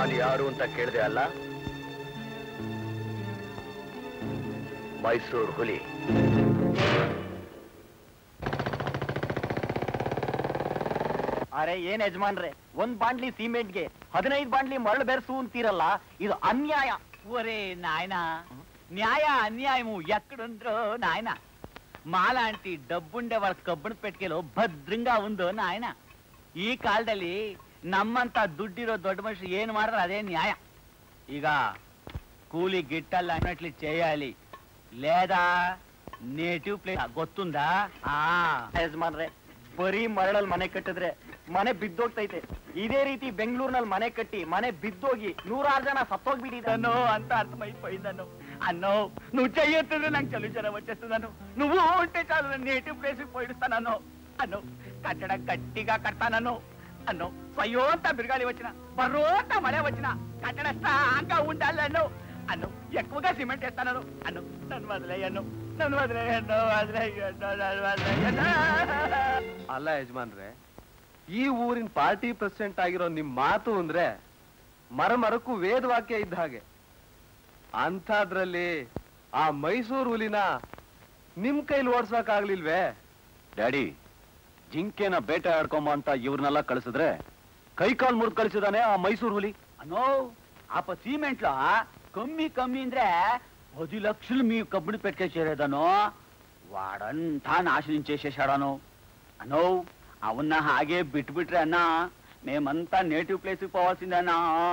ನಾನು ಯಾರು ಅಂತ ಕೇಳಿದೆ ಅಲ್ಲ ಮೈಸೂರು ಹುಲಿ ಅರೆ ಏನ್ ಯಜಮಾನ್ರೆ ಒಂದ್ ಬಾಂಡ್ಲಿ ಸಿಮೆಂಟ್ಗೆ ಹದಿನೈದು ಬಾಂಡ್ಲಿ ಮರಳು ಬೆರೆಸು ಅಂತೀರಲ್ಲ ಇದು ಅನ್ಯಾಯ ఒరే నాయన న్యాయ అన్యాయము ఎక్కడుందో నాయన మాలాంటి డబ్బుండే వాళ్ళ కబ్బును పెట్టుకెలో భద్రంగా ఉందో నాయన ఈ కాలದಲ್ಲಿ ನಮ್ಮಂತ ದುಡ್ಡಿರೋ ದೊಡ್ಡ ಮನುಷ್ಯರು ಏನ್ ಮಾಡಿದ್ರೆ ಅದೇ ನ್ಯಾಯ ಈಗ కూలి గిట్టల్ అన్నట్లు చేయాలి లేదా నేటివ్ ప్లేస్ ಗೊತ್ತುಂదా ఆ ಯಜಮಾನ್ರೆ ಬರೀ ಮರಳಲ್ಲಿ ಮನೆ ಕಟ್ಟಿದ್ರೆ ಮನೆ ಬಿದ್ದೋಗ್ತೈತೆ ಇದೇ ರೀತಿ ಬೆಂಗಳೂರಿನಲ್ಲಿ ಮನೆ ಕಟ್ಟಿ మನೆ బిద్దోగి నూరారు జన సత్తోగ్బిడిదాను నన్ను అంత అర్థమైపోయిందను అన్నో నువ్వు చెయ్యొద్దు నాకు చలి జ్వరం వచ్చేస్తున్నాను నువ్వు ఉంటే చాలు నేను నేటివ్ ప్లేస్ పోయిస్తాను అన్ను కట్టడం గట్టిగా కడతానను అన్ను స్వయోంత బిరగాలి వచ్చిన బరోంత మಳೆ వచ్చిన కట్టడం స్ట్రాంగ్ గా ఉండాలి అన్ను అన్ను ఎక్కువగా సిమెంట్ వేస్తాను అన్ను నన్ను వదిలేయను నన్ను వదిలేయను వదిలేయను నన్ను వదిలేయను ಅಲ್ಲ ಯಜಮಾನ್ರೆ ಈ ಊರಿನ ಪಾರ್ಟಿ ಪ್ರೆಸಿಡೆಂಟ್ ಆಗಿರೋ ನಿಮ್ ಮಾತು ಅಂದ್ರೆ ಮರ ಮರಕ್ಕೂ ವೇದವಾಕ್ಯ ಇದ್ದ ಹಾಗೆ ಅಂಥದ್ರಲ್ಲಿ ಆ ಮೈಸೂರು ಹುಲಿನ ನಿಮ್ ಕೈಲಿ ಓಡ್ಸಕ್ಕಾಗ್ಲಿಲ್ವೇ ಡ್ಯಾಡಿ ಜಿಂಕೆನ ಬೇಟೆ ಆಡ್ಕೊಂಬ ಅಂತ ಇವ್ರನ್ನೆಲ್ಲ ಕಳಿಸಿದ್ರೆ ಕೈ ಕಾಲ್ ಮುರಿದು ಕಳಿಸಿದಾನೆ ಆ ಮೈಸೂರು ಹುಲಿ అనో అప్ప సిమెంట్ లో కమ్మి కమ్మి ಅಂದ್ರೆ పది లక్షలు మీ కబ్బుని పెట్టేసేరేదను వాడంతా నాశనం చేసేసాడను అనో అవున్న హాగే బిట్టు బిట్రే అన్నా మేమంతా నేటివ్ ప్లేస్ పోవాల్సిందన్నా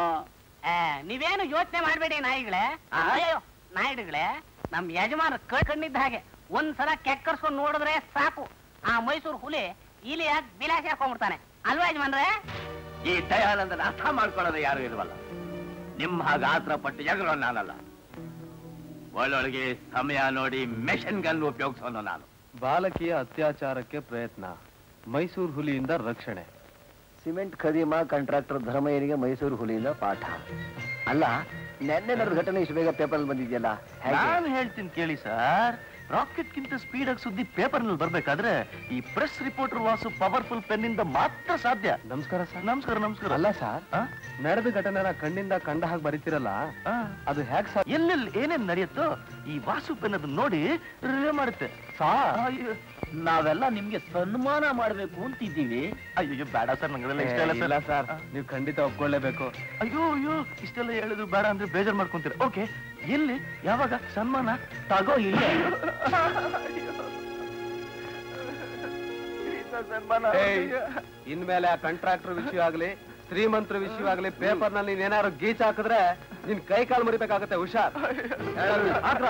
ನೀವೇನು ಯೋಚನೆ ಮಾಡ್ಬೇಡಿ ನಾಯಿಗಳೇ ಆ? ಅಯ್ಯೋ ನಾಯಿಡುಗಳೇ ನಮ್ ಯಜಮಾನ ಕಣ್ಣಿದ್ದ ಹಾಗೆ ಒಂದ್ಸಲ ಕೆಕ್ಕರ್ಸ್ಕೊಂಡ್ ನೋಡಿದ್ರೆ ಸಾಕು ಆ ಮೈಸೂರು ಹುಲಿ ಇಲಿಯಾಗಿ ಬಿಲಾಸಿ ಹಾಕೊಂಡ್ಬಿಡ್ತಾನೆ ಅಲ್ವಾ ಯಜಮಾನ್ರೆ ಈ ದಯಾನಂದನ ಅರ್ಥ ಮಾಡ್ಕೊಳ್ಳೋದು ಯಾರು ಇಲ್ವಲ್ಲ ನಿಮ್ಮ ಹಾಗೆ ಆತ್ರ ಪಟ್ಟು ಜಗಳೋ ನಾನಲ್ಲ ಒಳ್ಳೊಳಗೆ ಸಮಯ ನೋಡಿ ಮೆಷಿನ್ ಗನ್ ಉಪಯೋಗಿಸೋನು ನಾನು ಬಾಲಕಿಯ ಅತ್ಯಾಚಾರಕ್ಕೆ ಪ್ರಯತ್ನ ಮೈಸೂರು ಹುಲಿಯಿಂದ ರಕ್ಷಣೆ ಸಿಮೆಂಟ್ ಖದೀಮ ಕಾಂಟ್ರಾಕ್ಟರ್ ಧರ್ಮಯ್ಯನಿಗೆ ಮೈಸೂರು ಹುಲಿಯಿಂದ ಪಾಠ ಅಲ್ಲ ನೆನ್ನೆ ನಡೆದ ಘಟನೆ ಇಷ್ಟು ಬೇಗ ಪೇಪರ್ ಬಂದಿದೆಯಲ್ಲ ಹೇಗೆ ನಾನು ಹೇಳ್ತೀನಿ ಕೇಳಿ ಸರ್ ರಾಕೆಟ್ ಗಿಂತ ಸ್ಪೀಡ್ ಆಗಿ ಸುದ್ದಿ ಪೇಪರ್ ನಲ್ಲಿ ಬರ್ಬೇಕಾದ್ರೆ ಈ press reporter Vasu powerful pen ಇಂದ ಮಾತ್ರ ಸಾಧ್ಯ ನಮಸ್ಕಾರ ಸರ್ ನಮಸ್ಕಾರ ನಮಸ್ಕಾರ ಅಲ್ಲ ಸರ್ ಆ? ನಡೆದ ಘಟನೆನ ಕಣ್ಣಿಂದ ಕಂಡ ಹಾಗೆ ಬರೀತಿರಲ್ಲ ಆ. ಅದು ಹೇಗ್ ಸರ್ ಎಲ್ಲೆಲ್ಲಿ ಏನೇನ್ ನಡೆಯುತ್ತೋ ಈ ವಾಸು ಪೆನ್ ಅದನ್ನ ನೋಡಿ ರಿಲೇ ಮಾಡುತ್ತೆ ಸಾರ್ ಅಯ್ಯೋ ನಾವೆಲ್ಲ ನಿಮ್ಗೆ ಸನ್ಮಾನ ಮಾಡ್ಬೇಕು ಅಂತಿದ್ದೀವಿ ಅಯ್ಯೋ ಬೇಡ ಸರ್ ನಂಗೆಲ್ಲ ಇಷ್ಟ ಇಲ್ಲ ಇಲ್ಲ ಸರ್ ಸರ್ ನೀವು ಖಂಡಿತ ಒಪ್ಕೊಳ್ಳೇಬೇಕು ಅಯ್ಯೋ ಅಯ್ಯೋ ಇಷ್ಟೆಲ್ಲ ಹೇಳಿದ್ರು ಬೇಡ ಅಂದ್ರೆ ಬೇಜಾರ್ ಮಾಡ್ಕೊಂತೀರ ಓಕೆ ಎಲ್ಲಿ ಯಾವಾಗ ಸನ್ಮಾನ ತಗೋ ಇಲ್ಲೇ ಏಯ್, ಇನ್ಮೇಲೆ ಆ ಕಾಂಟ್ರಾಕ್ಟರ್ ವಿಷಯ ಆಗ್ಲಿ ಶ್ರೀಮಂತರ ವಿಷಯವಾಗ್ಲಿ ಪೇಪರ್ ನಲ್ಲಿ ನೀನ್ ಏನಾದ್ರು ಗೀಚ್ ಹಾಕಿದ್ರೆ ನಿನ್ ಕೈ ಕಾಲು ಮುರಿಬೇಕಾಗತ್ತೆ ಹುಷಾರ್ ಹೇಳೋದು. ಹಾಕ್ರ.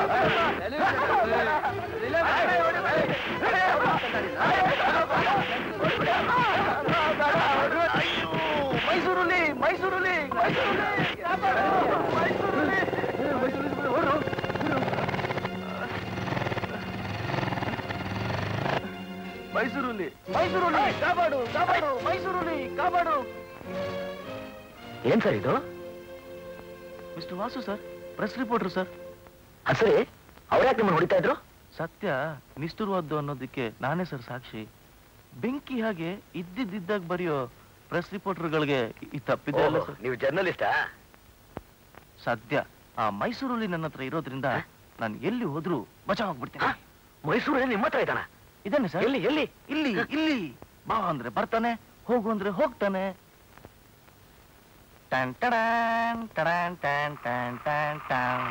ಮೈಸೂರಲ್ಲಿ ಮೈಸೂರಲ್ಲಿ ಮೈಸೂರಲ್ಲಿ ಮೈಸೂರಲ್ಲಿ ಕಾಪಾಡು ಕಾಪಾಡು ಮೈಸೂರಲ್ಲಿ ಕಾಪಾಡು ಏನ್ ಸರ್ ಇದು mister Vasu sir press reporter sir ಹಸರಿ ಅವ್ರ್ಯಾಕೆ ನಿಮ್ಮನ್ನು ಹೊಡಿತಾ ಇದ್ರು ಸತ್ಯ ನಿಷ್ಠುರವಾದ್ದು ಅನ್ನೋದಕ್ಕೆ ನಾನೇ ಸರ್ ಸಾಕ್ಷಿ ಬೆಂಕಿ ಹಾಗೆ ಇದ್ದಿದ್ದಾಗ ಬರೆಯೋ ಪ್ರೆಸ್ ರಿಪೋರ್ಟರ್ಗಳಿಗೆ ಈ ತಪ್ಪಿದೆ ಅಲ್ಲ ಸರ್ ನೀವು ಜರ್ನಲಿಸ್ಟಾ ಸದ್ಯ ಆ ಮೈಸೂರಲ್ಲಿ ನನ್ನ ಹತ್ರ ಇರೋದ್ರಿಂದ ನಾನು ಎಲ್ಲಿ ಹೋದ್ರೂ ಬಚಾವ್ ಆಗ್ಬಿಡ್ತೀನಿ ಮೈಸೂರಲ್ಲಿ ನಿಮ್ಮ ಹತ್ರ ಇದ್ದಾನ ಇದೇನೆ ಸರ್ ಎಲ್ಲಿ ಎಲ್ಲಿ ಇಲ್ಲಿ ಇಲ್ಲಿ ಬಾ ಅಂದ್ರೆ ಬರ್ತಾನೆ ಹೋಗು ಅಂದ್ರೆ ಹೋಗ್ತಾನೆ ಟ್ಯಾನ್ ಟಡಾನ್, ಟಡಾನ್, ಟ್ಯಾನ್, ಟ್ಯಾನ್, ಟ್ಯಾನ್, ಟ್ಯಾನ್.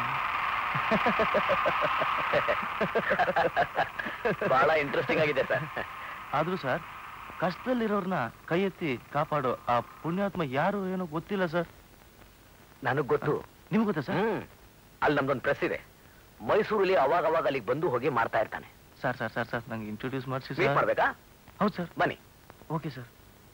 ಬಹಳ ಇಂಟ್ರೆಸ್ಟಿಂಗ್ ಆಗಿದೆ ಸರ್ ಆದ್ರೂ ಸರ್ ಕಷ್ಟದಲ್ಲಿರೋರ್ನ ಕೈ ಎತ್ತಿ ಕಾಪಾಡೋ ಆ ಪುಣ್ಯಾತ್ಮ ಯಾರು ಏನೋ ಗೊತ್ತಿಲ್ಲ ಸರ್ ನನಗ್ ಗೊತ್ತು ನಿಮ್ಗೆ ಗೊತ್ತಾ ಸರ್ ಹ್ಮ್ ಅಲ್ಲಿ ನಮ್ದೊಂದು ಪ್ರೆಸ್ ಇದೆ ಮೈಸೂರಲ್ಲಿ ಅವಾಗ ಅವಾಗ ಅಲ್ಲಿಗೆ ಬಂದು ಹೋಗಿ ಮಾಡ್ತಾ ಇರ್ತಾನೆ ಸರ್ ಸರ್ ಸರ್ ಸರ್ ನಂಗೆ ಇಂಟ್ರೊಡ್ಯೂಸ್ ಮಾಡಿಸಿ ಮೀಟ್ ಸರ್ ಮಾಡ್ಬೇಕಾ ಹೌದು ಸರ್ ಬನ್ನಿ okay sir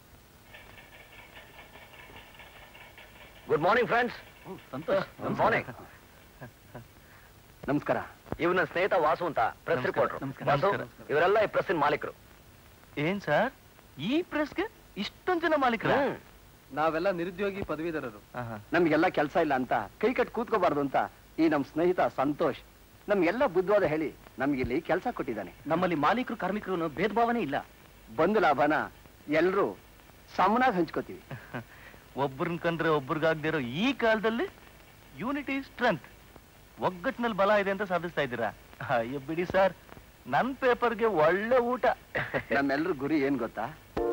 good morning friends Santosh good morning ನಮಸ್ಕಾರ ಇವ್ ನನ್ನ ಸ್ನೇಹಿತ ವಾಸು ಅಂತ ಪ್ರೆಸ್ ನಮಸ್ಕಾರ, ರಿಪೋರ್ಟರ್ ನಮಸ್ಕಾರ, ವಾಸು ನಮಸ್ಕಾರ. ಇವರೆಲ್ಲ ಈ ಪ್ರೆಸ್ಸಿನ ಮಾಲೀಕರು ಏನ್ ಸರ್ ಈ ಪ್ರೆಸ್ಗೆ ಇಷ್ಟೊಂದ್ ಜನ ಮಾಲೀಕರ ಹ್ಮ್. ನಾವೆಲ್ಲ ನಿರುದ್ಯೋಗಿ ಪದವೀಧರರು ನಮ್ಗೆಲ್ಲ ಕೆಲಸ ಇಲ್ಲ ಅಂತ ಕೈ ಕಟ್ ಕೂತ್ಕೋಬಾರ್ದು ಅಂತ ಈ ನಮ್ ಸ್ನೇಹಿತ ಸಂತೋಷ್ ನಮ್ಗೆಲ್ಲ ಬುದ್ಧವಾದ ಹೇಳಿ ನಮ್ಗಿಲ್ಲಿ ಕೆಲಸ ಕೊಟ್ಟಿದ್ದಾನೆ ನಮ್ಮಲ್ಲಿ ಮಾಲೀಕರು ಕಾರ್ಮಿಕರು ಭೇದ ಭಾವನೆ ಇಲ್ಲ ಬಂದು ಲಾಭನ ಎಲ್ರೂ ಸಮನಾಗಿ ಹಂಚ್ಕೋತೀವಿ ಒಬ್ರನ್ ಕಂಡ್ರೆ ಒಬ್ರಿಗಾಗ್ದಿರೋ ಈ ಕಾಲದಲ್ಲಿ ಯೂನಿಟಿ ಸ್ಟ್ರೆಂತ್ ಒಗ್ಗಟ್ಟಿನಲ್ಲಿ ಬಲ ಇದೆ ಅಂತ ಸಾಧಿಸ್ತಾ ಇದ್ದೀರಾ ಅಯ್ಯೋ ಬಿಡಿ ಸರ್ ನನ್ ಪೇಪರ್ಗೆ ಒಳ್ಳೆ ಊಟ ನಮ್ಮೆಲ್ಲರ ಗುರಿ ಏನ್ ಗೊತ್ತಾ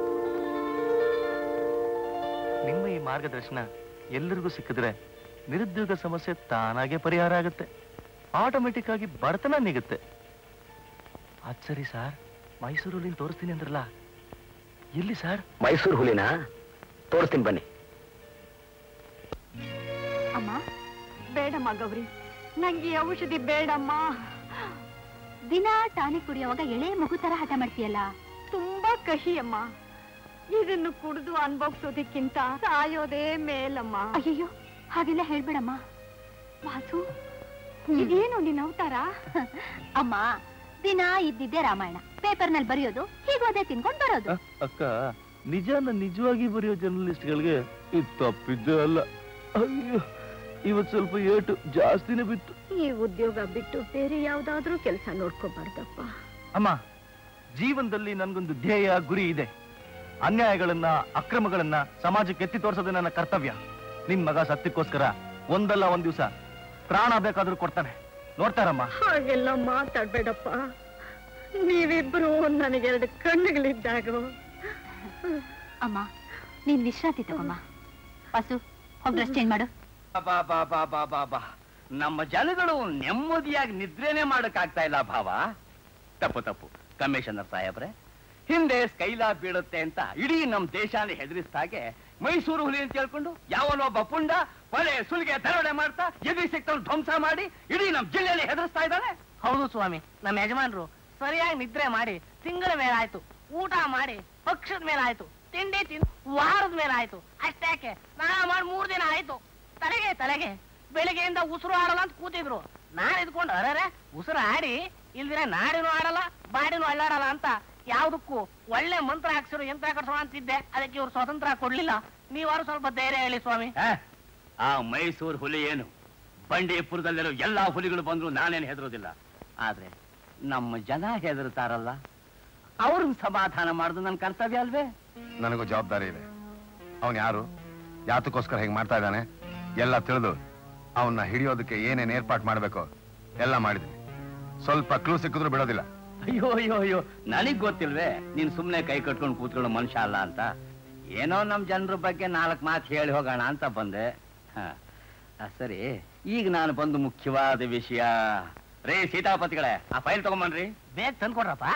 ನಿಮ್ಮ ಈ ಮಾರ್ಗದರ್ಶನ ಎಲ್ಲರಿಗೂ ಸಿಕ್ಕಿದ್ರೆ ನಿರುದ್ಯೋಗ ಸಮಸ್ಯೆ ತಾನಾಗೆ ಪರಿಹಾರ ಆಗುತ್ತೆ ಆಟೋಮೆಟಿಕ್ ಆಗಿ ಬಡತನ ನೀಗುತ್ತೆ ಅದ್ ಸರಿ ಸರ್ ಮೈಸೂರಲ್ಲಿ ತೋರಿಸ್ತೀನಿ ಅಂದ್ರಲ್ಲ ಎಲ್ಲಿ ಸರ್ ಮೈಸೂರು ಹುಲಿನ ತೋರಿಸ್ತೀನಿ ಬನ್ನಿ ಅಮ್ಮ ಬೇಡಮ್ಮ ಗೌರಿ ನಂಗೆ ಈ ಔಷಧಿ ಬೇಡಮ್ಮ ದಿನ ಟಾನಿಕ್ ಕುಡಿಯುವಾಗ ಎಳೆ ಮಗು ತರ ಹಠ ಮಾಡ್ತೀಯಲ್ಲ ತುಂಬಾ ಕಹಿ ಅಮ್ಮ ಇದನ್ನು ಕುಡಿದು ಅನ್ಭವಿಸೋದಕ್ಕಿಂತ ಸಾಯೋದೇ ಮೇಲಮ್ಮ ಅಯ್ಯಯ್ಯೋ ಹಾಗೆಲ್ಲ ಹೇಳ್ಬೇಡಮ್ಮ ವಾಸು ಇದೇನು ನಿನ್ನ ಅವತಾರ ಅಮ್ಮ ದಿನ ಇದ್ದಿದ್ದೆ ರಾಮಾಯಣ ಪೇಪರ್ನಲ್ಲಿ ಬರೆಯೋದು ಹೀಗೋದೇ ತಿನ್ಕೊಂಡ್ ಬರೋದು ಅಕ್ಕ ನಿಜಾನ ನಿಜವಾಗಿ ಬರೆಯೋ ಜರ್ನಲಿಸ್ಟ್ಗಳಿಗೆ ಇದು ತಪ್ಪಿದ್ದೇ ಅಲ್ಲ ಅಯ್ಯೋ ಇವತ್ ಸ್ವಲ್ಪ ಏಟು ಜಾಸ್ತಿನೇ ಬಿತ್ತು ಈ ಉದ್ಯೋಗ ಬಿಟ್ಟು ಬೇರೆ ಯಾವ್ದಾದ್ರೂ ಕೆಲಸ ನೋಡ್ಕೋಬಾರ್ದಪ್ಪ ಅಮ್ಮ ಜೀವನದಲ್ಲಿ ನನ್ಗೊಂದು ಧ್ಯೇಯ ಗುರಿ ಇದೆ ಅನ್ಯಾಯಗಳನ್ನ ಅಕ್ರಮಗಳನ್ನ ಸಮಾಜಕ್ಕೆ ಎತ್ತಿ ತೋರಿಸೋದು ನನ್ನ ಕರ್ತವ್ಯ ನಿಮ್ ಮಗ ಸತ್ಯಕ್ಕೋಸ್ಕರ ಒಂದಲ್ಲ ಒಂದ್ ದಿವಸ ಪ್ರಾಣ ಬೇಕಾದ್ರೂ ಕೊಡ್ತಾನೆ ನೋಡ್ತಾರಮ್ಮ ಹಾಗೆಲ್ಲ ಮಾತಾಡ್ಬೇಡಪ್ಪ ನೀವಿಬ್ರು ನನಗೆರಡು ಕಣ್ಣುಗಳಿದ್ದಾಗ ಅಮ್ಮ ನೀನ್ ವಿಶ್ರಾಂತಿ ತಗೊಮ್ಮ ಪಸು ಹೋಗ್ ಡ್ರೆಸ್ ಚೇಂಜ್ ಮಾಡು ಬಾ ಬಾ ಬಾ ಬಾ ಬಾ ಬಾ ನಮ್ಮ ಜನಗಳು ನೆಮ್ಮದಿಯಾಗಿ ನಿದ್ರೆನೆ ಮಾಡಕ್ಕಾಗ್ತಾ ಇಲ್ಲ ಭಾವ ತಪ್ಪು ತಪ್ಪು ಕಮಿಷನರ್ ಸಾಹೇಬ್ರೆ ಹಿಂದೆ ಸ್ಕೈಲಾ ಬೀಳುತ್ತೆ ಅಂತ ಇಡೀ ನಮ್ ದೇಶಾನೇ ಹೆದರಿಸ್ದಾಗೆ ಮೈಸೂರು ಹುಲಿ ಅಂತ ಹೇಳ್ಕೊಂಡು ಯಾವನೊಬ್ಬ ಪುಂಡ ಕೊಲೆ ಸುಲಿಗೆ ದರೋಡೆ ಮಾಡ್ತಾ ಎದುರಿ ಸಿಕ್ತವ್ನು ಧ್ವಂಸ ಮಾಡಿ ಇಡೀ ನಮ್ ಜಿಲ್ಲೆಯಲ್ಲಿ ಹೆದರಿಸ್ತಾ ಇದ್ದಾನೆ ಹೌದು ಸ್ವಾಮಿ ನಮ್ಮ ಯಜಮಾನ್ರು ಸರಿಯಾಗಿ ನಿದ್ರೆ ಮಾಡಿ ತಿಂಗಳ ಮೇಲಾಯ್ತು ಊಟ ಮಾಡಿ ಪಕ್ಷದ ಮೇಲಾಯ್ತು ತಿಂಡಿ ತಿಂದು ವಾರದ ಮೇಲಾಯ್ತು ಅಷ್ಟ್ಯಾಕೆ ಸ್ನಾನ ಮಾಡಿ ಮೂರ್ ದಿನ ಆಯ್ತು ತಲೆಗೆ ತಲೆಗೆ ಬೆಳಿಗ್ಗೆಯಿಂದ ಉಸಿರು ಆಡಲ್ಲ ಅಂತ ಕೂತಿದ್ರು ನಾನ್ ಇದ್ಕೊಂಡು ಅರರೆ ಉಸಿರು ಆಡಿ ಇಲ್ದಿರ ನಾಡಿನೂ ಆಡಲ್ಲ ಬಾಡಿನೂ ಅಳ್ಳಾಡಲ್ಲ ಅಂತ ಯಾವ್ದಕ್ಕೂ ಒಳ್ಳೆ ಮಂತ್ರ ಹಾಕ್ಸಿರು ಯಂತ್ರ ಕಟ್ಸೋಣ ಅಂತಿದ್ದೆ ಅದಕ್ಕೆ ಇವ್ರು ಸ್ವತಂತ್ರ ಕೊಡ್ಲಿಲ್ಲ ನೀವಾರು ಸ್ವಲ್ಪ ಧೈರ್ಯ ಹೇಳಿ ಸ್ವಾಮಿ ಆ? ಆ ಮೈಸೂರು ಹುಲಿ ಏನು ಬಂಡೀಪುರದಲ್ಲಿರೋ ಎಲ್ಲಾ ಹುಲಿಗಳು ಬಂದ್ರು ನಾನೇನು ಹೆದರೋದಿಲ್ಲ ಆದ್ರೆ ನಮ್ಮ ಜನ ಹೆದರ್ತಾರಲ್ಲ ಅವ್ರನ್ನ ಸಮಾಧಾನ ಮಾಡುದು ನನ್ನ ಕರ್ತವ್ಯ ಅಲ್ವೇ ನನಗೂ ಜವಾಬ್ದಾರಿ ಇದೆ ಅವನ್ ಯಾರು ಯಾತಕ್ಕೋಸ್ಕರ ಹೇಗೆ ಮಾಡ್ತಾ ಇದ್ದಾನೆ ಎಲ್ಲ ತಿಳಿದು ಅವನ್ನ ಹಿಡಿಯೋದಕ್ಕೆ ಏನೇನ್ ಏರ್ಪಾಟ್ ಮಾಡ್ಬೇಕು ಎಲ್ಲ ಮಾಡಿದ್ದೀನಿ ಸ್ವಲ್ಪ ಕ್ಲೂ ಸಿಕ್ಕಿದ್ರು ಬಿಡೋದಿಲ್ಲ ಅಯ್ಯೋ ಅಯ್ಯೋ ಅಯ್ಯೋ ನನಗ್ ಗೊತ್ತಿಲ್ವೇ ನೀನ್ ಸುಮ್ನೆ ಕೈ ಕಟ್ಕೊಂಡು ಕೂತ್ಕೊಳ್ಳೋ ಮನುಷ್ಯ ಅಲ್ಲ ಅಂತ ಏನೋ ನಮ್ ಜನರ ಬಗ್ಗೆ ನಾಲ್ಕು ಮಾತು ಹೇಳಿ ಹೋಗೋಣ ಅಂತ ಬಂದೆ ಹ. ಆ, ಸರಿ ಈಗ ನಾನು ಬಂದು ಮುಖ್ಯವಾದ ವಿಷಯ ರೇ ಸೀತಾಪತಿಗಳೇ ಆ ಫೈಲ್ ತಗೊಂಬನ್ರಿ ಬೇಗ ತಂದ್ಕೊಡ್ರಪ್ಪ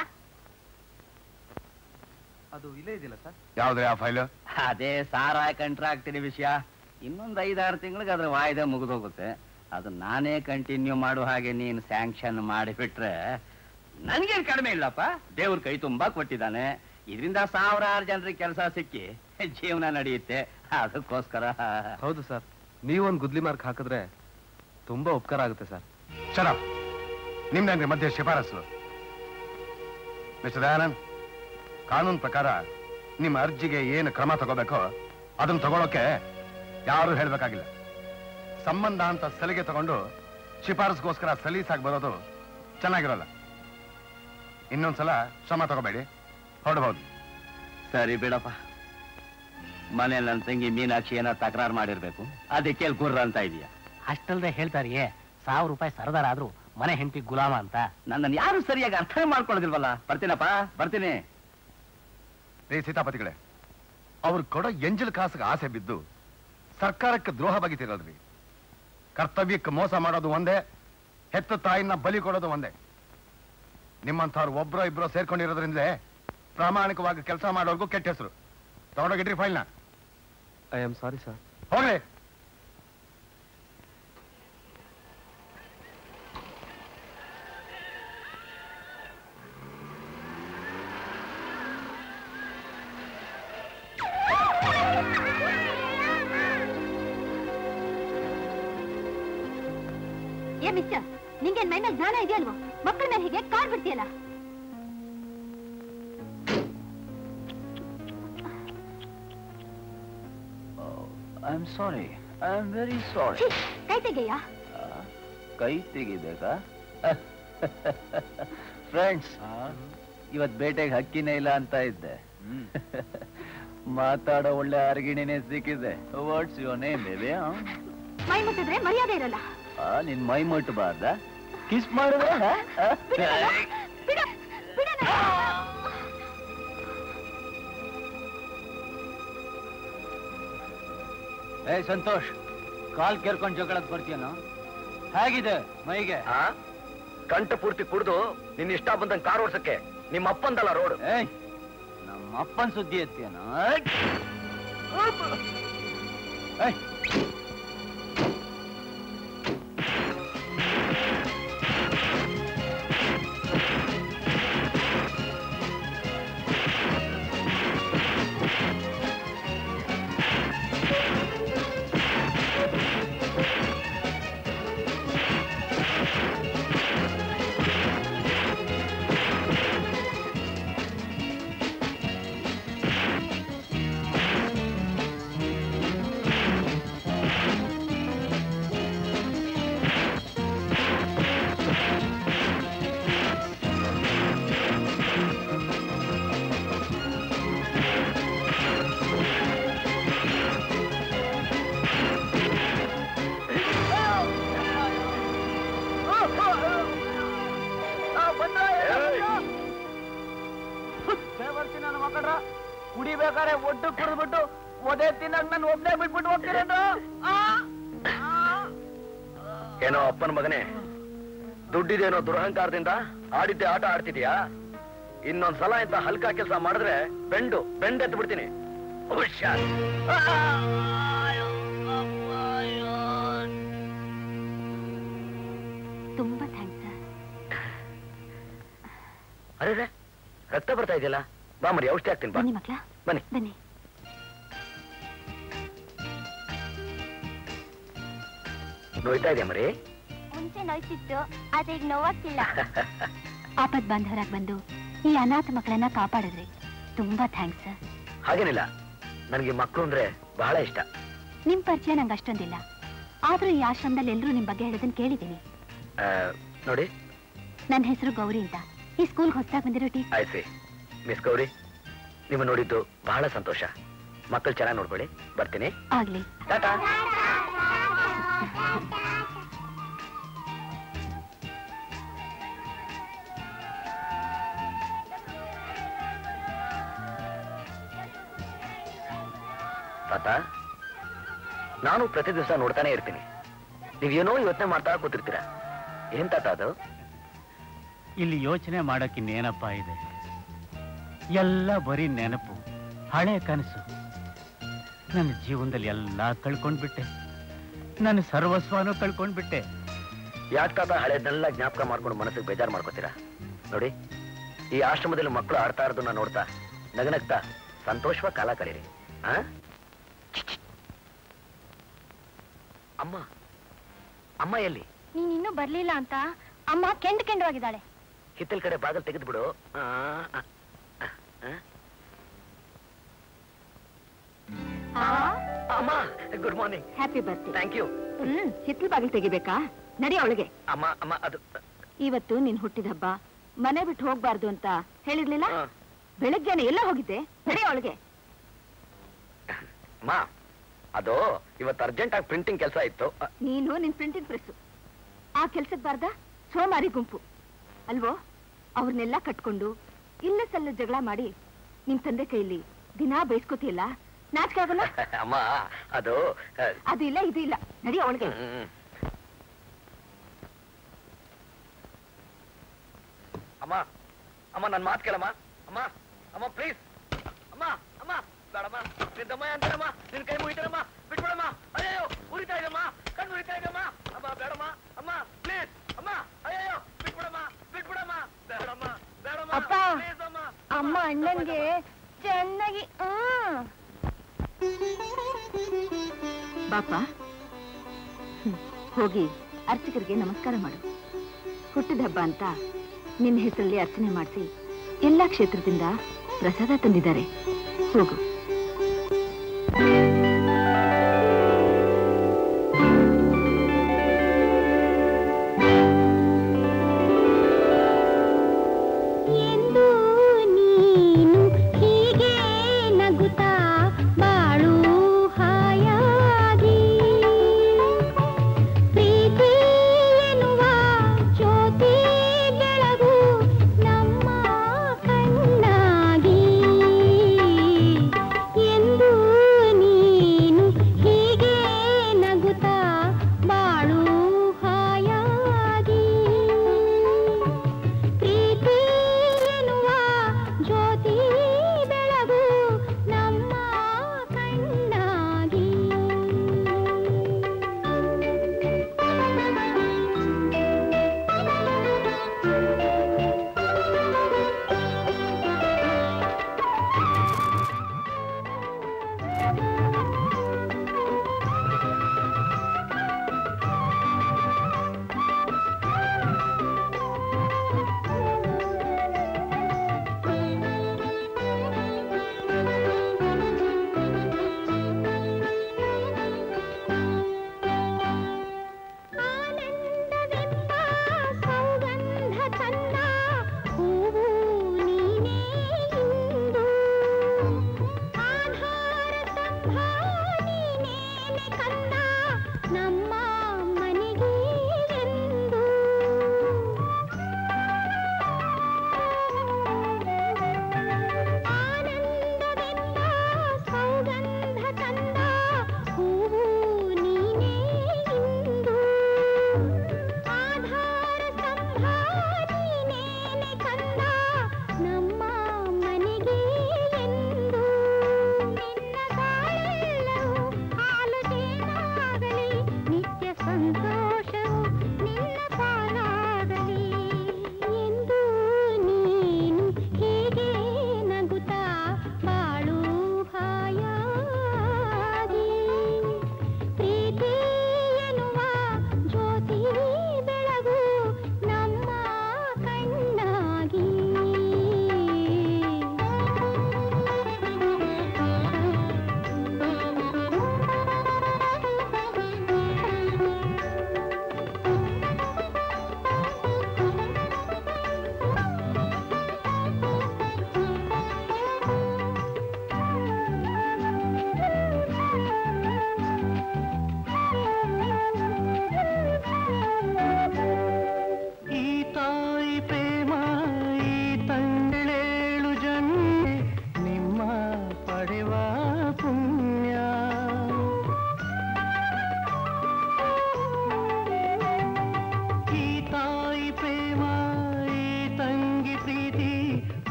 ಅದು ಇಲ್ಲೇ ಇದೆಯಲ್ಲ ಸರ್ ಯಾವ್ದು ಯಾವ ಫೈಲ್ ಅದೇ ಸಾರಾಯ ಕಂಟ್ರಾಕ್ಟಿನ ವಿಷಯ ಇನ್ನೊಂದು ಐದಾರು ತಿಂಗಳಿಗೆ ಅದ್ರ ವಾಯ್ದೆ ಮುಗಿದೋಗುತ್ತೆ ಅದು ನಾನೇ ಕಂಟಿನ್ಯೂ ಮಾಡೋ ಹಾಗೆ ನೀನು ಸ್ಯಾಂಕ್ಷನ್ ಮಾಡಿಬಿಟ್ರೆ ನನ್ಗೇನ್ ಕಡಿಮೆ ಇಲ್ಲಪ್ಪ ದೇವ್ರ ಕೈ ತುಂಬಾ ಕೊಟ್ಟಿದ್ದಾನೆ ಇದರಿಂದ ಸಾವಿರಾರು ಜನರಿಗೆ ಕೆಲಸ ಸಿಕ್ಕಿ ಜೀವನ ನಡೆಯುತ್ತೆ ಅದಕ್ಕೋಸ್ಕರ ಹೌದು ಸರ್ ನೀವೊಂದು ಗುದ್ಲಿ ಮಾರ್ಕ್ ಹಾಕಿದ್ರೆ ತುಂಬಾ ಉಪಕಾರ ಆಗುತ್ತೆ ಸರ್ ಚಲ ನಿಮ್ದಂಗ್ರಿ ಮಧ್ಯೆ ಶಿಫಾರಸು ಮಿಸ್ಟರ್ ದಯಾನಂದ್ ಕಾನೂನು ಪ್ರಕಾರ ನಿಮ್ಮ ಅರ್ಜಿಗೆ ಏನು ಕ್ರಮ ತಗೋಬೇಕೋ ಅದನ್ನ ತಗೊಳಕ್ಕೆ ಯಾರು ಹೇಳ್ಬೇಕಾಗಿಲ್ಲ ಸಂಬಂಧ ಅಂತ ಸಲಿಗೆ ತಗೊಂಡು ಶಿಫಾರಸ್ಗೋಸ್ಕರ ಸಲೀಸಾಗಿ ಬರೋದು ಚೆನ್ನಾಗಿರೋಲ್ಲ ಇನ್ನೊಂದ್ಸಲ ಶ್ರಮ ತಗೋಬೇಡಿ ಹೊರಡಬಹುದು ಸರಿ ಬಿಡಪ್ಪ ಮನೇಲಿ ನನ್ನ ತಂಗಿ ಮೀನಾಕ್ಷಿ ಏನೋ ತಕರಾರು ಮಾಡಿರ್ಬೇಕು ಅದಕ್ಕೆ ಅಲ್ಲಿ ಗುರ್ರ ಅಂತ ಇದೆಯಾ ಅಷ್ಟಲ್ದೆ ಹೇಳ್ತಾರಿಯೇ ಸಾವಿರ ರೂಪಾಯಿ ಸರದಾರ ಆದ್ರೂ ಮನೆ ಹೆಂಡತಿ ಗುಲಾಮ ಅಂತ ನನ್ನನ್ನು ಯಾರು ಸರಿಯಾಗಿ ಅರ್ಥ ಮಾಡ್ಕೊಳ್ಳೋದಿಲ್ವಲ್ಲ ಬರ್ತೀನಪ್ಪ ಬರ್ತೀನಿ ರೇ ಸೀತಾಪತಿಗಳೇ ಅವ್ರು ಕೊಡೋ ಎಂಜಲ್ ಕಾಸಿಗೆ ಆಸೆ ಬಿದ್ದು ಸರ್ಕಾರಕ್ಕೆ ದ್ರೋಹ ಬಗೆತಿರೋದ್ರಿ ಕರ್ತವ್ಯಕ್ಕೆ ಮೋಸ ಮಾಡೋದು ಒಂದೇ ಹೆತ್ತ ತಾಯಿನ ಬಲಿ ಕೊಡೋದು ಒಂದೇ ನಿಮ್ಮಂಥವ್ರು ಒಬ್ರೋ ಇಬ್ರೋ ಸೇರ್ಕೊಂಡಿರೋದ್ರಿಂದಲೇ ಪ್ರಾಮಾಣಿಕವಾಗಿ ಕೆಲಸ ಮಾಡೋರ್ಗೂ ಕೆಟ್ಟ ಹೆಸರು ತಗೊಂಡೋಗಿಟ್ರಿ ಫೈಲ್ನ ಐ ಆಮ್ ಸಾರಿ ಸರ್ ಹೋಗ್ರಿ ಏ ಮಿಸ್ಟರ್ ನಿಂಗೆ ಮೈ ಮೇಲೆ ಜ್ಞಾನ ಇದೆಯಲ್ವಾ ಮಕ್ಕಳ ಮೇಲೆ ಹೀಗೆ ಕಾರ್ ಬಿಡ್ತೀಯಲ್ಲ I am sorry I am very sorry ಛೀ, ಕೈ ತೆಗೆಯ ಕೈ ತೆಗಿಬೇಕಾ ಫ್ರೆಂಡ್ಸ್ ಇವತ್ ಬೇಟೆಗೆ ಹಕ್ಕಿನೇ ಇಲ್ಲ ಅಂತ ಇದ್ದೆ ಮಾತಾಡೋ ಒಳ್ಳೆ ಅರ್ಗಿಣಿನೇ ಸಿಕ್ಕಿದೆ ವಾಟ್ಸ್ ಯುವರ್ ನೇಮ್ ಬೇಬಿ ಮೈ ಮುಟ್ಟಿದ್ರೆ ಮರ್ಯಾದೆ ಇರಲ್ಲ ನಿನ್ ಮೈ ಮುಟ್ಟಬಾರ್ದ ಕಿಸ್ ಮಾಡಿದ್ರೆ ಬಿಡ ಬಿಡ ಏ ಸಂತೋಷ್ ಕಾಲ್ ಕೇರ್ಕೊಂಡ್ ಜಗಳಕ್ ಬರ್ತೀಯನೋ ಹೇಗಿದೆ ಮೈಗೆ ಕಂಠ ಪೂರ್ತಿ ಕುಡ್ದು ನಿನ್ನ ಇಷ್ಟ ಬಂದಂಗ್ ಕಾರ್ ಓಡ್ಸಕ್ಕೆ ನಿಮ್ಮ ಅಪ್ಪಂದಲ್ಲ ರೋಡ್ ಏಯ್ ನಮ್ಮ ಅಪ್ಪನ್ ಸುದ್ದಿ ಎತ್ತೀಯನೋ ಏಯ್ ಬೇವರ್ಸಿ ನನ್ನ ಮಕ್ಕಳ್ರ ಕುಡಿಬೇಕಾರೆ ಒಡ್ಡು ಕುಡಿದ್ಬಿಟ್ಟು ಒದೆ ತಿನ್ನಕ್ ನಾನು ಒಬ್ಬನೇ ಬಿಟ್ಬಿಟ್ಟು ಹೋಗ್ತೀರೇನು ಏನೋ ಅಪ್ಪನ ಮಗನೇ ದುಡ್ಡಿದೇನೋ ದುರಹಂಕಾರದಿಂದ ಆಡಿದ್ದೆ ಆಟ ಆಡ್ತಿದ್ಯಾ ಇನ್ನೊಂದ್ ಸಲ ಇಂತ ಹಲ್ಕ ಕೆಲಸ ಮಾಡಿದ್ರೆ ಬೆಂಡು ಬೆಂಡೆತ್ತು ಬಿಡ್ತೀನಿ ಹುಷಾರ್ ತುಂಬಾ ಥ್ಯಾಂಕ್ಸ್ ಸರ್ ಅರೆ ರಕ್ತ ಬರ್ತಾ ಇದೆಯಲ್ಲ ಬಾ ಮರಿ ಔಷಧಿ ಹಾಕ್ತೀನಿ ಬಾ ಬನ್ನಿ ಮಕ್ಳ ಬನ್ನಿ ಬನ್ನಿ ನೋಯ್ತಾ ಇದೆಯಾ ಮರಿ ಮುಂಚೆ ನೋಯ್ತಿತ್ತು ಆದ್ರೆ ಈಗ ನೋವಾಗ್ತಿಲ್ಲ ಆಪತ್ ಬಾಂಧವರಾಗ್ ಬಂದು ಈ ಅನಾಥ ಮಕ್ಕಳನ್ನ ಕಾಪಾಡಿದ್ರಿ ತುಂಬಾ ಥ್ಯಾಂಕ್ಸ್ ಸರ್ ಹಾಗೇನಿಲ್ಲ ನನಗೆ ಮಕ್ಕಳು ಅಂದ್ರೆ ಬಹಳ ಇಷ್ಟ ನಿಮ್ ಪರಿಚಯ ನಂಗೆ ಅಷ್ಟೊಂದಿಲ್ಲ ಆದ್ರೂ ಈ ಆಶ್ರಮದಲ್ಲಿ ಎಲ್ರೂ ನಿಮ್ ಬಗ್ಗೆ ಹೇಳೋದನ್ನ ಕೇಳಿದ್ದೀನಿ ಆ, ನೋಡಿ ನನ್ನ ಹೆಸರು ಗೌರಿ ಅಂತ ಈ ಸ್ಕೂಲ್ಗೆ ಹೊಸದಾಗಿ ಬಂದಿರೋ ಟೀ ಆಯ್ತು ಮಿಸ್ ಗೌರಿ ನಿಮ್ಮ ನೋಡಿದ್ದು ಬಹಳ ಸಂತೋಷ ಮಕ್ಕಳು ಚೆನ್ನಾಗಿ ನೋಡ್ಕೊಳ್ಳಿ ಬರ್ತೀನಿ ಆಗ್ಲಿ ಟಾಟಾ ತಾತ ನಾನು ಪ್ರತಿ ದಿವಸ ನೋಡ್ತಾನೆ ಇರ್ತೀನಿ ನೀವೇನೋ ಯೋಚನೆ ಮಾಡ್ತಾ ಕೂತಿರ್ತೀರಾ ಏನ್ ತಾತ ಅದು ಇಲ್ಲಿ ಯೋಚನೆ ಮಾಡಕ್ ಇನ್ನೇನಪ್ಪ ಇದೆ ಎಲ್ಲ ಬರೀ ನೆನಪು ಹಳೆ ಕನಸು ನನ್ನ ಜೀವನದಲ್ಲಿ ಎಲ್ಲ ಕಳ್ಕೊಂಡ್ಬಿಟ್ಟೆ ನನ್ನ ಸರ್ವಸ್ವನೂ ಕಳ್ಕೊಂಡ್ಬಿಟ್ಟೆ ಯಾಕೆ ತಾತ ಹಳೆದನ್ನೆಲ್ಲ ಜ್ಞಾಪಕ ಮಾಡ್ಕೊಂಡು ಮನಸ್ಸಿಗೆ ಬೇಜಾರು ಮಾಡ್ಕೋತೀರಾ ನೋಡಿ ಈ ಆಶ್ರಮದಲ್ಲಿ ಮಕ್ಕಳು ಆಡ್ತಾ ಇರೋದನ್ನ ನೋಡ್ತಾ ನಗನಗ್ತಾ ಸಂತೋಷವಾಗಿ ಕಾಲ ಕಳೀರಿ ಆ ಅಮ್ಮ ಅಮ್ಮ ಎಲ್ಲಿ ನೀನ್ ಇನ್ನೂ ಬರ್ಲಿಲ್ಲ ಅಂತ ಅಮ್ಮ ಕೆಂಡ್ ಕೆಂಡವಾಗಿದ್ದಾಳೆ ಹಿತ್ತಲ್ ಕಡೆ ಬಾಗಲ್ ತೆಗೆದು ಬಿಡು ಆ, ಆ, ಆ, ಆ. ಅಮ್ಮ good morning happy birthday thank you hmm ಹಿತ್ಲು ಬಾಗಿಲು ತೆಗಿಬೇಕಾ ನಡಿ ಅವಳಿಗೆ ಅಮ್ಮ ಅಮ್ಮ ಅದು ಇವತ್ತು ನಿನ್ ಹುಟ್ಟಿದ ಹಬ್ಬ ಮನೆ ಬಿಟ್ಟು ಹೋಗ್ಬಾರ್ದು ಅಂತ ಹೇಳಿರ್ಲಿಲ್ಲ ಆ, ಬೆಳಗ್ಗೆನೆ ಎಲ್ಲ ಹೋಗಿದ್ದೆ ನಡಿ ಅವಳಿಗೆ ಅಮ್ಮ ಅದು ಇವತ್ತು ಅರ್ಜೆಂಟ್ ಆಗಿ ಪ್ರಿಂಟಿಂಗ್ ಕೆಲಸ ಇತ್ತು ಅ, ನೀನು ನಿನ್ ಪ್ರಿಂಟಿಂಗ್ ಪ್ರೆಸ್ ಆ ಕೆಲ್ಸಕ್ ಬಾರ್ದ ಸೋಮಾರಿ ಗುಂಪು ಅಲ್ವೋ ಅವ್ರನ್ನೆಲ್ಲ ಕಟ್ಕೊಂಡು ಇಲ್ಲ ಸಲ್ಲ ಜಗಳ ಮಾಡಿ ನಿಮ್ ತಂದೆ ಕೈಲಿ ದಿನಾ ಬೈಸ್ಕೋತಿಯಲ್ಲ ನಾಚಿಕೆ ಆಗಲ್ಲ ಅಮ್ಮ ಅದು ಅ, ಅದು ಇಲ್ಲ ಇದು ಇಲ್ಲ ನಡಿ ಅವಳಿಗೆ ಹ್ಮ್, ಹ್ಮ್. ಅಮ್ಮ ಅಮ್ಮ ನನ್ ಮಾತು ಕೇಳಮ್ಮ ಅಮ್ಮ ಅಮ್ಮ ಪ್ಲೀಸ್ ಅಮ್ಮ ಅಮ್ಮ ಬೇಡಮ್ಮ ನಿನ್ ದಮ್ಮಯ್ಯ ಅಂತಾರಮ್ಮ ನಿನ್ ಕೈ ಮುಗಿತಾರಮ್ಮ ಬಿಟ್ಬಿಡಮ್ಮ ಅಯ್ಯೋ ಉರಿತಾ ಇದಮ್ಮ ಕಣ್ಣು ಉರಿತಾ ಇದಮ್ಮ ಅಮ್ಮ ಬೇಡಮ್ಮ ಅಮ್ಮ ಪ್ಲೀಸ್ ಅಮ್ಮ ಅಯ್ಯೋ ಬಿಟ್ಬಿಡಮ್ಮ ಬಿಟ್ಬಿಡಮ್ಮ ಬೇಡಮ್ಮ ಬೇಡಮ್ಮ ಅಪ್ಪ. ಪ್ಲೀಸ್ ಅಮ್ಮ ಅಮ್ಮ ಅಣ್ಣನ್ಗೆ ಚೆನ್ನಾಗಿ ಬಾಪ ಹ್ಮ್. ಹೋಗಿ ಅರ್ಚಕರಿಗೆ ನಮಸ್ಕಾರ ಮಾಡು ಹುಟ್ಟಿದ ಹಬ್ಬ ಅಂತ ನಿನ್ನ ಹೆಸರಲ್ಲಿ ಅರ್ಚನೆ ಮಾಡಿಸಿ ಎಲ್ಲಾ ಕ್ಷೇತ್ರದಿಂದ ಪ್ರಸಾದ ತಂದಿದ್ದಾರೆ ಹೋಗು ಎಂದು ನೀನು ಹೀಗೆ ನಗುತ್ತಾ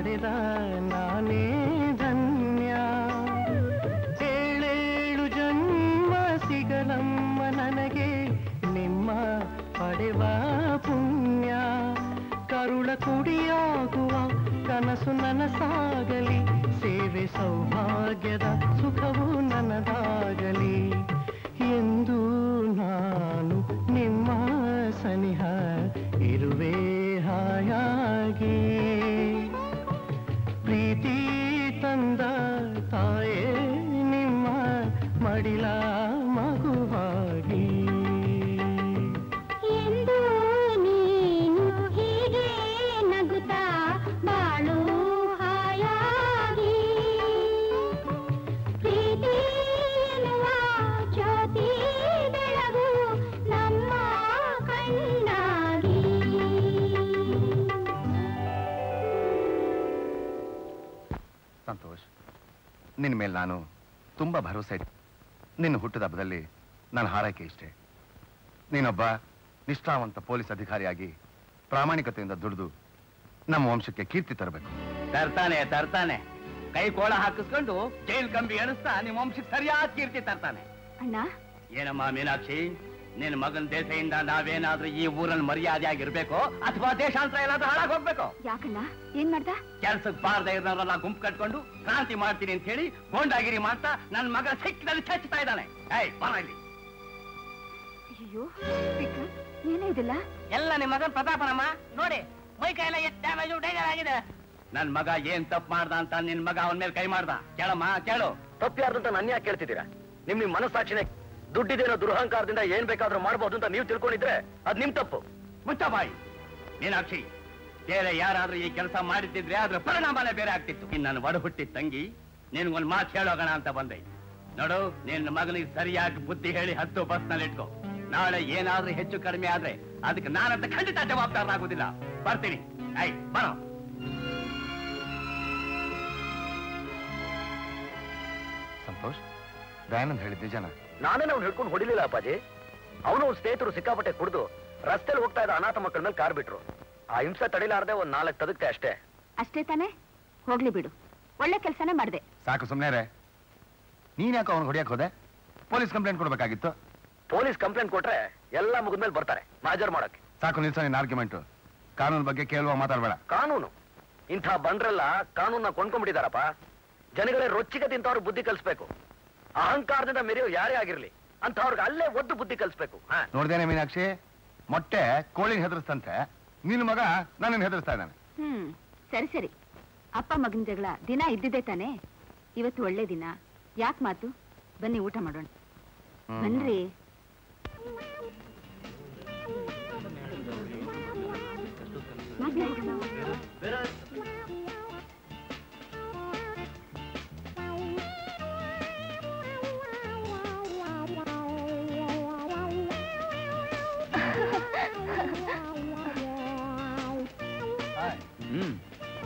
ಪಡೆದ ನಾನೇ ಧನ್ಯ ಏಳೇಳು ಜನ್ಮ ಸಿಗಲಮ್ಮ ನನಗೆ ನಿಮ್ಮ ಪಡೆವ ಪುಣ್ಯ ಕರುಳ ಕುಡಿಯಾಗುವ ಕನಸು ನನಸಾಗಲಿ ಸೇವೆ ಸೌಭಾಗ್ಯದ ಸುಖವು ನನದಾಗಲಿ ಎಂದು ನಾನು ನಿಮ್ಮ ಸನಿಹ ಇರುವೆ ಹಾಯಾಗಿ ಪ್ರೀತಿ ತಂದ ತಾಯೇ ನಿಮ್ಮ ಮಡಿಲ ಮಗುವಾಗಿ ಎಂದು ನೀನು ಹೀಗೆ ನಗುತ್ತಾ ಬಾಳು ಹಾಯಾಗಿ ಪ್ರೀತಿ ಎನ್ನುವ ಜ್ಯೋತಿ ಬೆಳಗು ನಮ್ಮ ಕಣ್ಣಾಗಿ ಸಂತೋಷ್ ನಿನ್ನ ಮೇಲೆ ನಾನು ತುಂಬಾ ಭರವಸೆ ಇಟ್ಟೆ. ನಿನ್ನ ಹುಟ್ಟಿದ ಹಬ್ಬದಲ್ಲಿ ನನ್ನ ಹಾರೈಕೆ ಇಷ್ಟೇ ನೀನೊಬ್ಬ ನಿಷ್ಠಾವಂತ ಪೊಲೀಸ್ ಅಧಿಕಾರಿಯಾಗಿ ಪ್ರಾಮಾಣಿಕತೆಯಿಂದ ದುಡಿದು ನಮ್ಮ ವಂಶಕ್ಕೆ ಕೀರ್ತಿ ತರಬೇಕು ತರ್ತಾನೆ ತರ್ತಾನೆ ಕೈ ಕೋಳ ಹಾಕಿಸ್ಕೊಂಡು ಜೈಲ್ ಕಂಬಿ ಎಣಿಸ್ತಾ ನಿಮ್ಮ ವಂಶಕ್ಕೆ ಸರಿಯಾದ ಕೀರ್ತಿ ತರ್ತಾನೆ ಅಣ್ಣ ಏನಮ್ಮ ಮೀನಾಕ್ಷಿ ನಿನ್ನ ಮಗನ ದೇಶದಿಂದ ನಾವೇನಾದ್ರೂ ಈ ಊರಲ್ಲಿ ಮರ್ಯಾದೆಯಾಗಿರ್ಬೇಕೋ ಅಥವಾ ದೇಶಾಂತರ ಏನಾದ್ರೂ ಹಾಳಾಗಿ ಹೋಗ್ಬೇಕು ಯಾಕಣ್ಣ ಏನ್ ಮಾಡ್ದ ಕೆಲ್ಸಕ್ಕೆ ಬಾರದೆ ಇರೋರೆಲ್ಲ ಗುಂಪು ಕಟ್ಕೊಂಡು ಕ್ರಾಂತಿ ಮಾಡ್ತೀನಿ ಅಂತ ಹೇಳಿ ಗೋಂಡಾಗಿರಿ ಮಾಡ್ತಾ ನನ್ನ ಮಗ ಸಿಕ್ಕಿದಲ್ಲಿ ಚಚ್ತಾ ಇದ್ದಾನೆ ಏಯ್ ಬರ ಇಲ್ಲಿ ಅಯ್ಯೋ ವಿಕ್ರಮ್ ಏನೇ ಇದೆಲ್ಲ ಎಲ್ಲ ನಿಮ್ಮ ಮಗನ್ ಪ್ರತಾಪನಮ್ಮ ನೋಡಿ ಮೈ ಕೈ ಎಲ್ಲ ಎಷ್ಟು ಡ್ಯಾಮೇಜ್ ಡೇಂಜರ್ ಆಗಿದೆ ನನ್ ಮಗ ಏನ್ ತಪ್ಪು ಮಾಡ್ದ ಅಂತ ನಿನ್ ಮಗ ಅವನ ಮೇಲೆ ಕೈ ಮಾಡ್ದ ಕೇಳಮ್ಮ ಕೇಳು ತಪ್ಪು ಯಾರ್ದು ಅಂತ ನನ್ನ ಯಾಕೆ ಕೇಳ್ತಿದ್ದೀರಾ ನಿಮ್ ನಿಮ್ ಮನಸ್ಸಾಕ್ಷಿನೇ ದುಡ್ಡಿದೇನೋ ದುರಹಂಕಾರದಿಂದ ಏನ್ ಬೇಕಾದ್ರೂ ಮಾಡ್ಬೋದು ಅಂತ ನೀವು ತಿಳ್ಕೊಂಡಿದ್ರೆ ಅದ್ ನಿಮ್ ತಪ್ಪು ಮುಚ್ಚ ಬಾಯಿ ಮೀನಾಕ್ಷಿ ಬೇರೆ ಯಾರಾದ್ರೂ ಈ ಕೆಲಸ ಮಾಡಿದ್ದಿದ್ರೆ ಅದ್ರ ಪರಿಣಾಮನೇ ಬೇರೆ ಆಗ್ತಿತ್ತು ಇನ್ನು ನನ್ನ ಒಡ ಹುಟ್ಟಿದ ತಂಗಿ ನಿನ್ಗೊಂದ್ ಮಾತು ಹೇಳೋಗೋಣ ಅಂತ ಬಂದೆ ನೋಡು ನಿನ್ನ ಮಗನಿಗೆ ಸರಿಯಾಗಿ ಬುದ್ಧಿ ಹೇಳಿ ಹತ್ತು ಬಸ್ನಲ್ಲಿ ಇಟ್ಕೋ ನಾಳೆ ಏನಾದ್ರೂ ಹೆಚ್ಚು ಕಡಿಮೆ ಆದ್ರೆ ಅದಕ್ಕೆ ನಾನಂತ ಖಂಡಿತ ಜವಾಬ್ದಾರನಾಗುದಿಲ್ಲ ಬರ್ತೀನಿ ಐ ಬರೋ ಸಂತೋಷ್ ದಯಾನಂದ್ ಹೇಳಿದ್ ನಿಜನಾ ನಾನೇ ಅವ್ನು ಹಿಡ್ಕೊಂಡು ಹೊಡಿಲಿಲ್ಲ ಅಪ್ಪಾಜಿ ಅವನು ಅವ್ನ ಸ್ನೇಹಿತರು ಸಿಕ್ಕಾಪಟ್ಟೆ ಕುಡಿದು ರಸ್ತೆಲಿ ಹೋಗ್ತಾ ಇದ್ದ ಅನಾಥ ಮಕ್ಕಳ ಮೇಲೆ ಕಾರ್ ಬಿಟ್ರು ಆ ಹಿಂಸೆ ತಡಿಲಾರ್ದೆ ಒಂದ್ ನಾಲ್ಕು ತದಕ್ತೆ ಅಷ್ಟೇ ಅಷ್ಟೇ ತಾನೇ ಹೋಗ್ಲಿ ಬಿಡು ಒಳ್ಳೆ ಕೆಲ್ಸನೇ ಮಾಡ್ದೆ ಸಾಕು ಸುಮ್ನೆ ನೀನ್ ಯಾಕೆ ಅವ್ನಿಗೆ ಹೊಡಿಯಕ್ ಹೋದೆ ಪೊಲೀಸ್ ಕಂಪ್ಲೇಂಟ್ ಕೊಡ್ಬೇಕಾಗಿತ್ತು ಪೊಲೀಸ್ ಕಂಪ್ಲೇಂಟ್ ಕೊಟ್ರೆ ಎಲ್ಲ ಮುಗಿದ್ಮೇಲೆ ಬರ್ತಾರೆ ಮಾಜರ್ ಮಾಡಕ್ಕೆ ಸಾಕು ನಿಲ್ಸೋ ನಿನ್ನ ಆರ್ಗ್ಯುಮೆಂಟ್ ಕಾನೂನು ಬಗ್ಗೆ ಕೇಳುವ ಮಾತಾಡ್ಬೇಡ ಕಾನೂನು ಇಂಥ ಬಂದ್ರೆಲ್ಲ ಕಾನೂನ ಕೊಂಡ್ಕೊಂಡ್ಬಿಟ್ಟಿದಾರಪ್ಪ ಜನಗಳೇ ರೊಚ್ಚಿಗೆ ತಿಂತವ್ರು ಬುದ್ಧಿ ಕಲಿಸ್ಬೇಕು ಅಹಂಕಾರದಿಂದ ಮೆರೆಯೋ ಯಾರೇ ಆಗಿರ್ಲಿ ಅಂತವ್ರಿಗೆ ಅಲ್ಲೇ ಒದ್ದು ಬುದ್ಧಿ ಕಲಿಸ್ಬೇಕು ಹಾ ನೋಡ್ದೇನೆ ಮೀನಾಕ್ಷಿ ಮೊಟ್ಟೆ ಕೋಳಿನ ಹೆದರ್ಸ್ತಂತೆ ನಿನ್ನ ಮಗ ನನ್ನನ್ನು ಹೆದರ್ಸ್ತಾ ಇದ್ದಾನೆ ಹ್ಮ್ ಸರಿ ಸರಿ ಅಪ್ಪ ಮಗನ ಜಗಳ ದಿನ ಇದ್ದಿದ್ದೆ ತಾನೇ ಇವತ್ತು ಒಳ್ಳೆ ದಿನ ಯಾಕ್ ಮಾತು ಬನ್ನಿ ಊಟ ಮಾಡೋಣ ಬನ್ರಿ ಮೊದ್ಲೇ ಹೋಗೋಣ. ಹ್ಮ್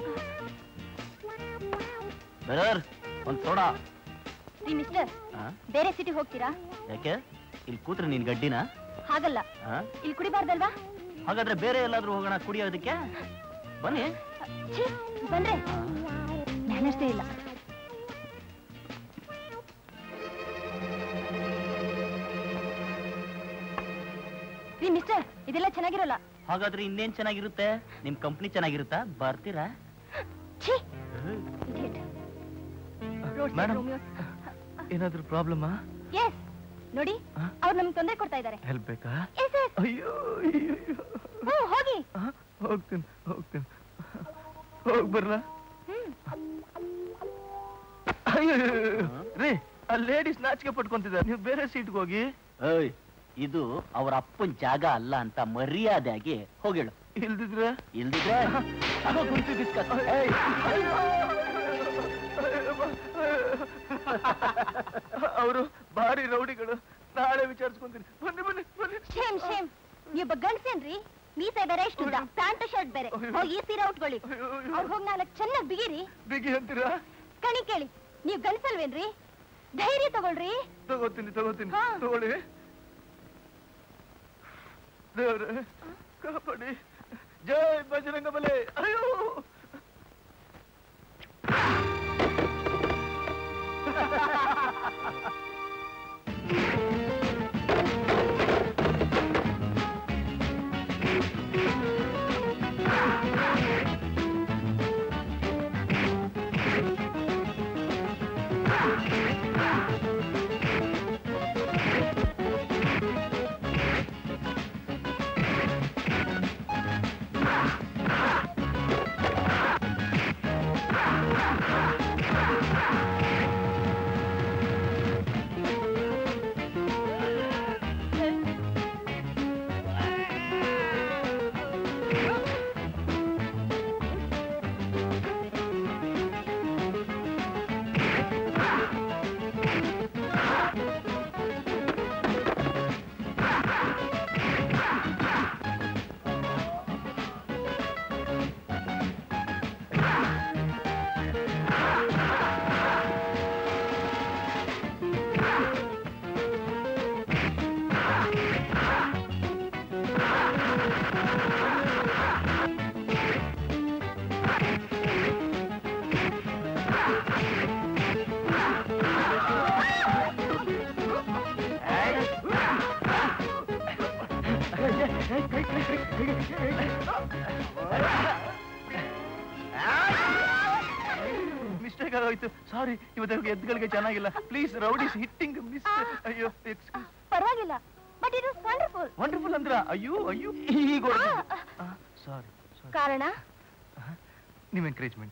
ಬರೋರ್ ಒಂದ್ ಸೋಡಾ ರೀ ಮಿಸ್ಟರ್ ಆ? ಬೇರೆ ಸಿಟಿ ಹೋಗ್ತೀರಾ ಯಾಕೆ ಇಲ್ಲಿ ಕೂತ್ರೆ ನೀನ್ ಗಡ್ಡಿನ ಹಾಗಲ್ಲ ಆ? ಇಲ್ಲಿ ಕುಡಿಬಾರ್ದಲ್ವಾ ಹಾಗಾದ್ರೆ ಬೇರೆ ಎಲ್ಲಾದ್ರೂ ಹೋಗೋಣ ಕುಡಿಯೋದಕ್ಕೆ ಬನ್ನಿ ಛೀ, ಬಂದ್ರೆ ಮ್ಯಾನರ್ಸೇ ಇಲ್ಲ ರೀ ಮಿಸ್ಟರ್ ಇದೆಲ್ಲ ಚೆನ್ನಾಗಿರಲ್ಲ ಹಾಗಾದ್ರೆ ಇನ್ನೇನ್ ಚೆನ್ನಾಗಿರುತ್ತೆ ನಿಮ್ ಕಂಪ್ನಿ ಚೆನ್ನಾಗಿರುತ್ತಾ ಬರ್ತೀರಾ ಛೀ idiot. Roadside madam Romeo. ಏನಾದ್ರೂ ಪ್ರಾಬ್ಲಮಾ Yes. ನೋಡಿ ಆ? ಅವ್ರು ನಮ್ಗೆ ತೊಂದರೆ ಕೊಡ್ತಾ ಇದ್ದಾರೆ ಹೆಲ್ಪ್ ಬೇಕಾ ಎಸ್ ಎಸ್ ಅಯ್ಯೋ ಅಯ್ಯೋ, ಅಯ್ಯೋ. ಹ್ಞೂ ಹೋಗಿ ಆ, ಹೋಗ್ತೀನಿ ಹೋಗ್ತೀನಿ ಹೋಗ್ ಬರ್ಲಾ ಹ್ಮ್ ಅಯ್ಯೋ ರೀ ಆ ಲೇಡೀಸ್ ನಾಚಿಕೆ ಪಟ್ಕೊಂತಿದ್ದಾರೆ ನೀವು ಬೇರೆ ಸೀಟ್ಗೆ ಹೋಗಿ ಏಯ್ ಇದು ಅವ್ರ ಅಪ್ಪನ್ ಜಾಗ ಅಲ್ಲ ಅಂತ ಮರ್ಯಾದೆಯಾಗಿ ಹೋಗಿಳು ಇಲ್ದಿದ್ರೆ ಇಲ್ದಿದ್ರೆ ತಗೋ ಕುಂತು ಬಿಸ್ಕತ್. ಏಯ್, ಅವರು ಭಾರಿ ರೌಡಿಗಳು ನಾಳೆ ವಿಚಾರಿಸ್ಕೊಂತೀನಿ ಬನ್ನಿ ಬನ್ನಿ ಬನ್ನಿ ಶೇಮ್ ಶೇಮ್ ನೀವು ಗಂಡ್ಸೇನ್ರಿ ಮೀಸೆ ಬೇರೆ ಇಷ್ಟುದ್ದ ಪ್ಯಾಂಟ್ ಶರ್ಟ್ ಬೇರೆ ಹೋಗಿ ಈ ಸೀರೆ ಉಟ್ಕೊಳ್ಳಿ ಅವ್ರು ಹೋಗಿ ನಾಲ್ಕು ಚೆನ್ನಾಗಿ ಬಿಗಿರಿ ಬಿಗಿ ಅಂತೀರಾ ಕಣಿ ಕೇಳಿ ನೀವು ಗಂಡ್ಸಲ್ವೇನ್ರಿ ಧೈರ್ಯ ತಗೊಳ್ರಿ ತಗೋತೀನಿ ತಗೋತೀನಿ ಹಾ. ತಗೊಳ್ಳಿ ದೇವ್ರೆ ಕಾಪಾಡಿ ಜೈ ಬಜರಂಗ ಬಲೆ ಅಯ್ಯೋ ಮಿಸ್ಟೇಕ್ ಆಗೋಯ್ತು ಸಾರಿ ಇವತ್ತು ಎದ್ದುಗಳಿಗೆ ಚೆನ್ನಾಗಿಲ್ಲ ಪ್ಲೀಸ್ ರೌಡೀಸ್ ಹಿಟ್ಟಿಂಗ್ ಮಿಸ್ ಅಯ್ಯೋ ಎಕ್ಸ್ಕ್ಯೂಸ್ ಪರವಾಗಿಲ್ಲ but it is wonderful wonderful ಅಂದ್ರ ಅಯ್ಯೋ ಅಯ್ಯೋ ಈಗ ಸಾರಿ ಕಾರಣ ನಿಮ್ ಎಂಕರೇಜ್ಮೆಂಟ್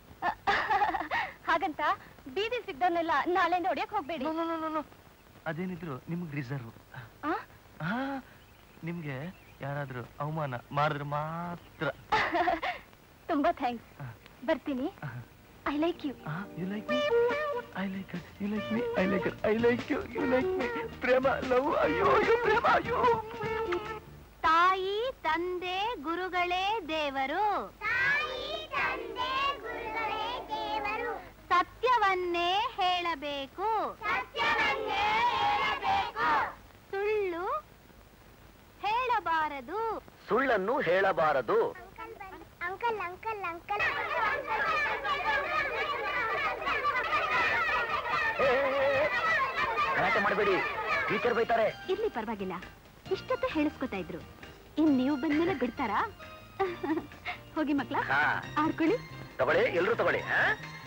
ಹಾಗಂತ ಬೀದಿ ಸಿಗ್ದವ್ರನ್ನೆಲ್ಲ ನಾಳೆಯಿಂದ ಹೊಡಿಯಕ್ ಹೋಗ್ಬೇಡಿ ಅದೇನಿದ್ರು ನಿಮ್ಗೆ ರಿಸರ್ವ್ ಆ? ನಿಮ್ಗೆ ಯಾರಾದ್ರೂ ಅವಮಾನ ಮಾಡಿದ್ರೆ ಮಾತ್ರ ತುಂಬಾ ಥ್ಯಾಂಕ್ಸ್ ಬರ್ತೀನಿ I like you you like me I like you like me I like I like you you like me ಪ್ರೇಮ ಲವ್ ಅಯ್ಯೋ ಅಯ್ಯೋ ಪ್ರೇಮ ಅಯ್ಯೋ ತಾಯಿ ತಂದೆ ಗುರುಗಳೇ ದೇವರು ಸತ್ಯವನ್ನೇ ಹೇಳಬೇಕು ಸುಳ್ಳು ಹೇಳಬಾರದು ಸುಳ್ಳನ್ನು ಹೇಳಬಾರದು ಅಂಕಲ್ ಅಂಕಲ್ ಅಂಕಲ್ ಗಲಾಟೆ ಮಾಡಬೇಡಿ ಟೀಚರ್ ಬೈತಾರೆ ಇರ್ಲಿ ಪರವಾಗಿಲ್ಲ ಇಷ್ಟೊತ್ತು ಹೇಳಿಸ್ಕೊತಾ ಇದ್ರು ಇನ್ ನೀವು ಬಂದ್ಮೇಲೆ ಬಿಡ್ತಾರಾ ಹೋಗಿ ಮಕ್ಳ ಹಾ ಆಡ್ಕೊಳ್ಳಿ ತಗೊಳ್ಳಿ ಎಲ್ರು ತಗೊಳ್ಳಿ ಹಾ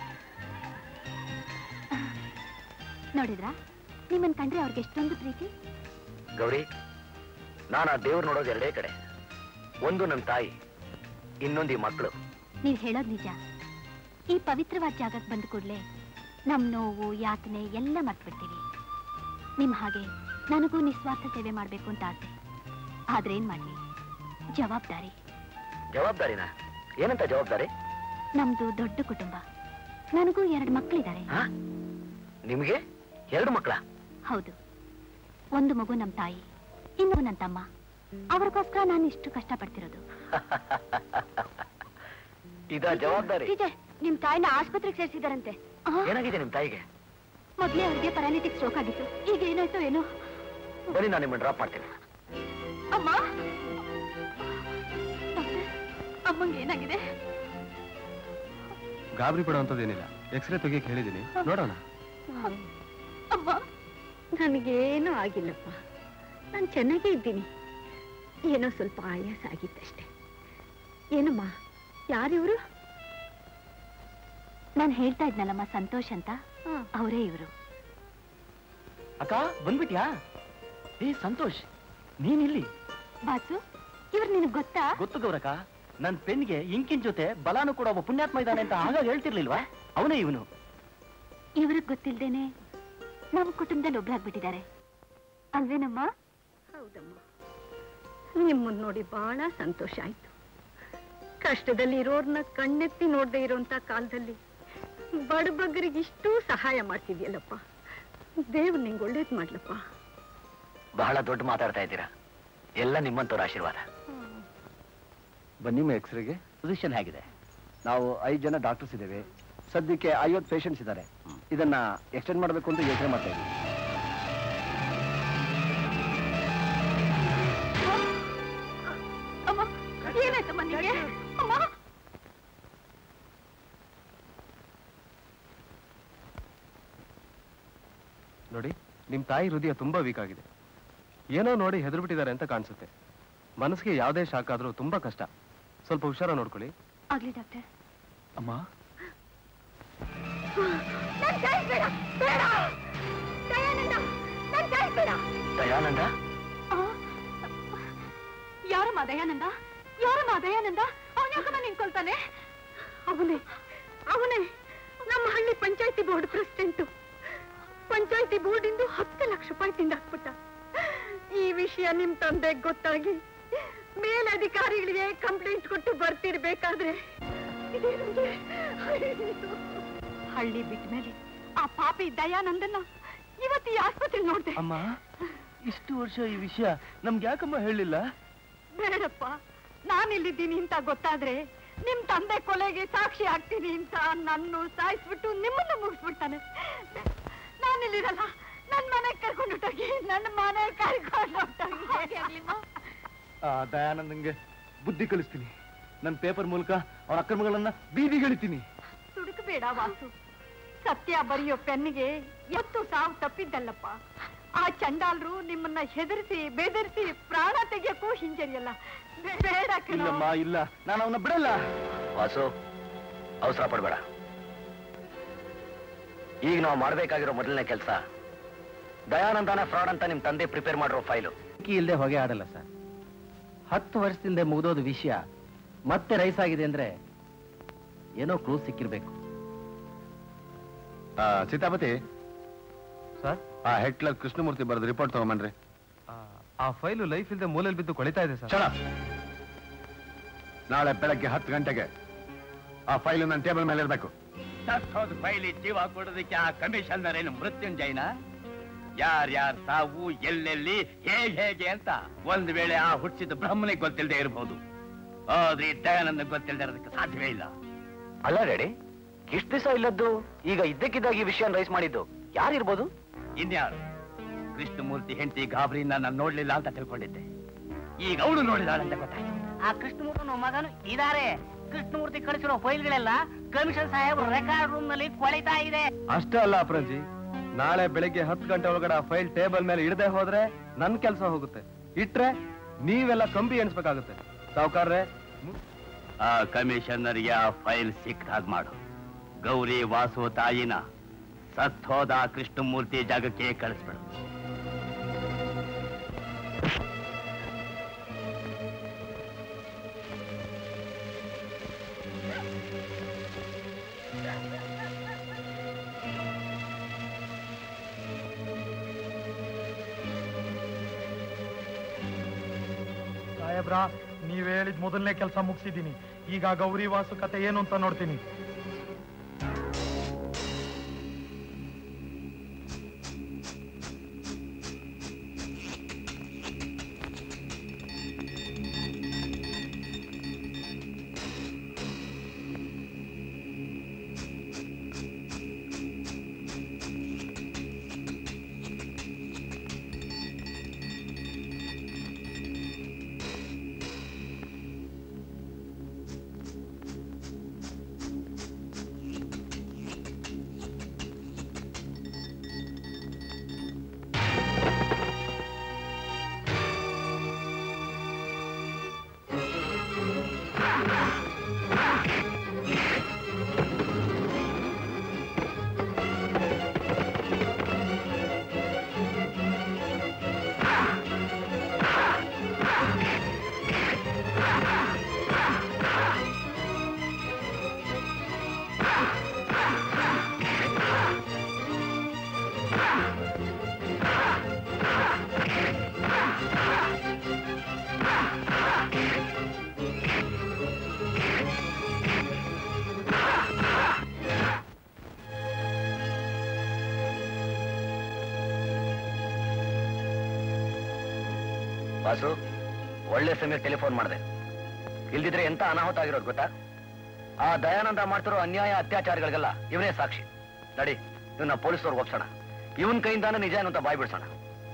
ನೋಡಿದ್ರಾ ನಿಮ್ಮನ್ ಕಂಡ್ರೆ ಅವ್ರಿಗೆ ಎಷ್ಟೊಂದು ಪ್ರೀತಿ ಗೌರಿ ನಾನು ಆ ದೇವ್ರು ನೋಡೋದು ಎರಡೇ ಕಡೆ ಒಂದು ನನ್ನ ತಾಯಿ ಇನ್ನೊಂದು ಈ ಮಕ್ಕಳು ನೀವ್ ಹೇಳೋದ್ ನಿಜ ಈ ಪವಿತ್ರವಾದ ಜಾಗಕ್ಕೆ ಬಂದ ಕೂಡ್ಲೆ ನಮ್ ನೋವು ಯಾತನೆ ಎಲ್ಲ ಮರ್ತ್ಬಿಡ್ತೀವಿ ನಿಮ್ ಹಾಗೆ ನನಗೂ ನಿಸ್ವಾರ್ಥ ಸೇವೆ ಮಾಡ್ಬೇಕು ಅಂತ ಆಸೆ ಆದ್ರೆ ಏನ್ ಮಾಡ್ಲಿ ಜವಾಬ್ದಾರಿ ಜವಾಬ್ದಾರಿನ ಏನಂತ ಜವಾಬ್ದಾರಿ ನಮ್ದು ದೊಡ್ಡ ಕುಟುಂಬ ನನಗೂ ಎರಡು ಮಕ್ಕಳಿದ್ದಾರೆ ಹಾ ನಿಮ್ಗೆ ಎರಡು ಮಕ್ಕಳ ಹೌದು ಒಂದು ಮಗು ನಮ್ ತಾಯಿ ಇನ್ನು ನನ್ನ ತಮ್ಮ ಅವ್ರಿಗೋಸ್ಕರ ನಾನು ಇಷ್ಟು ಕಷ್ಟಪಡ್ತಿರೋದು ಇದ ಜವಾಬ್ದಾರಿ ನಿಮ್ ತಾಯಿನ ಆಸ್ಪತ್ರೆಗೆ ಸೇರಿಸಿದಾರಂತೆ ಏನಾಗಿದೆ ನಿಮ್ ತಾಯಿಗೆ ಮೊದ್ಲೇ ಅವ್ರಿಗೆ ಪರಾಲಿಟಿಕ್ ಸ್ಟ್ರೋಕ್ ಆಗಿತ್ತು ಈಗ ಏನಾಯ್ತೋ ಏನೋ ಬನ್ನಿ ನಾನು ನಿಮ್ಮನ್ನು ಡ್ರಾಪ್ ಮಾಡ್ತೀನಿ ಅಮ್ಮ ಡಾಕ್ಟರ್, ಅಮ್ಮಂಗೆ ಏನಾಗಿದೆ ಗಾಬರಿ ಪಡುವಂಥದ್ದೇನಿಲ್ಲ ಎಕ್ಸ್ರೇ ತೆಗಿಯಕ್ಕೆ ಹೇಳಿದ್ದೀನಿ ನೋಡೋಣ ಅಮ್ಮ ನನಗೇನೂ ಆಗಿಲ್ಲಪ್ಪ ನಾನು ಚೆನ್ನಾಗೇ ಇದ್ದೀನಿ ಏನೋ ಸ್ವಲ್ಪ ಆಯಾಸ ಆಗಿತ್ತಷ್ಟೇ ಏನಮ್ಮ ಯಾರಿವರು ನಾನು ಹೇಳ್ತಾ ಇದ್ನಲ್ಲಮ್ಮ ಸಂತೋಷ್ ಅಂತ ಅವರೇ ಇವರು ಅಕ್ಕ ಬಂದ್ಬಿಟ್ಯಾ ಏ ಸಂತೋಷ್ ನೀನಿಲ್ಲಿ ಬಾಸು ಇವ್ರು ನಿನಗೆ ಗೊತ್ತಾ ಗೊತ್ತು ಗೌರಕ್ಕ ನನ್ ಪೆನ್ಗೆ ಇಂಕಿನ್ ಜೊತೆ ಬಲಾನು ಕೂಡ ಒಬ್ಬ ಪುಣ್ಯಾತ್ಮ ಇದ್ದಾನೆ ಅಂತ ಆಗಾಗ ಹೇಳ್ತಿರ್ಲಿಲ್ವಾ ಅವನೇ ಇವನು ಇವ್ರಿಗೆ ಗೊತ್ತಿಲ್ದೇನೆ ನಮ್ಮ ಕುಟುಂಬದಲ್ಲಿ ಒಬ್ರಾಗ್ಬಿಟ್ಟಿದ್ದಾರೆ ಅಲ್ವೇನಮ್ಮ ಹೌದಮ್ಮ ನಿಮ್ಮನ್ನ ನೋಡಿ ಬಹಳ ಸಂತೋಷ ಆಯ್ತು ಕಷ್ಟದಲ್ಲಿ ಇರೋರ್ನ ಕಣ್ಣೆತ್ತಿ ನೋಡದೆ ಇರೋಂತ ಕಾಲದಲ್ಲಿ ಬಡಬಗ್ಗರಿಗೆ ಇಷ್ಟೂ ಸಹಾಯ ಮಾಡ್ತಿದ್ಯಲ್ಲಪ್ಪ ದೇವ್ರು ನಿಂಗೆ ಒಳ್ಳೇದ್ ಮಾಡ್ಲಪ್ಪ ಬಹಳ ದೊಡ್ಡ ಮಾತಾಡ್ತಾ ಇದ್ದೀರಾ ಎಲ್ಲ ನಿಮ್ಮಂತವ್ರ ಆಶೀರ್ವಾದ ಬನ್ನಿಮ್ಮ ಎಕ್ಸ್ರೇಗೆ ಪೊಸಿಷನ್ ಹೇಗಿದೆ ನಾವು ಐದು ಜನ ಡಾಕ್ಟರ್ಸ್ ಇದ್ದೇವೆ ಸದ್ಯಕ್ಕೆ ಐವತ್ತು ಪೇಷಂಟ್ಸ್ ಇದ್ದಾರೆ ಇದನ್ನ ಎಕ್ಸ್ಟೆಂಡ್ ಮಾಡಬೇಕು ಅಂತ ಯೋಚನೆ ಮಾಡ್ತಾ ಇದ್ದೀವಿ ಅಮ್ಮ ಏನಾಯ್ತಮ್ಮ ನಿಂಗೆ ಅಮ್ಮ ನೋಡಿ ನಿಮ್ ತಾಯಿ ಹೃದಯ ತುಂಬಾ ವೀಕ್ ಆಗಿದೆ ಏನೋ ನೋಡಿ ಹೆದರ್ಬಿಟ್ಟಿದ್ದಾರೆ ಅಂತ ಕಾಣಿಸುತ್ತೆ ಮನಸ್ಸಿಗೆ ಯಾವುದೇ ಶಾಕ್ ಆದ್ರೂ ತುಂಬಾ ಕಷ್ಟ ಸ್ವಲ್ಪ ಹುಷಾರ ನೋಡ್ಕೊಳ್ಳಿ ಆಗ್ಲಿ ಡಾಕ್ಟರ್ ಅಮ್ಮ ನನ್ ಕೈ ಬೇಡ ಬೇಡ ದಯಾನಂದ ನನ್ ಕೈ ಬೇಡ ದಯಾನಂದ ಯಾರಮ್ಮ ದಯಾನಂದ ಯಾರಮ್ಮ ದಯಾನಂದ ಅವನ ಯಾಕಮ್ಮ ನಿಂತ್ಕೊಳ್ತಾನೆ ಅವನೇ ಅವನೇ ನಮ್ಮ ಹಳ್ಳಿ ಪಂಚಾಯತಿ ಬೋರ್ಡ್ ಪ್ರೆಸಿಡೆಂಟು ಪಂಚಾಯತಿ ಬೋರ್ಡ್ ಇಂದು ಹತ್ತು ಲಕ್ಷ ರೂಪಾಯಿ ತಿಂದಾಕ್ಬಿಟ್ಟ ಈ ವಿಷಯ ನಿಮ್ ತಂದೆಗೆ ಗೊತ್ತಾಗಿ ಮೇಲಧಿಕಾರಿಗಳಿಗೆ ಕಂಪ್ಲೇಂಟ್ ಕೊಟ್ಟು ಬರ್ತಿರ್ಬೇಕಾದ್ರೆ ಇದೇನಿದೆ? ಹಳ್ಳಿ ಬಿಟ್ಟ ಮೇಲೆ ಆ ಪಾಪಿ ದಯಾನಂದನ್ನ ಇವತ್ತು ಈ ಆಸ್ಪತ್ರೆ ನೋಡ್ದೆ ಅಮ್ಮ ಇಷ್ಟು ವರ್ಷ ಈ ವಿಷಯ ನಮ್ಗೆ ಯಾಕಮ್ಮ ಹೇಳಿಲ್ಲ ಬೇಡಪ್ಪ ನಾನಿಲ್ಲಿದ್ದೀನಿ ಅಂತ ಗೊತ್ತಾದ್ರೆ ನಿಮ್ ತಂದೆ ಕೊಲೆಗೆ ಸಾಕ್ಷಿ ಆಗ್ತೀನಿ ಅಂತ ನನ್ನ ಸಾಯಿಸ್ಬಿಟ್ಟು ನಿಮ್ಮನ್ನ ಮುಗಿಸ್ಬಿಡ್ತಾನೆ ನಾನಿಲ್ಲಿರಲ್ಲ ನನ್ ಮನೆಗೆ ಕರ್ಕೊಂಡು ಹೊಟ್ಟೋಗಿ ನನ್ನ ಮನೆ ಕರ್ಕೊಂಡು ಹೊಟ್ಟೋಗಿ ಆ ದಯಾನಂದಂಗೆ ಬುದ್ಧಿ ಕಲಿಸ್ತೀನಿ ನನ್ನ ಪೇಪರ್ ಮೂಲಕ ಅವ್ರ ಅಕ್ರಮಗಳನ್ನ ಬೀದಿಗಿಳಿತೀನಿ ಸುಡುಕಬೇಡ ವಾಸು ಸತ್ಯ ಬರೆಯೋ ಪೆನ್ನಿಗೆ ಎತ್ತು ಸಾವು ತಪ್ಪಿದ್ದಲ್ಲಪ್ಪ ಆ ಚಂಡಾಲ್ರು ನಿಮ್ಮನ್ನ ಹೆದರಿಸಿ ಬೆದರಿಸಿ ಪ್ರಾಣ ತೆಗಿಯಕ್ಕೂ ಹಿಂಜರಿಯಲ್ಲ ಬೇ- ಬೇಡ ಕಣೋ. ಇಲ್ಲಮ್ಮ ಇಲ್ಲ ನಾನು ಅವನ್ನ ಬಿಡಲ್ಲ ವಾಸು ಅವಸರ ಪಡ್ಬೇಡ ಈಗ ನಾವು ಮಾಡ್ಬೇಕಾಗಿರೋ ಮೊದಲನೇ ಕೆಲಸ ದಯಾನಂದನ ಫ್ರಾಡ್ ಅಂತ ನಿಮ್ ತಂದೆ ಪ್ರಿಪೇರ್ ಮಾಡಿರೋ ಫೈಲು ಅಕ್ಕಿ ಇಲ್ಲದೆ ಹೊಗೆ ಆಡಲ್ಲ ಸರ್ ಹತ್ತು ವರ್ಷದಿಂದ ಮುಗಿದೋದ ವಿಷಯ ಮತ್ತೆ ರೈಸ್ ಆಗಿದೆ ಅಂದ್ರೆ ಏನೋ ಕ್ಲೂ ಸಿಕ್ಕಿರ್ಬೇಕು ಆ, ಸೀತಾಪತಿ ಸರ್ ಆ ಹೆಟ್ಲರ್ ಕೃಷ್ಣಮೂರ್ತಿ ಬರೆದ ರಿಪೋರ್ಟ್ ತಗೊಂಬನ್ರಿ ಆ ಫೈಲು ಲೈಫ್ ಇಲ್ಲದೆ ಮೂಲೆಯಲ್ಲಿ ಬಿದ್ದು ಕೊಳಿತಾ ಇದೆ ಸರ್ ಚಲ ನಾಳೆ ಬೆಳಗ್ಗೆ ಹತ್ತು ಗಂಟೆಗೆ ಆ ಫೈಲು ನನ್ನ ಟೇಬಲ್ ಮೇಲೆ ಇರಬೇಕು ಸತ್ತೋದ್ ಫೈಲಿ ಜೀವ ಕೊಡೋದಕ್ಕೆ ಆ ಕಮಿಷನರ್ ಏನು ಮೃತ್ಯುಂಜಯನ ಯಾರ್ಯಾರ ಸಾವು ಎಲ್ಲೆಲ್ಲಿ ಹೇಗೆ ಹೇಗೆ ಅಂತ ಒಂದ್ ವೇಳೆ ಆ ಹುಟ್ಟಿಸಿದ ಬ್ರಹ್ಮನಿಗೆ ಗೊತ್ತಿಲ್ಲದೆ ಇರಬಹುದು ಆದ್ರೆ ಈ ದಯಾನಂದ ಗೊತ್ತಿಲ್ಲದೆ ಇರೋದಕ್ಕೆ ಸಾಧ್ಯವೇ ಇಲ್ಲ ಅಲ್ಲ ರೆಡಿ ಇಷ್ಟು ದಿವಸ ಇಲ್ಲದ್ದು ಈಗ ಇದ್ದಕ್ಕಿದ್ದಾಗ ಈ ವಿಷಯ ರೈಸ್ ಮಾಡಿದ್ದು ಯಾರಿರ್ಬೋದು ಇನ್ಯಾರು ಕೃಷ್ಣಮೂರ್ತಿ ಹೆಂಡತಿ ಗಾಬರಿನ ನಾನು ನೋಡ್ಲಿಲ್ಲ ಅಂತ ತಿಳ್ಕೊಂಡಿದ್ದೆ ಈಗ ಅವಳು ನೋಡಿದಾಳಂತ ಗೊತ್ತಾಯ್ತು ಆ ಕೃಷ್ಣಮೂರ್ತಿ ಮಗನು ಇದಾರೆ ಕೃಷ್ಣಮೂರ್ತಿ ಕಳಿಸಿರೋ ಫೈಲ್ಗಳೆಲ್ಲ ಕಮಿಷನ್ ಸಾಹೇಬ್ ರೆಕಾರ್ಡ್ ರೂಮ್ ನಲ್ಲಿ ಕೊಳಿತಾ ಇದೆ ಅಷ್ಟೇ ಅಲ್ಲ ಅಪ್ರಂಜಿ ನಾಳೆ ಬೆಳಿಗ್ಗೆ ಹತ್ತು ಗಂಟೆ ಒಳಗಡೆ ಆ ಫೈಲ್ ಟೇಬಲ್ ಮೇಲೆ ಇಡದೆ ಹೋದ್ರೆ ನನ್ ಕೆಲಸ ಹೋಗುತ್ತೆ ಇಟ್ರೆ ನೀವೆಲ್ಲ ಕಂಬಿ ಎಣಿಸ್ಬೇಕಾಗುತ್ತೆ ಸಾವುಕಾರ್ರೆ ಆ ಕಮಿಷನರ್ಗೆ ಆ ಫೈಲ್ ಸಿಕ್ಕ ಹಾಗೆ ಮಾಡು ಗೌರಿ ವಾಸು ತಾಯಿನ ಸತ್ತೋದ ಕೃಷ್ಣಮೂರ್ತಿ ಜಾಗಕ್ಕೆ ಕಳಿಸ್ಬಿಡು ಸಾಹೇಬ್ರ ನೀವ್ ಹೇಳಿದ ಮೊದಲನೇ ಕೆಲಸ ಮುಗಿಸಿದೀನಿ ಈಗ ಗೌರಿ ವಾಸು ಕತೆ ಏನು ಅಂತ ನೋಡ್ತೀನಿ ವಾಸು ಒಳ್ಳೆ ಸಮಯ ಟೆಲಿಫೋನ್ ಮಾಡಿದೆ ಇಲ್ದಿದ್ರೆ ಎಂತ ಅನಾಹುತ ಆಗಿರೋದು ಗೊತ್ತಾ ಆ ದಯಾನಂದ ಮಾಡ್ತಿರೋ ಅನ್ಯಾಯ ಅತ್ಯಾಚಾರಗಳಿಗೆಲ್ಲ ಇವನೇ ಸಾಕ್ಷಿ ನಡಿ ಇವನ್ನ ಪೊಲೀಸವ್ರಿಗೆ ಒಪ್ಸೋಣ ಇವನ್ ಕೈಯಿಂದಾನೆ ನಿಜ ಏನು ಅಂತ ಬಾಯ್ ಬಿಡ್ಸೋಣ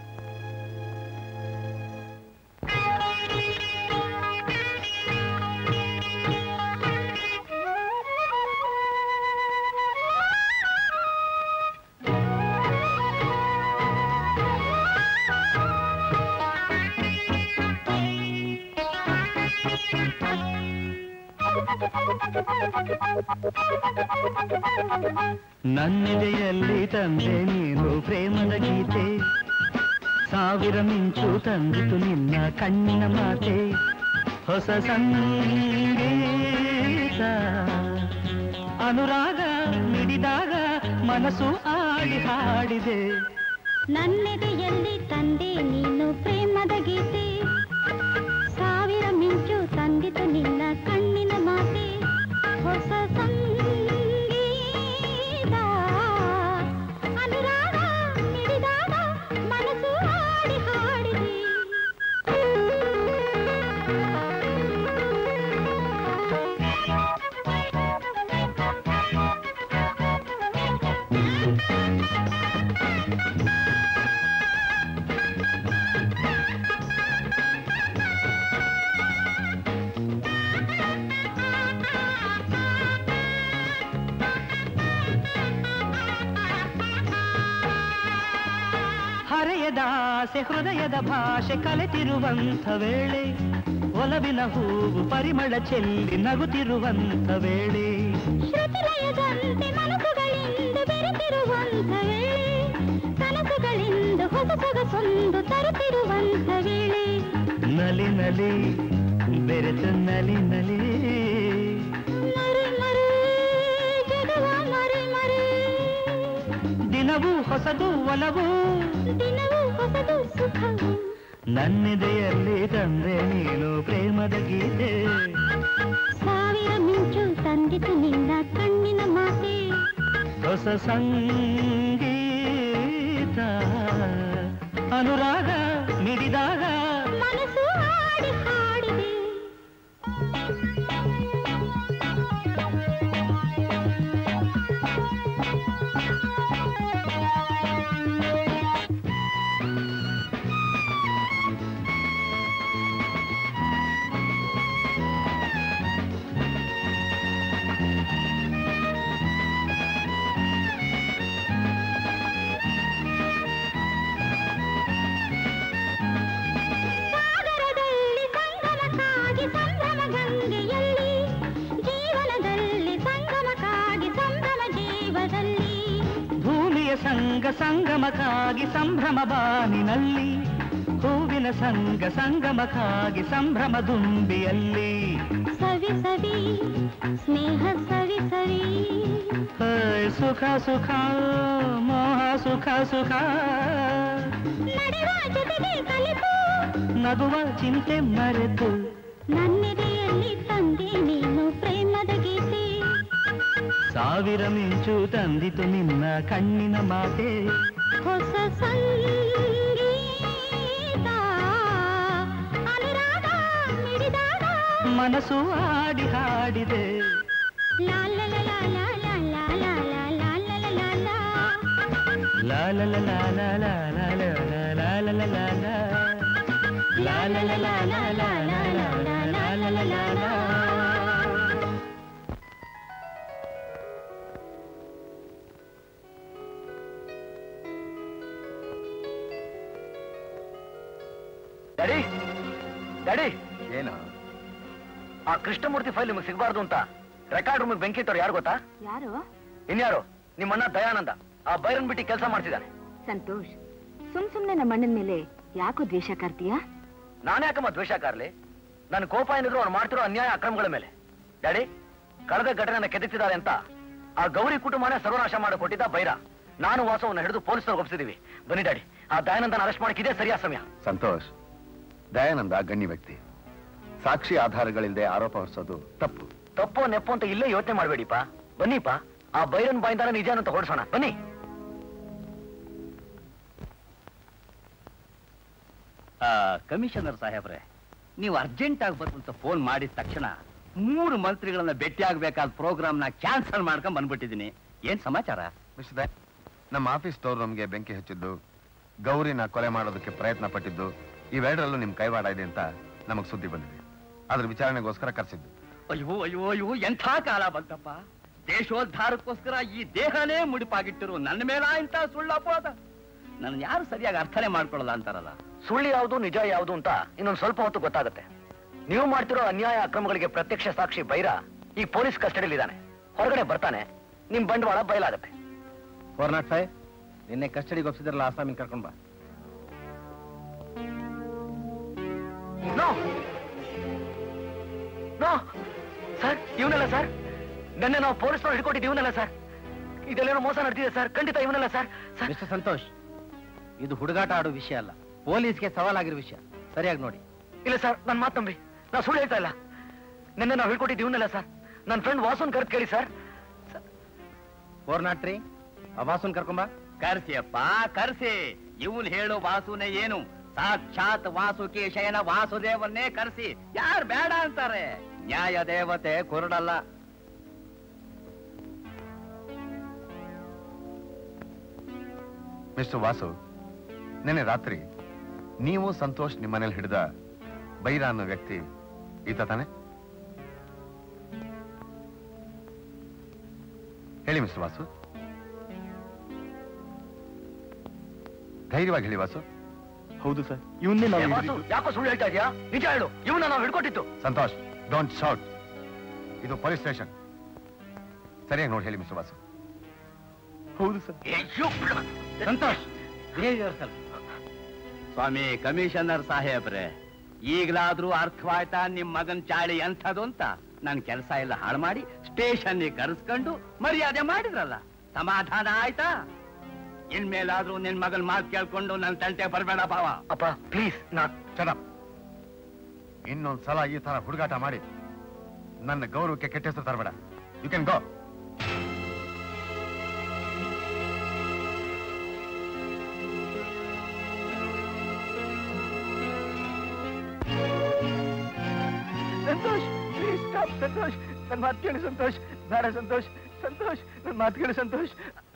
ನನ್ನೆದೆಯಲ್ಲಿ ತಂದೆ ನೀನು ಪ್ರೇಮದ ಗೀತೆ ಸಾವಿರ ಮಿಂಚು ತಂದಿತು ನಿನ್ನ ಕಣ್ಣಿನ ಮಾತೆ ಹೊಸ ಸಂಗೀತ ಅನುರಾಗ ಮಿಡಿದಾಗ ಮನಸ್ಸು ಆಡಿ ಹಾಡಿದೆ ನನ್ನೆದೆಯಲ್ಲಿ ತಂದೆ ನೀನು ಪ್ರೇಮದ ಗೀತೆ ಸಾವಿರ ಮಿಂಚು ತಂದಿತು ನಿನ್ನ ಕಣ್ಣಿನ ಮಾತೆ ಹೊಸ ಸಂಗೀತ ಅನುರಾಗ ಮಿಡಿದಾಗ ಮನಸ್ಸು ಹಾಡಿ ಹಾಡಿದೆ ಹರೆಯದ ಆಸೆ ಹೃದಯದ ಭಾಷೆ ಕಲೆತಿರುವಂಥ ವೇಳೆ ಒಲವಿನ ಹೂವು ಪರಿಮಳ ಚೆಲ್ಲಿ ನಗುತ್ತಿರುವಂಥ ವೇಳೆ ಶ್ರುತಿಲಯದಂತೆ ಮನಸ್ಸುಗಳಿಂದು ಬೆರೆತು ತರುತ್ತಿರುವಂತ ವೇಳೆ ಕನಸುಗಳಿಂದ ಹೊಸ ಸೊಗಸೊಂದು ತರುತ್ತಿರುವಂತ ವೇಳೆ ನಲಿ ನಲಿ ಬೆರೆತ ನಲಿ ನಲಿ ಮರೆ ಮರೆ ಜಗವ ಮರೆ ಮರೆ ದಿನವೂ ಹೊಸದು ಒಲವು ದಿನವೂ ಹೊಸದು ಸುಖವು ನನ್ನೆದೆಯಲ್ಲಿ ತಂದೆ ನೀನು ಪ್ರೇಮದ ಗೀತೆ ಸಾವಿರ ಮಿಂಚು ತಂದಿತು ನಿನ್ನ ಕಣ್ಣಿನ ಮಾತೆ ಹೊಸ ಸಂಗೀತ ಅನುರಾಗ ಮಿಡಿದಾಗ ಮನಸ್ಸು ಹಾಡಿ ಹಾಡಿದೆ ಸಾಗರದಲ್ಲಿ ಸಂಗಮಕ್ಕಾಗಿ ಸಂಭ್ರಮ ಗಂಗೆಯಲ್ಲಿ ಜೀವನದಲ್ಲಿ ಸಂಗಮಕ್ಕಾಗಿ ಸಂಭ್ರಮ ಜೀವದಲ್ಲಿ ಭೂಮಿಯ ಸಂಗ ಸಂಗಮಕ್ಕಾಗಿ ಸಂಭ್ರಮ ಬಾನಿನಲ್ಲಿ ಹೂವಿನ ಸಂಗ ಸಂಗಮಕ್ಕಾಗಿ ಸಂಭ್ರಮ ದುಂಬಿಯಲ್ಲಿ ಸವಿ ಸವಿ ಸ್ನೇಹ ಸವಿ ಸವಿ ಹೇ, ಸುಖ ಸುಖ ಮೋಹ ಸುಖ ಸುಖ ನಡೆವ ಜೊತೆಗೆ ಕಲಿತು ನಗುವ ಚಿಂತೆ ಮರೆತು ನನ್ನೆದೆಯಲ್ಲಿ ತಂದೆ ನೀನು ಪ್ರೇಮದ ಗೀತೆ ಸಾವಿರ ಮಿಂಚು ತಂದಿತು ನಿನ್ನ ಕಣ್ಣಿನ ಮಾತೆ ಹೊಸ ಸಂಗೀತ ಅನುರಾಗ ಮಿಡಿದಾಗ ಮನಸ್ಸು ಆಡಿ ಹಾಡಿದೆ ಲಾ ಲಾ ಲಾ ಲಾ ಲಾ ಲಾ ಲಾ ಲಾ ಲಾ ಲಾ ಲಾ ಲಾ ಲಾ. ಲಾ ಲಾ ಲಾ ಲಾ ಲಾ ಲಾ ಲಾ ಲಾ ಲಾ ಲಾ ಲಾ ಲಾ ಲಾ. ಲಾ ಲಾ ಲಾ ಲಾ ಲಾ ಲಾ ಲಾ ಲಾ ಲಾ ಲಾ ಲಾ ಲಾ ಲಾ. ಡ್ಯಾಡಿ ಡ್ಯಾಡಿ ಏನು ಆ ಕೃಷ್ಣಮೂರ್ತಿ ಫೈಲ್ ನಿಮಗೆ ಸಿಗಬಾರ್ದು ಅಂತ ರೆಕಾರ್ಡ್ ರೂಮಿಗೆ ಬೆಂಕಿ ಇಟ್ಟವ್ರು ಯಾರು ಗೊತ್ತಾ ಯಾರು ಇನ್ಯಾರು ನಿಮ್ಮಣ್ಣ ದಯಾನಂದ ಆ ಬೈರನ್ ಬಿಟ್ಟು ಕೆಲಸ ಮಾಡ್ತಿದ್ದಾನೆ ಸಂತೋಷ್ ಸುಮ್ ಸುಮ್ನೆ ನಮ್ಮ ಅಣ್ಣನ ಮೇಲೆ ಯಾಕೋ ದ್ವೇಷ ಕಾರ್ತೀಯಾ ನಾನೇ ಯಾಕಮ್ಮ ದ್ವೇಷ ಕಾರ್ಲಿ ನನ್ನ ಕೋಪ ಏನಿದ್ರು ಅವ್ರು ಮಾಡ್ತಿರೋ ಅನ್ಯಾಯ ಅಕ್ರಮಗಳ ಮೇಲೆ ಡ್ಯಾಡಿ ಕಳೆದ ಘಟನೆನ ಕೆದಕ್ತಿದ್ದಾರೆ ಅಂತ ಆ ಗೌರಿ ಕುಟುಂಬನೇ ಸರ್ವನಾಶ ಮಾಡಿ ಕೊಟ್ಟಿದ್ದ ಬೈರ ನಾನು ವಾಸವನ್ನ ಹಿಡಿದು ಪೊಲೀಸರು ಒಪ್ಪಿಸಿದೀವಿ ಬನ್ನಿ ಡ್ಯಾಡಿ ಆ ದಯಾನಂದನ ಅರೆಸ್ಟ್ ಮಾಡಕ್ಕೆ ಇದೇ ಸರಿಯಾದ ಸಮಯ ಸಂತೋಷ್ ದಯಾನಂದ ಗಣ್ಯ ವ್ಯಕ್ತಿ ಸಾಕ್ಷಿ ಆಧಾರಗಳಿಲ್ಲದೆ ಆರೋಪ ಹೊರಿಸೋದು ತಪ್ಪು ತಪ್ಪೋ ನೆಪ್ಪೋ ಅಂತ ಇಲ್ಲೇ ಯೋಚನೆ ಮಾಡಬೇಡಿಪ್ಪ ಬನ್ನಿಪ್ಪ ಆ ಬೈರನ್ ಬಾಯಿಂದಾನೆ ನಿಜ ಅಂತ ಹೊರಡ್ಸೋಣ ಬನ್ನಿ ಆ, ಕಮಿಷನರ್ ಸಾಹೇಬ್ರೆ ನೀವು ಅರ್ಜೆಂಟ್ ಆಗಿ ಬಂದಂತ ಫೋನ್ ಮಾಡಿದ ತಕ್ಷಣ ಮೂರು ಮಂತ್ರಿಗಳನ್ನ ಭೇಟಿ ಆಗ್ಬೇಕಾದ ಪ್ರೋಗ್ರಾಮ್ನ ಕ್ಯಾನ್ಸಲ್ ಮಾಡ್ಕೊಂಡ್ ಬಂದ್ಬಿಟ್ಟಿದ್ದೀನಿ ಏನ್ ಸಮಾಚಾರ ಮಿಸ್ಟರ್ ದಯ- ನಮ್ಮ ಆಫೀಸ್ ಸ್ಟೋರ್ ರೂಮ್ಗೆ ಬೆಂಕಿ ಹಚ್ಚಿದ್ದು ಗೌರಿನ ಕೊಲೆ ಮಾಡೋದಕ್ಕೆ ಪ್ರಯತ್ನ ಪಟ್ಟಿದ್ದು ಇವೆರಡರಲ್ಲೂ ನಿಮ್ ಕೈವಾಡ ಇದೆ ಅಂತ ನಮಗ್ ಸುದ್ದಿ ಬಂದಿದೆ ಅದ್ರ ವಿಚಾರಣೆಗೋಸ್ಕರ ಕರೆಸಿದ್ದು ಅಯ್ಯೋ ಅಯ್ಯೋ ಅಯ್ಯೋ ಎಂಥ ಕಾಲ ಬಂತಪ್ಪ ದೇಶೋದ್ಧಾರಕ್ಕೋಸ್ಕರ ಈ ದೇಹನೇ ಮುಡಿಪಾಗಿಟ್ಟಿರು ನನ್ನ ಮೇಲ ಇಂಥ ಸುಳ್ಳು ಅಪವಾದ ನನ್ನ ಯಾರು ಸರಿಯಾಗಿ ಅರ್ಥನೇ ಮಾಡ್ಕೊಳ್ಳಲ್ಲ ಅಂತಾರಲ್ಲ ಸುಳ್ಳು ಯಾವುದು ನಿಜ ಯಾವುದು ಅಂತ ಇನ್ನೊಂದು ಸ್ವಲ್ಪ ಹೊತ್ತು ಗೊತ್ತಾಗುತ್ತೆ ನೀವು ಮಾಡ್ತಿರೋ ಅನ್ಯಾಯ ಅಕ್ರಮಗಳಿಗೆ ಪ್ರತ್ಯಕ್ಷ ಸಾಕ್ಷಿ ಬೈರ ಈ ಪೊಲೀಸ್ ಕಸ್ಟಡಿಯಲ್ಲಿ ಇದ್ದಾನೆ ಹೊರಗಡೆ ಬರ್ತಾನೆ ನಿಮ್ ಬಂಡವಾಳ ಬಯಲಾಗತ್ತೆ ಫೋರ್ ನಾಟ್ ಫೈವ್ ನಿನ್ನೆ ಕಸ್ಟಡಿಗೆ ಒಪ್ಸಿದ್ರಲ್ಲ ಆಸಾಮಿನ ಕರ್ಕೊಂಡ್ ಬಾ ನೋ ನೋ ಸರ್ ಇವನಲ್ಲ ಸರ್ ನೆನ್ನೆ ನಾವು ಪೊಲೀಸ್ನವ್ರು ಹಿಡ್ಕೊಟ್ಟಿದ್ದು ಇವನಲ್ಲ ಸರ್ ಇದೆಲ್ಲೇನೋ ಮೋಸ ನಡೆದಿದೆ ಸರ್ ಖಂಡಿತ ಇವನಲ್ಲ ಸರ್ ಸರ್ ಮಿಸ್ಟರ್ ಸಂತೋಷ್ ಇದು ಹುಡುಗಾಟ ಆಡೋ ವಿಷಯ ಅಲ್ಲ ಪೊಲೀಸ್ಗೆ ಸವಾಲಾಗಿರೋ ವಿಷಯ ಸರಿಯಾಗಿ ನೋಡಿ ಇಲ್ಲ ಸರ್ ನನ್ನ ಮಾತು ನಂಬಿ ನಾ ಸುಳ್ಳು ಹೇಳ್ತಾ ಇಲ್ಲ ನಿನ್ನೆ ನಾವು ಹಿಡ್ಕೊಟ್ಟಿದ್ದು ಇವನಲ್ಲ ಸರ್ ನನ್ನ ಫ್ರೆಂಡ್ ವಾಸುನ್ ಕರೆದು ಕೇಳಿ ಸರ್ ಫೋರ್ ನಾಟ್ ತ್ರೀ ಅವಾಸನ್ ಕರ್ಕೊಂಬ ಕರ್ಸಿಯಪ್ಪ ಕರ್ಸಿ ಇವನು ಹೇಳೋ ವಾಸುನೇ ಏನು ಸಾಕ್ಷಾತ್ ವಾಸುಕಿ ಶಯನ ವಾಸುದೇವನ್ನೇ ಕರ್ಸಿ ಯಾರು ಬೇಡ ಅಂತಾರೆ ನ್ಯಾಯ ದೇವತೆ ಕುರುಡಲ್ಲ ಮಿಸ್ಟರ್ ವಾಸು ನಿನ್ನೆ ರಾತ್ರಿ ನೀವು ಸಂತೋಷ್ ನಿಮ್ಮನೇಲಿ ಹಿಡಿದ ಬೈರ ಅನ್ನೋ ವ್ಯಕ್ತಿ ಈತ ತಾನೆ ಹೇಳಿ ಮಿಸ್ಟರ್ ವಾಸು ಧೈರ್ಯವಾಗಿ ಹೇಳಿ ವಾಸು ಹೌದು ಸರ್ ಇವನ್ನೇ ಏ, ವಾಸು, ಯಾಕೋ ಸುಳ್ಳು ಹೇಳ್ತಾ ಇದೀಯಾ ನಿಜ ಹೇಳು ಇವನ್ನ ನಾವು ಹಿಡ್ಕೊಟ್ಟಿತ್ತು ಸಂತೋಷ್ ಡೋಂಟ್ ಶೌಟ್ ಇದು ಪೊಲೀಸ್ ಸ್ಟೇಷನ್ ಸರಿಯಾಗಿ ನೋಡಿ ಹೇಳಿ ಮಿಸ್ಟರ್ ವಾಸು ಹೌದು ಸರ್ ಸಂತೋಷ್ ಸ್ವಾಮಿ ಕಮಿಷನರ್ ಸಾಹೇಬ್ರೆ ಈಗಲಾದ್ರೂ ಅರ್ಥವಾಯ್ತಾ ನಿಮ್ ಮಗನ್ ಚಾಳಿ ಎಂಥದ್ದು ಅಂತ ನನ್ ಕೆಲಸ ಎಲ್ಲ ಹಾಳು ಮಾಡಿ ಸ್ಟೇಷನ್ ಕರೆಸ್ಕೊಂಡು ಮರ್ಯಾದೆ ಮಾಡಿದ್ರಲ್ಲ ಸಮಾಧಾನ ಆಯ್ತಾ ಇನ್ಮೇಲಾದ್ರೂ ನಿನ್ ಮಗನ್ ಮಾತು ಕೇಳ್ಕೊಂಡು ನನ್ ತಂಟೆ ಬರ್ಬೇಡ ಭಾವ ಅಪ್ಪ ಪ್ಲೀಸ್ ನಾ ಚಡಪ್ ಇನ್ನೊಂದ್ ಸಲ ಈ ತರ ಹುಡುಗಾಟ ಮಾಡಿ ನನ್ನ ಗೌರವಕ್ಕೆ ಕೆಟ್ಟ ಹೆಸರು ತರಬೇಡ you can go Santosh please stop Santosh ನನ್ನ ಮಾತು ಕೇಳಿ ಸಂತೋಷ್ ಬೇಡ ಸಂತೋಷ್ ಸಂತೋಷ್ ನನ್ನ ಮಾತು ಕೇಳಿ ಸಂತೋಷ್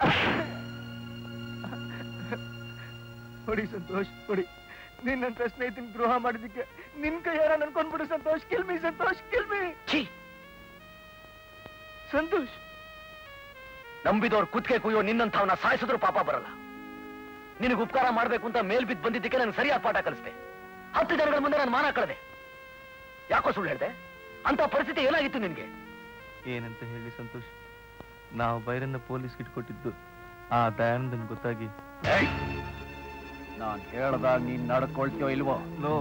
ಹೊಡಿ ಸಂತೋಷ್ ಹೊಡಿ ನೀನ್ ನನ್ನ ಸ್ನೇಹಿತನ ದ್ರೋಹ ಮಾಡಿದ್ದಕ್ಕೆ ನಿನ್ ಕೈಯಾರ ನನ್ಕೊಂಡ್ಬಿಡು ಸಂತೋಷ್ ಕಿಲ್ಮಿ ಸಂತೋಷ್ ಕಿಲ್ಮಿ ಸಂತೋಷ್ ನಂಬಿದವ್ರು ಕುತ್ತಿಗೆ ಕುಯ್ಯೋ ನಿನ್ನಂಥವನ್ನ ಸಾಯಿಸಿದ್ರು ಪಾಪ ಬರಲ್ಲ ನಿನಗೆ ಉಪಕಾರ ಮಾಡ್ಬೇಕು ಅಂತ ಮೇಲ್ ಬಿದ್ದು ಬಂದಿದ್ದಕ್ಕೆ ನನಗೆ ಸರಿಯಾದ ಪಾಠ ಕಲಿಸ್ದೆ ಹತ್ತು ಜನಗಳ ಮುಂದೆ ನಾನು ಮಾನ ಕಳೆದೆ ಯಾಕೋ ಸುಳ್ಳು ಹೇಳ್ದೆ ಅಂತ ಪರಿಸ್ಥಿತಿ ಏನಾಗಿತ್ತು ನಿನ್ಗೆ ಏನಂತ ಹೇಳಿ ಸಂತೋಷ್ ನಾವು ಬೈರನ್ನ ಪೊಲೀಸ್ ಇಟ್ಕೊಟ್ಟಿದ್ದು ಆ ದಯಾನಂದನ್ ಗೊತ್ತಾಗಿ ನಾನ್ ಹೇಳ್ದಾಗ ನೀನ್ ನಡ್ಕೊಳ್ತೀಯೋ ಇಲ್ವೋ ನೋ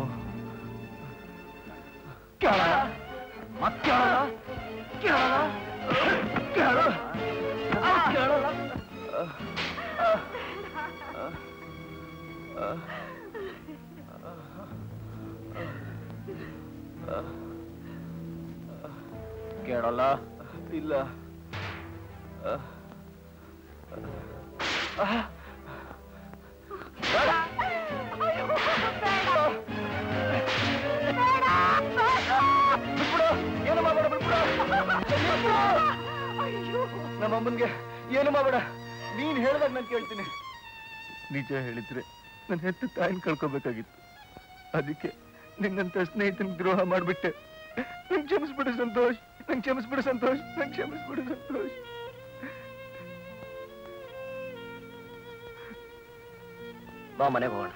ಮತ್ತೆ ಕೇಳಲ್ಲ ಕೇಳಲ್ಲ ಕೇಳಲ್ಲ ಕೇಳಲ್ಲ ಇಲ್ಲ ಏನು ಮಾಡಬೇಡ ಬಿಟ್ಬಿಡು ನಮ್ಮಮ್ಮನ್ಗೆ ಏನು ಮಾಡಬೇಡ ನೀನ್ ಹೇಳ್ದಾಗ ನಾನು ಕೇಳ್ತೀನಿ ನಿಜ ಹೇಳಿದ್ರೆ ನನ್ನ ಹೆತ್ತ ತಾಯಿನ ಕಳ್ಕೊಬೇಕಾಗಿತ್ತು ಅದಕ್ಕೆ ನಿನ್ನಂತ ಸ್ನೇಹಿತನ ದ್ರೋಹ ಮಾಡ್ಬಿಟ್ಟೆ ನಂಗೆ ಕ್ಷಮಿಸ್ಬಿಡು ಸಂತೋಷ್ ನಂಗೆ ಕ್ಷಮಿಸ್ಬಿಡು ಸಂತೋಷ್ ನಂಗೆ ಕ್ಷಮಿಸ್ಬಿಡು ಸಂತೋಷ್ ಬಾ ಮನೆಗೆ ಹೋಗೋಣ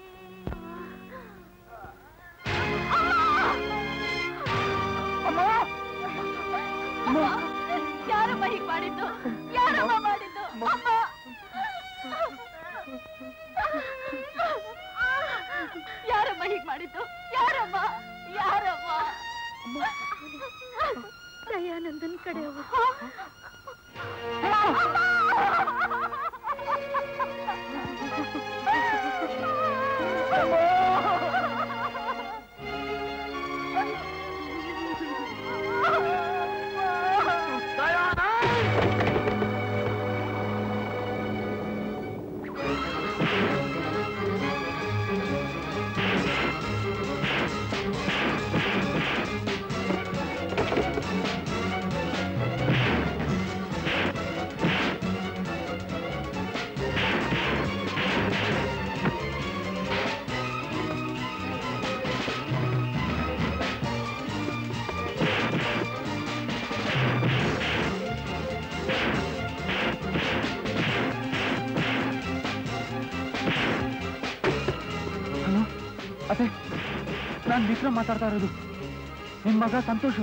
ಯಾರಮ್ಮ ಹೀಗ್ ಮಾಡಿದ್ದು ಯಾರಮ್ಮ ಮಾಡಿದ್ದು ಅಮ್ಮ ಯಾರಮ್ಮ ಹೀಗ್ ಮಾಡಿದ್ದು ಯಾರಮ್ಮ ಯಾರಮ್ಮ ದಯಾನಂದನ್ ಕಡೆ ಹಲೋ ಅದೇ ನಾನ್ ವಿಕ್ರಮ್ ಮಾತಾಡ್ತಾ ಇರೋದು ನಿಮ್ ಮಗ ಸಂತೋಷು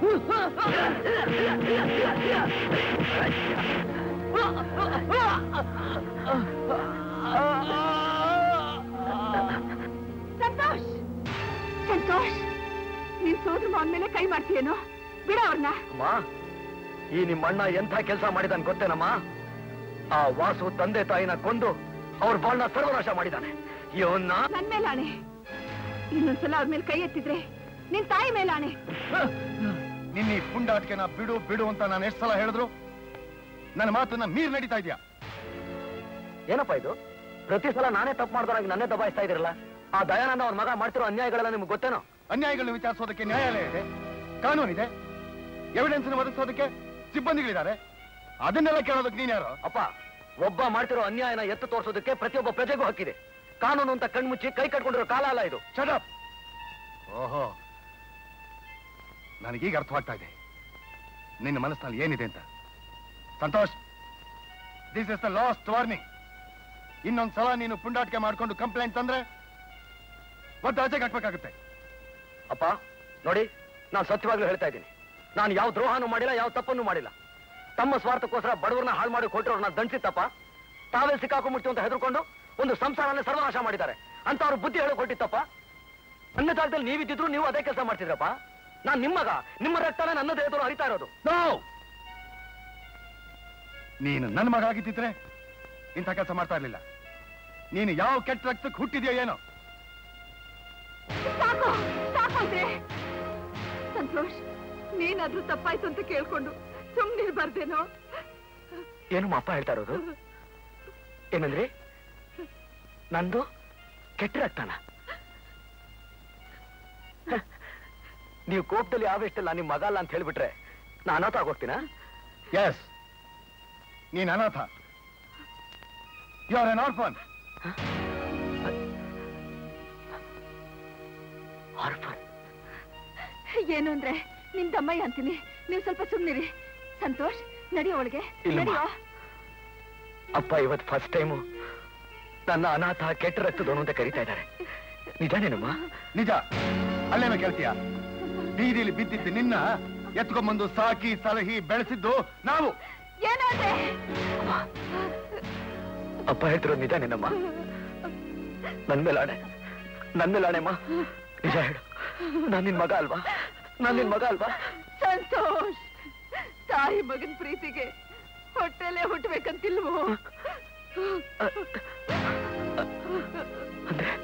ಸಂತೋಷ್ ಸಂತೋಷ್ ನಿನ್ ಸೋದ್ರ ಮಾವನ್ ಮೇಲೆ ಕೈ ಮಾಡ್ತೀಯೇನೋ ಬಿಡ ಅವ್ರನ್ನ ಅಮ್ಮ ಈ ನಿಮ್ಮ ಅಣ್ಣ ಎಂಥ ಕೆಲಸ ಮಾಡಿದಾನೆ ಗೊತ್ತೇನಮ್ಮ ಆ ವಾಸು ತಂದೆ ತಾಯಿನ ಕೊಂದು ಅವ್ರ ಬಾಳ್ನ ಸರ್ವನಾಶ ಮಾಡಿದಾನೆ ಇವನ್ನ ನನ್ ಮೇಲೆ ಆಣೆ ಇನ್ನೊಂದ್ಸಲ ಅವ್ರ ಮೇಲೆ ಕೈ ಎತ್ತಿದ್ರೆ ನಿನ್ ತಾಯಿ ಮೇಲೆ ಆಣೆ ನಿನ್ನ ಈ ಪುಂಡಾಟಿಕೆನ ಬಿಡು ಬಿಡು ಅಂತ ನಾನು ಎಷ್ಟು ಸಲ ಹೇಳಿದ್ರು ನನ್ನ ಮಾತನ್ನ ಮೀರ್ ನಡೀತಾ ಇದೆಯಾ ಏನಪ್ಪ ಇದು ಪ್ರತಿ ಸಲ ನಾನೇ ತಪ್ಪು ಮಾಡ್ದಾರಾಗಿ ನನ್ನೇ ದಬಾಯಿಸ್ತಾ ಇದಿರಲ್ಲ ಆ ದಯಾನಂದ ಅವ್ರ ಮಗ ಮಾಡ್ತಿರೋ ಅನ್ಯಾಯಗಳೆಲ್ಲ ನಿಮ್ಗೆ ಗೊತ್ತೇನೋ ಅನ್ಯಾಯಗಳನ್ನ ವಿಚಾರಿಸೋದಕ್ಕೆ ನ್ಯಾಯಾಲಯ ಇದೆ ಕಾನೂನಿದೆ ಎವಿಡೆನ್ಸ್ ಒದಗಿಸೋದಕ್ಕೆ ಸಿಬ್ಬಂದಿಗಳಿದ್ದಾರೆ ಅದನ್ನೆಲ್ಲ ಕೇಳೋದಕ್ಕೆ ನೀನ್ ಯಾರು ಅಪ್ಪ ಒಬ್ಬ ಮಾಡ್ತಿರೋ ಅನ್ಯಾಯನ ಎತ್ತು ತೋರಿಸೋದಕ್ಕೆ ಪ್ರತಿಯೊಬ್ಬ ಪ್ರಜೆಗೂ ಹಕ್ಕಿದೆ ಕಾನೂನು ಅಂತ ಕಣ್ಮುಚ್ಚಿ ಕೈ ಕಟ್ಕೊಂಡಿರೋ ಕಾಲ ಅಲ್ಲ ಇದು ಶಟಪ್ ಓಹೋ ನನಗೀಗ ಅರ್ಥವಾಗ್ತಾ ಇದೆ ನಿನ್ನ ಮನಸ್ಸಿನಲ್ಲಿ ಏನಿದೆ ಅಂತ Santosh this is the last warning ಇನ್ನೊಂದ್ ಸಲ ನೀನು ಪುಂಡಾಟಿಕೆ ಮಾಡ್ಕೊಂಡು ಕಂಪ್ಲೇಂಟ್ ತಂದ್ರೆ ಒಟ್ಟು ಆಚೆಗೆ ಹಾಕ್ಬೇಕಾಗುತ್ತೆ ಅಪ್ಪ ನೋಡಿ ನಾನು ಸತ್ಯವಾಗ್ಲೂ ಹೇಳ್ತಾ ಇದ್ದೀನಿ ನಾನು ಯಾವ ದ್ರೋಹನೂ ಮಾಡಿಲ್ಲ ಯಾವ ತಪ್ಪನ್ನು ಮಾಡಿಲ್ಲ ತಮ್ಮ ಸ್ವಾರ್ಥಕ್ಕೋಸ್ಕರ ಬಡವರನ್ನ ಹಾಳು ಮಾಡಿ ಕೊಟ್ಟವ್ರನ್ನ ದಂಡಿಸಿತ್ತಪ್ಪ ತಾವೇ ಸಿಕ್ಕಾಕೊಂಡ್ಬಿಡ್ತೀವಿ ಅಂತ ಹೆದರ್ಕೊಂಡು ಒಂದು ಸಂಸಾರನೇ ಸರ್ವನಾಶ ಮಾಡಿದ್ದಾರೆ ಅಂತ ಅವ್ರು ಬುದ್ಧಿ ಹೇಳೋ ಕೊಟ್ಟಿತ್ತಪ್ಪ ನನ್ನ ಜಾಗದಲ್ಲಿ ನೀವಿದ್ದಿದ್ರು ನೀವು ಅದೇ ಕೆಲಸ ಮಾಡ್ತಿದ್ರಪ್ಪ ನಾನ್ ನಿಮ್ಮಗ ನಿಮ್ಮ ರಕ್ತನೇ ನನ್ನ ದೇಹದಲ್ಲೂ ಹರಿತಾ ಇರೋದು ನೋ ನೀನು ನನ್ನ ಮಗ ಆಗಿದ್ದಿದ್ರೆ ಇಂಥ ಕೆಲಸ ಮಾಡ್ತಾ ಇರ್ಲಿಲ್ಲ ನೀನು ಯಾವ ಕೆಟ್ಟ ರಕ್ತಕ್ಕೆ ಹುಟ್ಟಿದ್ಯೋ ಏನೋ ಸಾಕು ಸಾಕು ಅಂದ್ರೆ ಸಂತೋಷ್ ನೀನಾದ್ರೂ ತಪ್ಪಾಯ್ತು ಅಂತ ಕೇಳ್ಕೊಂಡು ಸುಮ್ನಿರ್ಬಾರ್ದೇನೋ ಏನು ಅಪ್ಪ ಹೇಳ್ತಾ ಇರೋದು ಏನಂದ್ರಿ ನಂದು ಕೆಟ್ಟ ರಕ್ತನ ಹ, ನೀವು ಕೋಪದಲ್ಲಿ ಆವೇಶದಲ್ಲಿ ನಿಮ್ ಮಗ ಅಲ್ಲ ಅಂತ ಹೇಳ್ಬಿಟ್ರೆ ನಾ ಅನಾಥ ಆಗೋಗ್ತೀನಾ ಎಸ್ ನೀನ್ ಅನಾಥ ಯು ಆರ್ ಎನ್ ಆರ್ಫನ್ ಏನು ಅಂದ್ರೆ ನಿನ್ ದಮ್ಮಯ್ಯ ಅಂತೀನಿ ನೀವು ಸ್ವಲ್ಪ ಸುಮ್ನಿರಿ ಸಂತೋಷ್ ನಡಿಯೋ ಒಳಗೆ ಇಲ್ಲಮ್ಮ. ನಡಿಯೋ ಅಪ್ಪ ಇವತ್ತು ಫಸ್ಟ್ ಟೈಮು ನನ್ನ ಅನಾಥ ಕೆಟ್ಟ ರಕ್ತದವನು ಅಂತ ಕರೀತಾ ಇದ್ದಾರೆ ನಿಜಾನೇನಮ್ಮ ನಿಜ ಅಲ್ಲೇನೋ ಕೇಳ್ತೀಯ ಬೀದಿಲಿ ಬಿದ್ದಿದ್ದು ನಿನ್ನ ಎತ್ಕೊಂಡ್ಬಂದು ಸಾಕಿ ಸಲಹಿ ಬೆಳೆಸಿದ್ದು ನಾವು ಏನು ಅಂದ್ರೆ ಅಪ್ಪ ಹೇಳ್ತಿರೋದು ನಿಜಾನೇನಮ್ಮ ನನ್ ಮೇಲೆ ಆಣೆ ನನ್ ಮೇಲೆ ಆಣೆಮ್ಮ ನಿಜ ಹೇಳು ನಾನ್ ನಿನ್ ಮಗ ಅಲ್ವಾ ನಾನ್ ನಿನ್ ಮಗ ಅಲ್ವಾ ಸಂತೋಷ್ ತಾಯಿ ಮಗನ್ ಪ್ರೀತಿಗೆ ಹೊಟ್ಟೆಲೆ ಹುಟ್ಬೇಕಂತಿಲ್ವೋ ಅಂದ್ರೆ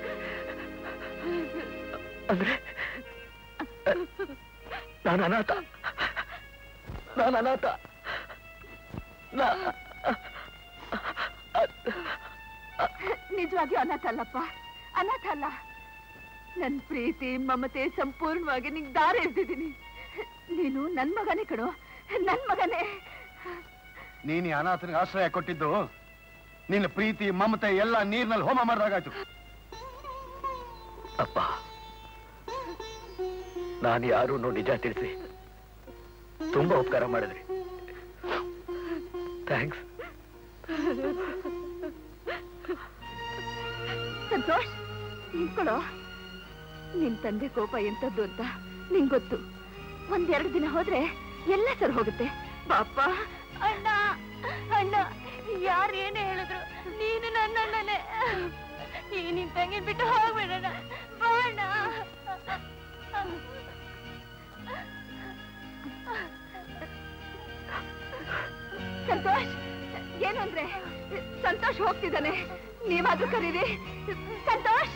ಅಂದ್ರೆ ನಾನು ಅನಾಥ ನಾನು ಅನಾಥ ನಾ- ನಿಜವಾಗಿಯೂ ಅನಾಥ ಅಲ್ಲಪ್ಪ ಅನಾಥ ಅಲ್ಲ ನನ್ ಪ್ರೀತಿ ಮಮತೆ ಸಂಪೂರ್ಣವಾಗಿ ನಿಂಗ್ ದಾರಿ ಇರ್ತಿದ್ದೀನಿ ನೀನು ನನ್ ಮಗನೇ ಕಣೋ ನನ್ ಮಗನೇ ನೀನು ಈ ಅನಾಥನಿಗೆ ಆಶ್ರಯ ಕೊಟ್ಟಿದ್ದು ನಿನ್ನ ಪ್ರೀತಿ ಮಮತೆ ಎಲ್ಲ ನೀರಿನಲ್ಲಿ ಹೋಮ ಮಾಡಿದಾಗಾಯ್ತು ಅಪ್ಪ ನಾನು ಯಾರು ಅನ್ನೋ ನಿಜ ತಿಳಿಸಿ ತುಂಬಾ ಉಪಕಾರ ಮಾಡಿದ್ರಿ ಥ್ಯಾಂಕ್ಸ್ ಸಂತೋಷ್ ನಿಂತ್ಕೊಳ್ಳೋ ನಿನ್ ತಂದೆ ಕೋಪ ಎಂತದ್ದು ಅಂತ ನಿಂಗ್ ಗೊತ್ತು ಒಂದೆರಡು ದಿನ ಹೋದ್ರೆ ಎಲ್ಲ ಸರ್ ಹೋಗುತ್ತೆ ಪಾಪ ಅಣ್ಣ ಅಣ್ಣ ಯಾರು ಏನೇ ಹೇಳಿದ್ರು ನೀನು ನನ್ನಣ್ಣನೇ ಈ ನಿನ್ ತಂಗಿ ಬಿಟ್ಟು ಹೋಗ್ಬೇಡಣ್ಣ ಬಾ ಅಣ್ಣ ಸಂತೋಷ್ ಏನು ಅಂದ್ರೆ ಸಂತೋಷ್ ಹೋಗ್ತಿದ್ದಾನೆ ನೀವಾದ್ರೂ ಕರೀರಿ ಸಂತೋಷ್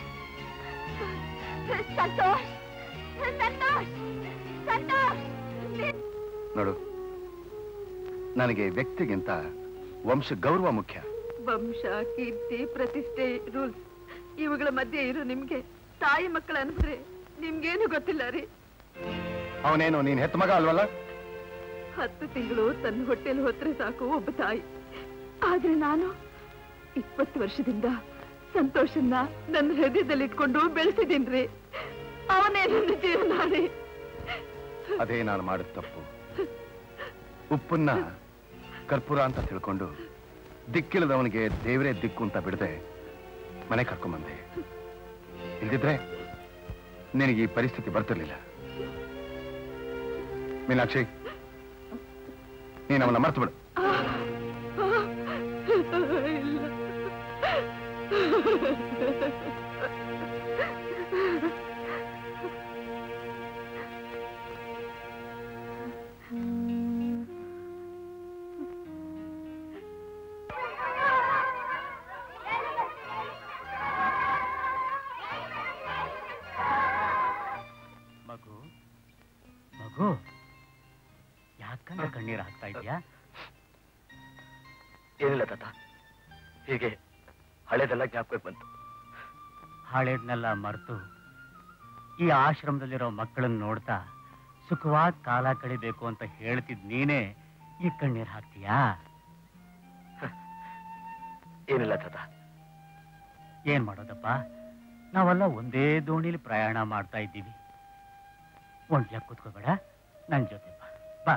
ಸಂತೋಷ್ ಸಂತೋಷ್ ಸಂತೋಷ್ ನೀ- ನೋಡು ನನಗೆ ವ್ಯಕ್ತಿಗಿಂತ ವಂಶ ಗೌರವ ಮುಖ್ಯ ವಂಶ ಕೀರ್ತಿ ಪ್ರತಿಷ್ಠೆ ರೂಲ್ಸ್ ಇವುಗಳ ಮಧ್ಯೆ ಇರೋ ನಿಮ್ಗೆ ತಾಯಿ ಮಕ್ಕಳ ಅಂದ್ರೆ ನಿಮ್ಗೇನು ಗೊತ್ತಿಲ್ಲ ರೀ ಅವನೇನು ನೀನ್ ಹೆತ್ತ ಮಗ ಅಲ್ವಲ್ಲ ಹತ್ತು ತಿಂಗಳು ತನ್ನ ಹೊಟ್ಟೆಲಿ ಹೊತ್ತರೆ ಸಾಕು ಒಬ್ಬ ತಾಯಿ ಆದ್ರೆ ನಾನು ಇಪ್ಪತ್ತು ವರ್ಷದಿಂದ ಸಂತೋಷನ್ನ ನನ್ನ ಹೃದಯದಲ್ಲಿ ಇಟ್ಕೊಂಡು ಬೆಳೆಸಿದೀನ್ರಿ ಅವನೇ ನನ್ನ ಜೀವನ ರೀ ಅದೇ ನಾನು ಮಾಡಿದ ತಪ್ಪು ಉಪ್ಪನ್ನ ಕರ್ಪೂರ ಅಂತ ತಿಳ್ಕೊಂಡು ದಿಕ್ಕಿಲ್ಲದವನಿಗೆ ದೇವರೇ ದಿಕ್ಕು ಅಂತ ಬಿಡದೆ ಮನೆ ಕರ್ಕೊಂಬಂದೆ ಇಲ್ದಿದ್ರೆ ನಿನಗೆ ಈ ಪರಿಸ್ಥಿತಿ ಬರ್ತಿರ್ಲಿಲ್ಲ ಮೀನಾಕ್ಷಿ ನೀನು ಅವನ್ನ ಮರ್ತು ಬಿಡು ಮಗು ಮಗು ಯಾಕಂದ್ರೆ ಕಣ್ಣೀರು ಹಾಕ್ತಾ ಇದೆಯಾ ಏನಿಲ್ಲ ತಾತ ಹೀಗೆ ಹಳೇದೆಲ್ಲ ಜ್ಞಾಪಕಕ್ಕೆ ಬಂತು ಹಳೇದ್ನೆಲ್ಲ ಮರೆತು ಈ ಆಶ್ರಮದಲ್ಲಿರೋ ಮಕ್ಕಳನ್ನ ನೋಡ್ತಾ ಸುಖವಾಗಿ ಕಾಲ ಕಳಿಬೇಕು ಅಂತ ಹೇಳ್ತಿದ್ ನೀನೇ ಈ ಕಣ್ಣೀರ್ ಹಾಕ್ತೀಯಾ ಏನಿಲ್ಲ ತಾತ ಏನ್ ಮಾಡೋದಪ್ಪ ನಾವೆಲ್ಲ ಒಂದೇ ದೋಣಿಲಿ ಪ್ರಯಾಣ ಮಾಡ್ತಾ ಇದ್ದೀವಿ ಒಂಟ್ಯಾಗ ಕೂತ್ಕೋಬೇಡ ನನ್ ಜೊತೆ ಬಾ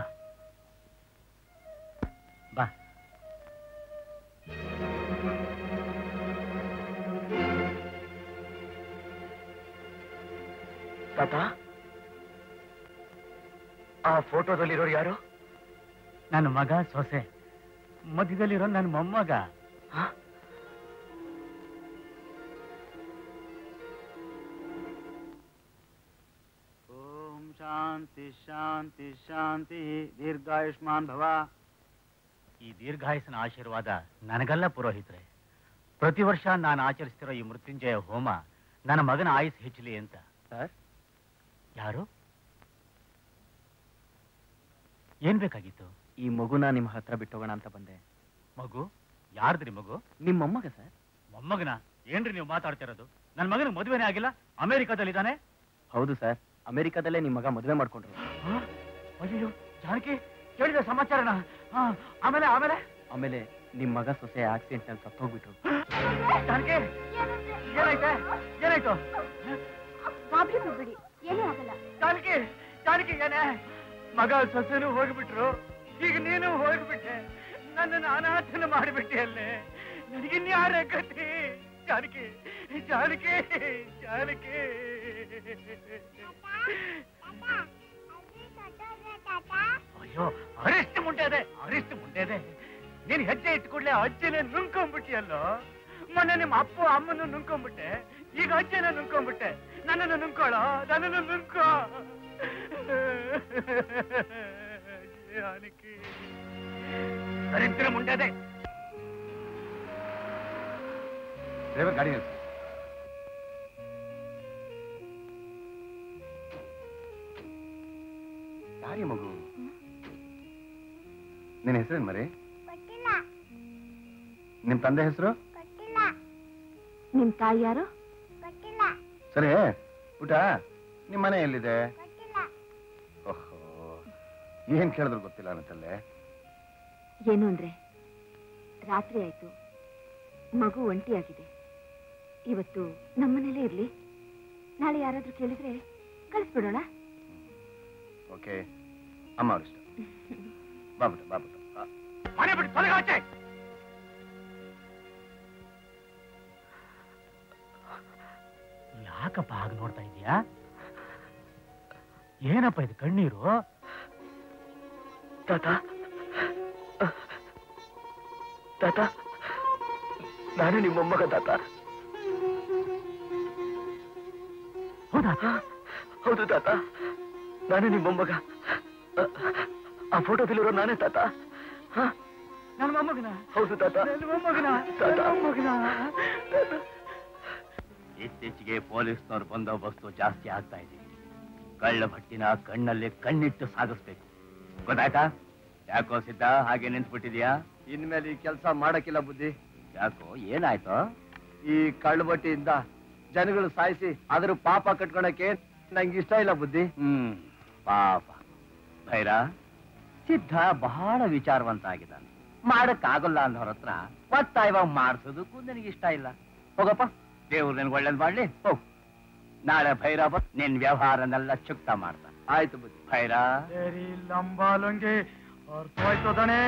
ಬಾ ಬಾ ತಾತ ಆ ಫೋಟೋದಲ್ಲಿರೋರು ಯಾರು ನನ್ನ ಮಗ ಸೊಸೆ ಮಧ್ಯದಲ್ಲಿರೋ ನನ್ನ ಮೊಮ್ಮಗ ಓಂ ಶಾಂತಿ ಶಾಂತಿ ಶಾಂತಿ ದೀರ್ಘಾಯುಷ್ಮಾನ್ ಭವ ಈ ದೀರ್ಘಾಯಸ್ಸಿನ ಆಶೀರ್ವಾದ ನನಗಲ್ಲ ಪುರೋಹಿತ್ರೆ ಪ್ರತಿ ವರ್ಷ ನಾನು ಆಚರಿಸ್ತಿರೋ ಈ ಮೃತ್ಯುಂಜಯ ಹೋಮ ನನ್ನ ಮಗನ ಆಯುಸ್ ಹೆಚ್ಚಲಿ ಅಂತ ಸರ್ ಯಾರು ಏನ್ ಬೇಕಾಗಿತ್ತು ಈ ಮಗುನ ನಿಮ್ಮ ಹತ್ರ ಬಿಟ್ಟೋಗೋಣ ಅಂತ ಬಂದೆ ಮಗು ಯಾರ್ದ್ರಿ ಮಗು ನಿಮ್ಮ ಮೊಮ್ಮಗ ಸರ್ ಮೊಮ್ಮಗನ ಏನ್ರಿ ನೀವು ಮಾತಾಡ್ತಿರೋದು ನನ್ನ ಮಗನಿಗೆ ಮದುವೆನೇ ಆಗಿಲ್ಲ ಅಮೆರಿಕಾದಲ್ಲಿದ್ದಾನೆ ಹೌದು ಸರ್ ಅಮೆರಿಕಾದಲ್ಲೇ ನಿಮ್ಮ ಮಗ ಮದುವೆ ಮಾಡ್ಕೊಂಡ್ರು ಅಯ್ಯೋ ಜಾನಕಿ ಕೇಳಿದ ಸಮಾಚಾರನ ಆ, ಆಮೇಲೆ ಆಮೇಲೆ ಆಮೇಲೆ ನಿಮ್ಮ ಮಗ ಸೊಸೆ ಆಕ್ಸಿಡೆಂಟ್ ನಲ್ಲಿ ಸತ್ತೋಗ್ಬಿಟ್ರು ಜಾನಕಿ ಏನಾಯ್ತೆ ಏನಾಯ್ತು ಗಾಬರಿ ಬಿಡ್ಬೇಡಿ ಏನೂ ಆಗಲ್ಲ ಜಾನಕಿ ಜಾನಕಿ ಏನೇ ಮಗ ಸೊಸೆನೂ ಹೋಗ್ಬಿಟ್ರು ಈಗ ನೀನು ಹೋಗ್ಬಿಟ್ಟೆ ನನ್ನನ್ನು ಅನಾಥನ ಮಾಡಿಬಿಟ್ಟೆ ಅಲ್ಲೇ ನನಗಿನ್ಯಾರ ಗತಿ ಜಾನಕಿ ಜಾನಕಿ ಜಾನಕಿ ಅಯ್ಯೋ ಅರಿಷ್ಟು ಮುಂಡೆ ಇದೆ ಅರಿಷ್ಟು ಮುಂಡೆ ಇದೆ ನೀನ್ ಹೆಜ್ಜೆ ಇಟ್ಟ ಕೂಡ್ಲೆ ಅಜ್ಜಿನೇ ನುಂಕೊಂಡ್ಬಿಟ್ಟಿಯಲ್ಲೋ ಮೊನ್ನೆ ನಿಮ್ಮ ಅಪ್ಪ ಅಮ್ಮನ ನುಂಕೊಂಡ್ಬಿಟ್ಟೆ ಈಗ ಅಜ್ಜಿನ ನುಂಕೊಂಡ್ಬಿಟ್ಟೆ ನನ್ನನ್ನು ನುಂಕೊಳ್ಳೋ ನನ್ನನ್ನು ನುಂಕೋ ಜಾನಕಿ ದರಿದ್ರ ಮುಂಡೆದೆ ಡ್ರೈವರ್ ಗಾಡಿ ನಿಲ್ಸು ಯಾರಿ ಮಗು ನಿನ್ನ ಹೆಸರೇನು ಮರಿ ನಿಮ್ ತಂದೆ ಹೆಸರು ನಿಮ್ ತಾಯಿ ಯಾರು ಸರಿ ಊಟ ನಿಮ್ ಮನೆ ಎಲ್ಲಿದೆ ಓಹೋ ಏನ್ ಕೇಳಿದ್ರು ಗೊತ್ತಿಲ್ಲ ಅನ್ನತ್ತಲ್ಲೇ ಏನು ಅಂದ್ರೆ ರಾತ್ರಿ ಆಯ್ತು ಮಗು ಒಂಟಿಯಾಗಿದೆ ಇವತ್ತು ನಮ್ಮನೇಲೇ ಇರ್ಲಿ ನಾಳೆ ಯಾರಾದ್ರೂ ಕೇಳಿದ್ರೆ ಕಳಿಸ್ಬಿಡೋಣ ಓಕೆ ಅಮ್ಮ ಅವ್ರ ಇಷ್ಟ ಬಾಬುಟ ಬಾಬುಟ ಮನೆ ಬಿಟ್ಟು ತೊಲಗಾಚೆ ಯಾಕಪ್ಪ ಹಾಗೆ ನೋಡ್ತಾ ಇದೀಯಾ ಏನಪ್ಪ ಇದು ಕಣ್ಣೀರು ತಾತ ತಾತ ನಾನು ನಿಮ್ಮ ಮೊಮ್ಮಗ ತಾತ ಹೌದಾ ಹೌದು ತಾತ ನಾನು ನಿಮ್ಮ ಮೊಮ್ಮಗ ಅ- ಆ ಫೋಟೋದಲ್ಲಿರೋ ನಾನೇ ತಾತ ಹ? ನನ್ನ ಮೊಮ್ಮಗನ ಹೌದು ತಾತ ನನ್ನ ಮೊಮ್ಮಗನ ತಾತ ನನ್ನ ಮೊಮ್ಮಗನ ತಾತ ಇತ್ತೀಚೆಗೆ ಪೊಲೀಸ್ನವ್ರ ಬಂದೋಬಸ್ತು ಜಾಸ್ತಿ ಆಗ್ತಾ ಇದೆ ಕಳ್ಳ ಭಟ್ಟಿನ ಕಣ್ಣಲ್ಲಿ ಕಣ್ಣಿಟ್ಟು ಸಾಗಿಸ್ಬೇಕು ಗೊತ್ತಾಯ್ತಾ ಯಾಕೋ ಸಿದ್ಧ ಹಾಗೆ ನಿಂತ್ಬಿಟ್ಟಿದ್ಯಾ ಇನ್ಮೇಲೆ ಈ ಕೆಲಸ ಮಾಡಕ್ಕಿಲ್ಲ ಬುದ್ಧಿ ಯಾಕೋ ಏನಾಯ್ತು ಈ ಕಳ್ಳಬಟ್ಟಿಯಿಂದ ಜನಗಳು ಸಾಯಿಸಿ ಅದ್ರ ಪಾಪ ಕಟ್ಕೊಳಕ್ಕೆ ನಂಗೆ ಇಷ್ಟ ಇಲ್ಲ ಬುದ್ಧಿ ಹ್ಮ್ ಪಾಪ ಭೈರ ಸಿದ್ಧ ಬಹಳ ವಿಚಾರವಂತ ಆಗಿದ್ದಾನೆ ಮಾಡಕ್ಕಾಗಲ್ಲ ಅನ್ನೋರ ಹತ್ರ ಒತ್ತಾಯವಾಗಿ ಮಾಡಿಸೋದಕ್ಕೂ ನನಗೆ ಇಷ್ಟ ಇಲ್ಲ ಹೋಗಪ್ಪ ದೇವ್ರು ನಿನ್ಗೆ ಒಳ್ಳೇದ್ ಮಾಡ್ಲಿ ಹೋಗ್ ನಾಳೆ ಭೈರವ ನಿನ್ ವ್ಯವಹಾರನೆಲ್ಲ ಚುಕ್ತ ಮಾಡ್ತಾನೆ ಆಯ್ತು ಬುದ್ಧಿ ಭೈರ तेरी लंबा लुंगी और कोई तो दने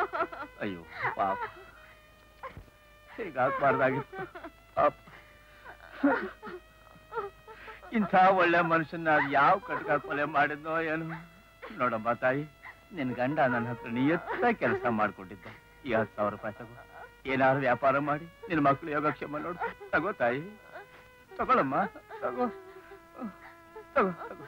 ಅಯ್ಯೋ ಪಾಪ ಹೀಗಾಗ್ಬಾರ್ದಾಗಿತ್ತು ಪಾಪ ಇಂಥ ಒಳ್ಳೆ ಮನುಷ್ಯನ ಅದ್ ಯಾವ ಕಟ್ಕ ಕೊಲೆ ಮಾಡಿದ್ನೋ ಏನು ನೋಡಮ್ಮ ತಾಯಿ ನಿನ್ ಗಂಡ ನನ್ನ ಹತ್ರ ನಿಯತ್ತ ಕೆಲಸ ಮಾಡ್ಕೊಂಡಿದ್ದ ಈ ಹತ್ತು ಸಾವಿರ ರೂಪಾಯಿ ತಗೋ ಏನಾದ್ರು ವ್ಯಾಪಾರ ಮಾಡಿ ನಿನ್ ಮಕ್ಳು ಯೋಗಕ್ಷೇಮ ನೋಡು ತಗೋ ತಾಯಿ ತಗೊಳಮ್ಮ ತಗೋ ತಗೋ ತಗೋ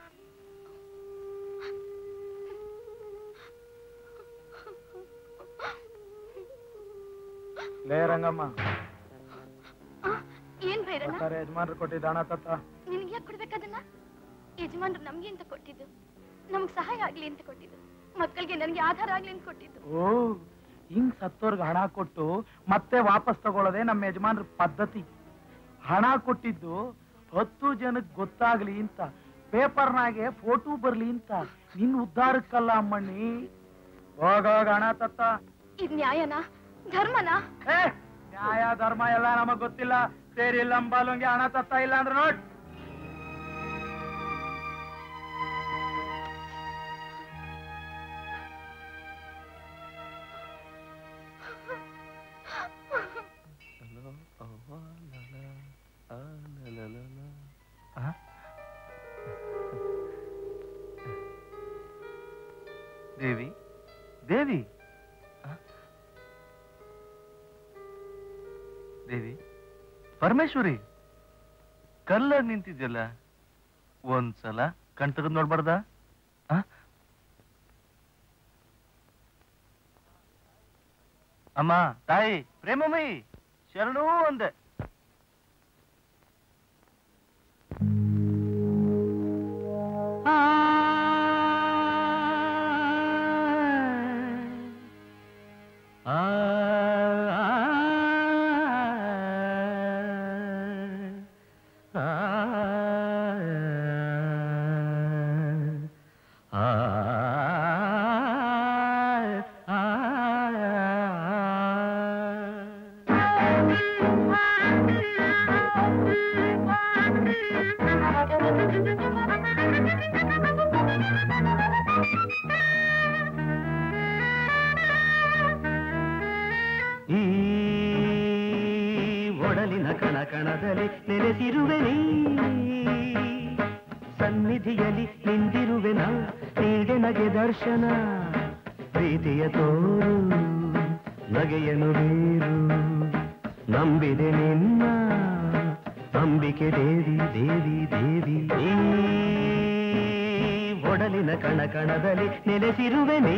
ಲೇ ರಂಗಮ್ಮ ಏನ್ ಬೇರಣ್ಣ ಸರ್ ಯಜಮಾನ್ರು ಕೊಟ್ಟಿದ್ದ ಹಣ ತತ್ತ ನಿನ್ಗೆ ಯಾಕೆ ಕೊಡ್ಬೇಕದನ್ನ ಯಜಮಾನ್ರು ನಮ್ಗೆ ಅಂತ ಕೊಟ್ಟಿದ್ದು ನಮ್ಗ್ ಸಹಾಯ ಆಗ್ಲಿ ಅಂತ ಕೊಟ್ಟಿದ್ದು ಮಕ್ಕಳಿಗೆ ನನ್ಗೆ ಆಧಾರ ಆಗ್ಲಿ ಅಂತ ಕೊಟ್ಟಿದ್ದು ಓ ಹಿಂಗ್ ಸತ್ತೋರ್ಗೆ ಹಣ ಕೊಟ್ಟು ಮತ್ತೆ ವಾಪಸ್ ತಗೊಳ್ಳೋದೇ ನಮ್ಮ ಯಜಮಾನ್ರ ಪದ್ಧತಿ ಹಣ ಕೊಟ್ಟಿದ್ದು ಹತ್ತು ಜನಕ್ಕೆ ಗೊತ್ತಾಗ್ಲಿ ಅಂತ ಪೇಪರ್ನಾಗೆ ಫೋಟೋ ಬರ್ಲಿ ಅಂತ ನಿನ್ ಉದ್ಧಾರಕ್ಕಲ್ಲ ಅಮ್ಮಣ್ಣಿ ಹೋಗೋಗ ಹಣ ತತ್ತ ಇದ್ ನ್ಯಾಯನಾ ಧರ್ಮನಾ ಏ, ನ್ಯಾಯ ಧರ್ಮ ಎಲ್ಲ ನಮಗ್ ಗೊತ್ತಿಲ್ಲ ಸೇರಿ ಲಂಬಾಲುಂಗೆ ಹಣ ತತ್ತ ಇಲ್ಲ ಅಂದ್ರೆ ನೋಡ್ ದೇವಿ ದೇವಿ ಆ? ದೇವಿ ಪರಮೇಶ್ವರಿ ಕಲ್ಲಾಗ್ ನಿಂತಿದ್ಯಲ್ಲ ಒಂದ್ಸಲ ಕಣ್ ತೆಗೆದು ನೋಡ್ಬಾರ್ದ ಅಮ್ಮ ತಾಯಿ ಪ್ರೇಮಮಯಿ ಶರಣೂ ಅಂದೆ ಈ ಒಡಲಿನ ಕಣ ಕಣದಲ್ಲಿ ನೆಲೆಸಿರುವೆ ನೀ ಸನ್ನಿಧಿಯಲ್ಲಿ ನಿಂತಿರುವೆನ ನೀಡೆ ನಗೆ ದರ್ಶನ ಪ್ರೀತಿಯ ತೋರು ನಗೆಯನು ಬೀರು ನಂಬಿದೆ ನಿನ್ನ ಅಂಬಿಕೆ ದೇವಿ ದೇವಿ ದೇವಿ ಈ ಒಡಲಿನ ಕಣ ಕಣದಲ್ಲಿ ನೆಲೆಸಿರುವೆ ನೀ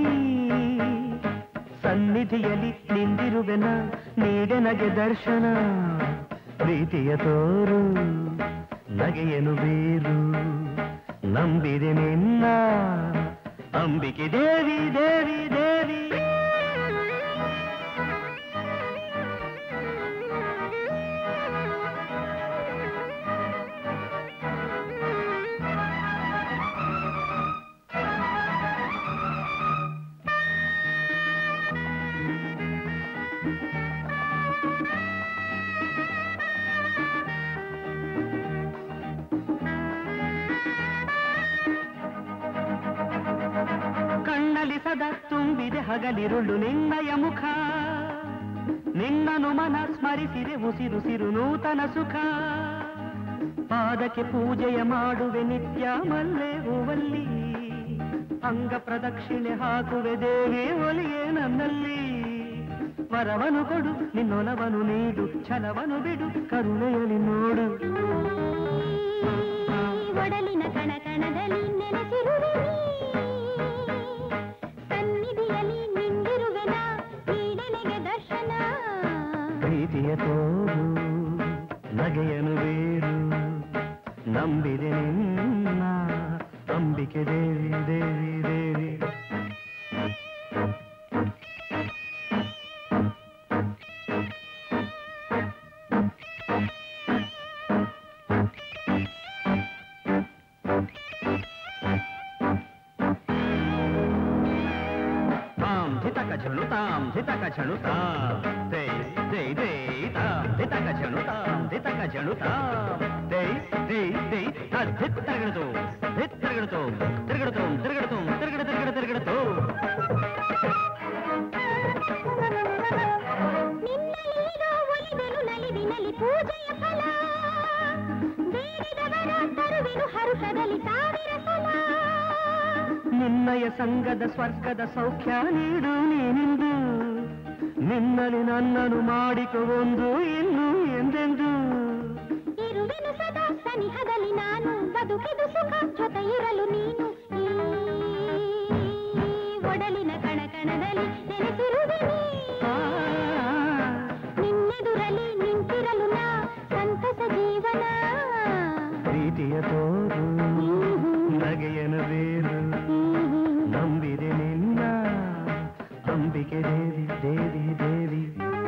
ಸನ್ನಿಧಿಯಲ್ಲಿ ನಿಂದಿರುವೆನ ನೀಡೆ ನಗೆ ದರ್ಶನ ಪ್ರೀತಿಯ ತೋರು ನಗೆಯನು ಬೀರು ನಂಬಿದೆ ನಿನ್ನ ಅಂಬಿಕೆ ದೇವಿ ದೇವಿ ದೇವಿ ಕಣ್ಣಲ್ಲಿ ಸದಾ ತುಂಬಿದೆ ಹಗಲಿರುಳು ನಿನ್ನಯ ಮುಖ ನಿನ್ನನು ಮನ ಸ್ಮರಿಸಿದೆ ಉಸಿರುಸಿರು ನೂತನ ಸುಖ ಪಾದಕ್ಕೆ ಪೂಜೆಯ ಮಾಡುವೆ ನಿತ್ಯ ಮಲ್ಲೆ ಹೂವಲ್ಲಿ ಅಂಗ ಪ್ರದಕ್ಷಿಣೆ ಹಾಕುವೆ ದೇವಿ ಒಲಿಯೇ ನನ್ನಲ್ಲಿ ವರವನು ಕೊಡು ನಿನ್ನೊಲವನು ನೀಡು ಛಲವನು ಬಿಡು ಕರುಣೆಯಲ್ಲಿ ನೋಡು ಒಡಲಿನ ಕಣ ಕಣದಲ್ಲಿ ನೆನೆಸಿರುವೆ ಸನ್ನಿಧಿಯಲ್ಲಿ ನಿಂದಿರುವೆನ ನೀಡನೆಗೆ ದರ್ಶನ ಪ್ರೀತಿಯ ತೋರು ನಗೆಯನು ಬೇರು ನಂಬಿದೆ ನಿನ್ನ ಅಂಬಿಕೆ ದೇವಿ ದೇವಿ ದೇವಿ ತಾಂ ಧಿತಕ ಝಣು ತಾಂ ಧಿತಕ ಝಣು ತಾಂ ದೇ ದೇ ದೇ ತಾಂ ಧಿತಕ ಝಣು ತಾಂ ಧಿತಕ ಝಣು ತಾಂ ದೇ ದೇ ದೇ ತಾ ಧಿತ್ ತಿರುಗಡತು ಧಿತ್ ತಿರುಗಡತು ತಿರುಗಡತು ತಿರುಗಡತು ತಿರುಗಡ ತಿರುಗಡ ತಿರುಗಡತು ನಿನ್ನಲೀಗ ಒಲಿದೆನು ನಲಿವಿನಲಿ ಪೂಜೆಯ ಫಲ ಹರುಷದಲ್ಲಿ ಸಾವಿರ ಸಲ ನಿನ್ನಯ ಸಂಗದ ಸ್ವರ್ಗದ ಸೌಖ್ಯ ನೀಡು ನೀನಿಂದು ನಿನ್ನಲಿ ನನ್ನನು ಮಾಡಿಕೊ ಒಂದು ಇನ್ನು ಎಂದೆಂದು ಇರುವೆನು ಸದಾ ಸನಿಹದಲ್ಲಿ ನಾನು ಬದುಕಿದು ಸುಖ ಜೊತೆ ಇರಲು ನೀನು ಈ ಒಡಲಿನ ಕಣಕಣದಲ್ಲಿ ನೆನೆಸಿರುವೆ ನೀ. ನಿನ್ನೆದುರಲಿ ನಿಂತಿರಲು ನಾ ಸಂತಸ ಜೀವನ ಪ್ರೀತಿಯ ತೋರು ನಗೆಯನ ಬೇರು ನಂಬಿದೆ ನಿನ್ನ ಅಂಬಿಕೆ ದೇವಿ ದೇವಿ ದೇವಿ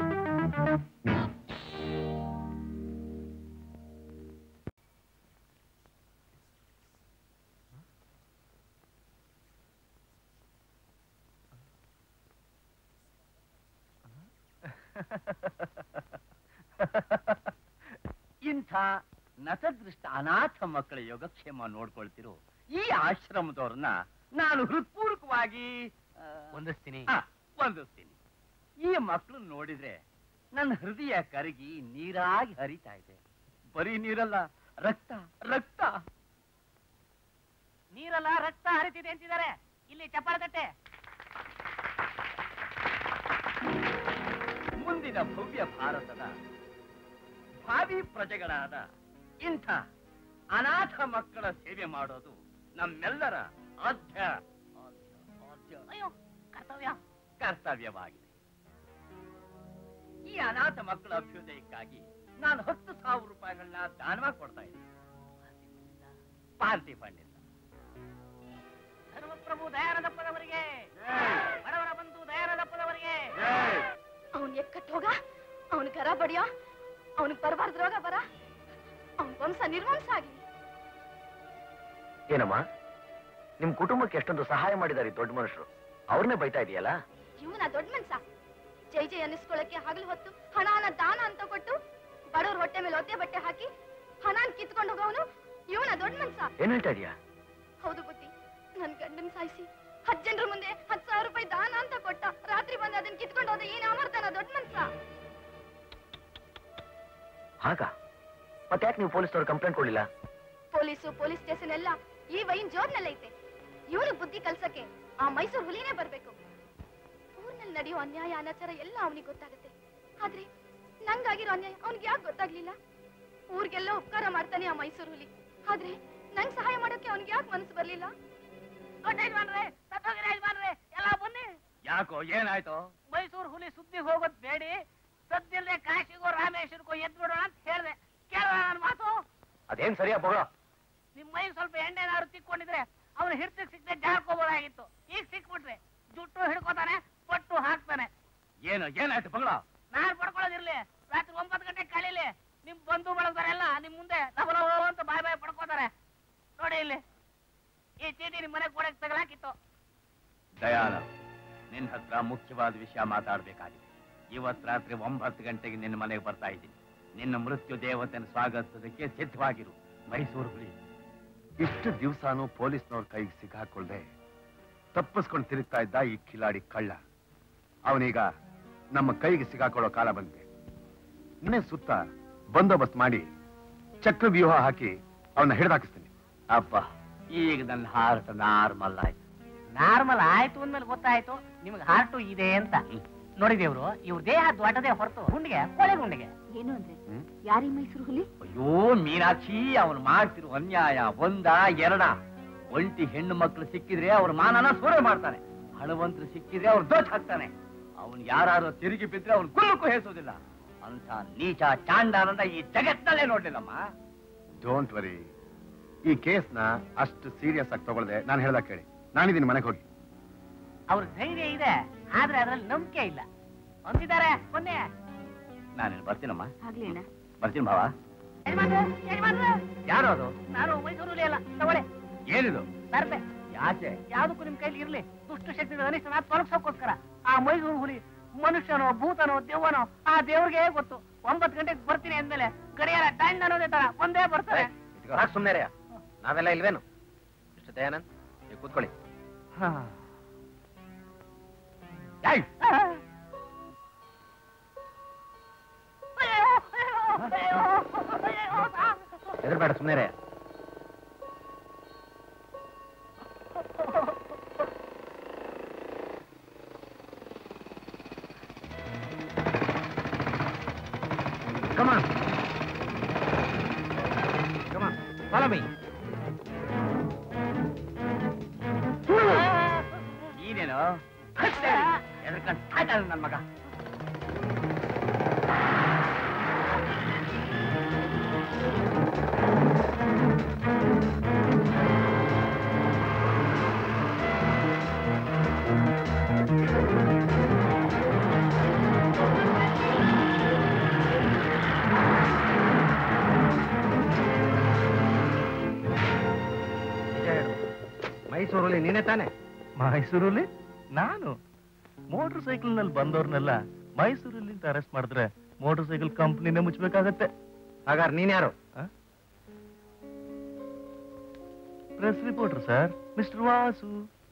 ಇಂಥ ನತದೃಷ್ಟ ಅನಾಥ ಮಕ್ಕಳ ಯೋಗಕ್ಷೇಮ ನೋಡ್ಕೊಳ್ತಿರೋ ಈ ಆಶ್ರಮದವ್ರನ್ನ ನಾನು ಹೃತ್ಪೂರ್ವಕವಾಗಿ ಆ, ಹೊಂದಿಸ್ತೀನಿ ಆ, ವಂದಿಸ್ತೀನಿ ಈ ಮಕ್ಕಳು ನೋಡಿದ್ರೆ ನನ್ನ ಹೃದಯ ಕರಗಿ ನೀರಾಗಿ ಹರಿತಾ ಇದೆ ಬರೀ ನೀರಲ್ಲ ರಕ್ತ ರಕ್ತ ನೀರೆಲ್ಲ ರಕ್ತ ಹರಿತಿದೆ ಅಂತಿದ್ದಾರೆ ಇಲ್ಲಿ ಚಪ್ಪಾಳಗಟ್ಟೆ ಮುಂದಿನ ಭವ್ಯ ಭಾರತದ ಭಾವಿ ಪ್ರಜೆಗಳಾದ ಇಂಥ ಅನಾಥ ಮಕ್ಕಳ ಸೇವೆ ಮಾಡೋದು ನಮ್ಮೆಲ್ಲರ ಆದ್ಯ ಆದ್ಯ- ಆದ್ಯ ಅಯ್ಯೋ ಕರ್ತವ್ಯ ಕರ್ತವ್ಯವಾಗಿದೆ ಈ ಅನಾಥ ಮಕ್ಕಳ ಅಭ್ಯುದಯಕ್ಕಾಗಿ ನಾನು ಹತ್ತು ಸಾವಿರ ರೂಪಾಯಿಗಳನ್ನ ದಾನವಾಗಿ ಕೊಡ್ತಾ ಇದ್ದೀನಿ ಪಾರ್ಟಿ ಫಂಡಿಂದ ಧರ್ಮಪ್ರಭು ದಯಾನಂದಪ್ಪನವರಿಗೆ ಬಡವರ ಬಂಧು ದಯಾನಂದಪ್ಪನವರಿಗೆ ಅವನ್ ಎಕ್ಕಟ್ ಹೋಗ ಅವನ್ ಕರ ಬಡಿಯೋ ಅವನಿಗೆ ಬರಬಾರ್ದು ರೋಗ ಬರ ಅವನ್ ವಂಶ ನಿರ್ವಂಶ ಆಗ್ಲಿ ಏನಮ್ಮ ನಿಮ್ ಕುಟುಂಬಕ್ಕೆ ಎಷ್ಟೊಂದು ಸಹಾಯ ಮಾಡಿದಾರೆ ಈ ದೊಡ್ಡ ಮನುಷ್ಯರು ಅವ್ರನ್ನೇ ಬೈತಾ ಇದೆಯಲ್ಲ ಇವನ ದೊಡ್ಡ ಮನ್ಸ ಜೈ ಜೈ ಅನ್ನಿಸ್ಕೊಳಕ್ಕೆ ಹಗಲು ಹೊತ್ತು ಹಣನ ದಾನ ಅಂತ ಕೊಟ್ಟು ಬಡವ್ರ ಹೊಟ್ಟೆ ಮೇಲೆ ಒತ್ತೆ ಬಟ್ಟೆ ಹಾಕಿ ಹಣನ್ ಕಿತ್ಕೊಂಡು ಹೋಗೋನು ಇವನ ದೊಡ್ಡ ಮನ್ಸ ಏನ್ ಹೇಳ್ತಾ ಇದೀಯಾ ಹೌದು ಬುದ್ಧಿ ನನ್ ಗಂಡನ್ ಸಾಯಿಸಿ ಹತ್ ಜನರ ಮುಂದೆ ಹತ್ ಸಾವಿರ ರೂಪಾಯಿ ದಾನ ಅಂತ ಕೊಟ್ಟ ರಾತ್ರಿ ಬಂದು ಅದನ್ನ ಕಿತ್ಕೊಂಡು ಹೋದ ಏನ್ ಅಮರ್ತಾನ ದೊಡ್ಡ ಮನ್ಸ ಹಾಗ ಮತ್ತೆ ಯಾಕೆ ನೀವು ಪೊಲೀಸ್ನವ್ರು ಕಂಪ್ಲೇಂಟ್ ಕೊಡ್ಲಿಲ್ಲ ಪೊಲೀಸು ಪೊಲೀಸ್ ಸ್ಟೇಷನ್ ಎಲ್ಲ ಈ ವೈನ್ ಜೋಬ್ನಲ್ಲೈತೆ ಇವನು ಬುದ್ಧಿ ಕಲ್ಸಕ್ಕೆ ಆ ಮೈಸೂರು ಹುಲಿನೇ ಬರ್ಬೇಕು ಊರ್ನಲ್ಲಿ ನಡೆಯೋ ಅನ್ಯಾಯ ಅನಾಚಾರ ಎಲ್ಲ ಅವನಿಗೆ ಗೊತ್ತಾಗುತ್ತೆ ಆದ್ರೆ ನಂಗಾಗಿರೋ ಅನ್ಯಾಯ ಅವನಿಗೆ ಯಾಕೆ ಗೊತ್ತಾಗ್ಲಿಲ್ಲ ಊರಿಗೆಲ್ಲ ಉಪಕಾರ ಮಾಡ್ತಾನೆ ಆ ಮೈಸೂರು ಹುಲಿ ಆದ್ರೆ ನಂಗ್ ಸಹಾಯ ಮಾಡೋಕೆ ಅವನಿಗೆ ಯಾಕೆ ಮನಸ್ಸು ಬರ್ಲಿಲ್ಲ ದೊಡ್ಡ ಯಜಮಾನ್ರೆ ಸತ್ತೋಗಿರ ಯಜಮಾನ್ರೆ ಎಲ್ಲ ಬನ್ನಿ ಯಾಕೋ ಏನಾಯ್ತು ಮೈಸೂರು ಹುಲಿ ಸುದ್ದಿ ಹೋಗೋದ್ ಬೇಡಿ ಸದ್ಯಲ್ಲೇ ಕಾಶಿಗೋ ರಾಮೇಶ್ವರಕ್ಕೋ ಎದ್ ಬಿಡೋಣ ಅಂತ ಹೇಳ್ದೆ ಕೇಳೋಣ ನನ್ನ ಮಾತು ಅದೇನ್ ಸರಿಯಾ ಬಗಳ ನಿಮ್ ಮೈ ಸ್ವಲ್ಪ ಎಣ್ಣೆನಾದ್ರು ತಿಕ್ಕೊಂಡಿದ್ರೆ ಅವ್ನು ಹಿಡ್ತಿಗ್ ಸಿಕ್ಕದೆ ಜಾರ್ಕೋಬೋದಾಗಿತ್ತು ಈಗ ಸಿಕ್ಬಿಟ್ರೆ ಜುಟ್ಟು ಹಿಡ್ಕೋತಾನೆ ಪಟ್ಟು ಹಾಕ್ತಾನೆ ಏನು ಏನಾಯ್ತು ಬಗಳ ನಾನ್ ಪಡ್ಕೊಳ್ಳೋದಿರ್ಲಿ ರಾತ್ರಿ ಒಂಬತ್ತು ಗಂಟೆ ಕಳೀಲಿ ನಿಮ್ ಬಂಧು ಬಳಗದವರೆಲ್ಲ ನಿಮ್ ಮುಂದೆ ಲವ ಲವ ಅಂತ ಬಾಯ್ ಬಾಯ್ ಪಡ್ಕೋತಾರೆ ನೋಡಿ ಇಲ್ಲಿ ಈ ಚೀಟಿ ನಿಮ್ ಮನೆಗೆ ಕೊಡಕ್ ತಗಲಾಕಿತ್ತು ದಯಾನಂದ್ ನಿನ್ನ ಹತ್ರ ಮುಖ್ಯವಾದ ವಿಷಯ ಮಾತಾಡ್ಬೇಕಾಗಿದೆ ಇವತ್ ರಾತ್ರಿ ಒಂಬತ್ತು ಗಂಟೆಗೆ ನಿನ್ನ ಮನೆಗೆ ಬರ್ತಾ ಇದ್ದೀನಿ ನಿನ್ನ ಮೃತ್ಯು ದೇವತೆಯನ್ನು ಸ್ವಾಗತಿಸೋದಕ್ಕೆ ಸಿದ್ಧವಾಗಿರು ಮೈಸೂರು ಹುಲಿ ಇಷ್ಟು ದಿವಸಾನು ಪೊಲೀಸ್ನವ್ರ ಕೈಗೆ ಸಿಕ್ಕಾಕೊಳ್ದೆ ತಪ್ಪಿಸ್ಕೊಂಡು ತಿರುಗ್ತಾ ಇದ್ದ ಈ ಕಿಲಾಡಿ ಕಳ್ಳ ಅವನೀಗ ನಮ್ಮ ಕೈಗೆ ಸಿಗಾಕೊಳ್ಳೋ ಕಾಲ ಬಂದಿದೆ ಮನೆ ಸುತ್ತ ಬಂದೋಬಸ್ತ್ ಮಾಡಿ ಚಕ್ರ ವ್ಯೂಹ ಹಾಕಿ ಅವನ್ನ ಹಿಡಿದಾಕಿಸ್ತೀನಿ ಅಪ್ಪ ಈಗ ನನ್ನ ಹಾರ್ಟ್ ನಾರ್ಮಲ್ ಆಯ್ತು ನಾರ್ಮಲ್ ಆಯ್ತು ಅಂದ್ಮೇಲೆ ಗೊತ್ತಾಯ್ತು ನಿಮ್ಗೆ ಹಾರ್ಟು ಇದೆ ಅಂತ ನೋಡಿ ದೇವ್ರು ಇವ್ರ ದೇಹ ದೊಡ್ಡದೇ ಹೊರತು ಗುಂಡಿಗೆ ಕೊಳೆ ಗುಂಡಿಗೆ ಏನು ಅಂದ್ರೆ ಯಾರೀ ಮೈಸೂರು ಹುಲಿ ಅಯ್ಯೋ ಮೀನಾಕ್ಷಿ ಅವನು ಮಾಡ್ತಿರೋ ಅನ್ಯಾಯ ಒಂದ ಎರಡ ಒಂಟಿ ಹೆಣ್ಣು ಮಕ್ಕಳು ಸಿಕ್ಕಿದ್ರೆ ಅವ್ರ ಮಾನನ ಸೂರೆ ಮಾಡ್ತಾನೆ ಹಣವಂತರು ಸಿಕ್ಕಿದ್ರೆ ಅವ್ರು ದೋಚ್ ಹಾಕ್ತಾನೆ ಅವನ್ ಯಾರು ತಿರುಗಿ ಬಿದ್ರೆ ಅವ್ನು ಕುಲ್ಲಕ್ಕೂ ಹೇಸೋದಿಲ್ಲ ಅಂತ ನೀಚ ಚಾಂಡಾನಂದ ಈ ಜಗತ್ತಿನಲ್ಲೇ ನೋಡ್ಲಿಲ್ಲಮ್ಮ ಡೋಂಟ್ ವರಿ ಈ ಕೇಸ್ನ ಅಷ್ಟು ಸೀರಿಯಸ್ ಆಗಿ ತಗೊಳ್ದೆ ನಾನು ಹೇಳ್ದ ಕೇಳಿ ನಾನಿದ್ದೀನಿ ಮನೆಗೆ ಹೋಗಿ ಅವ್ರ ಧೈರ್ಯ ಇದೆ ಆದ್ರೆ ಅದ್ರಲ್ಲಿ ನಂಬಿಕೆ ಇಲ್ಲ ಅಂತಿದ್ದಾರೆ ಮೊನ್ನೆ ನಾನು ಬರ್ತೀನಮ್ಮ ಆಗ್ಲಿ ಅಣ್ಣ ಬರ್ತೀನಿ ಭಾವ ಯಜಮಾನ್ರೆ, ಯಜಮಾನ್ರೆ, ಯಾರು ಅದು ನಾನು ಮೈಸೂರು ಹುಲಿ ಅಲ್ಲ ತಗೊಳ್ಳಿ ಏನಿದು ಸರ್ಪೆ ಯಾಕೆ ಯಾವ್ದಕ್ಕೂ ನಿಮ್ ಕೈಲಿ ಇರ್ಲಿ ದುಷ್ಟ ಶಕ್ತಿ ಅನಿಷ್ಟನ ತೊಲಗ್ಸೋಕೋಸ್ಕರ ಆ ಮೈಸೂರು ಹುಲಿ ಮನುಷ್ಯನೋ ಭೂತನೋ ದೆವ್ವನೋ ಆ ದೇವ್ರಿಗೆ ಗೊತ್ತು ಒಂಬತ್ತು ಗಂಟೆಗೆ ಬರ್ತೀನಿ ಅಂದ್ಮೇಲೆ ಗಡಿಯಾರ ಟೈಮ್ ಅನ್ನೋದೇ ತರ ಒಂದೇ ಬರ್ತಾರೆ ಸುಮ್ಮನೆ ನಾವೆಲ್ಲ ಇಲ್ವೇನು ಮಿಸ್ಟರ್ ದಯಾನಂದ್ ನೀವು ಕೂತ್ಕೊಳ್ಳಿ ಏಯ್! ಹೆದರ್ಬೇಡ ಸುಮ್ಮನೆ ಕಮಾನ್ ಕಮಾನ್ ಫಾಲೋ ಮೀ ನೀನೇನು ಎದ್ರಕಂಡ್ ಸಾಯ್ತಾನೆ ನನ್ನ ಮಗ ನಿಜ ಹೇಳು ಮೈಸೂರಲ್ಲಿ ನೀನೇ ತಾನೆ ಮೈಸೂರಲ್ಲಿ ನಾನು ಮೋಟರ್ ಸೈಕಲ್ ನಲ್ಲಿ ಬಂದವ್ರನ್ನೆಲ್ಲ ಮೈಸೂರಲ್ಲಿ ಅರೆಸ್ಟ್ ಮಾಡಿದ್ರೆ ಮೋಟರ್ ಸೈಕಲ್ ಕಂಪ್ನಿನೇ ಮುಚ್ಚಬೇಕಾಗತ್ತೆ ಹಾಗಾದ್ರೆ ನೀನ್ಯಾರು press reporter sir mister Vasu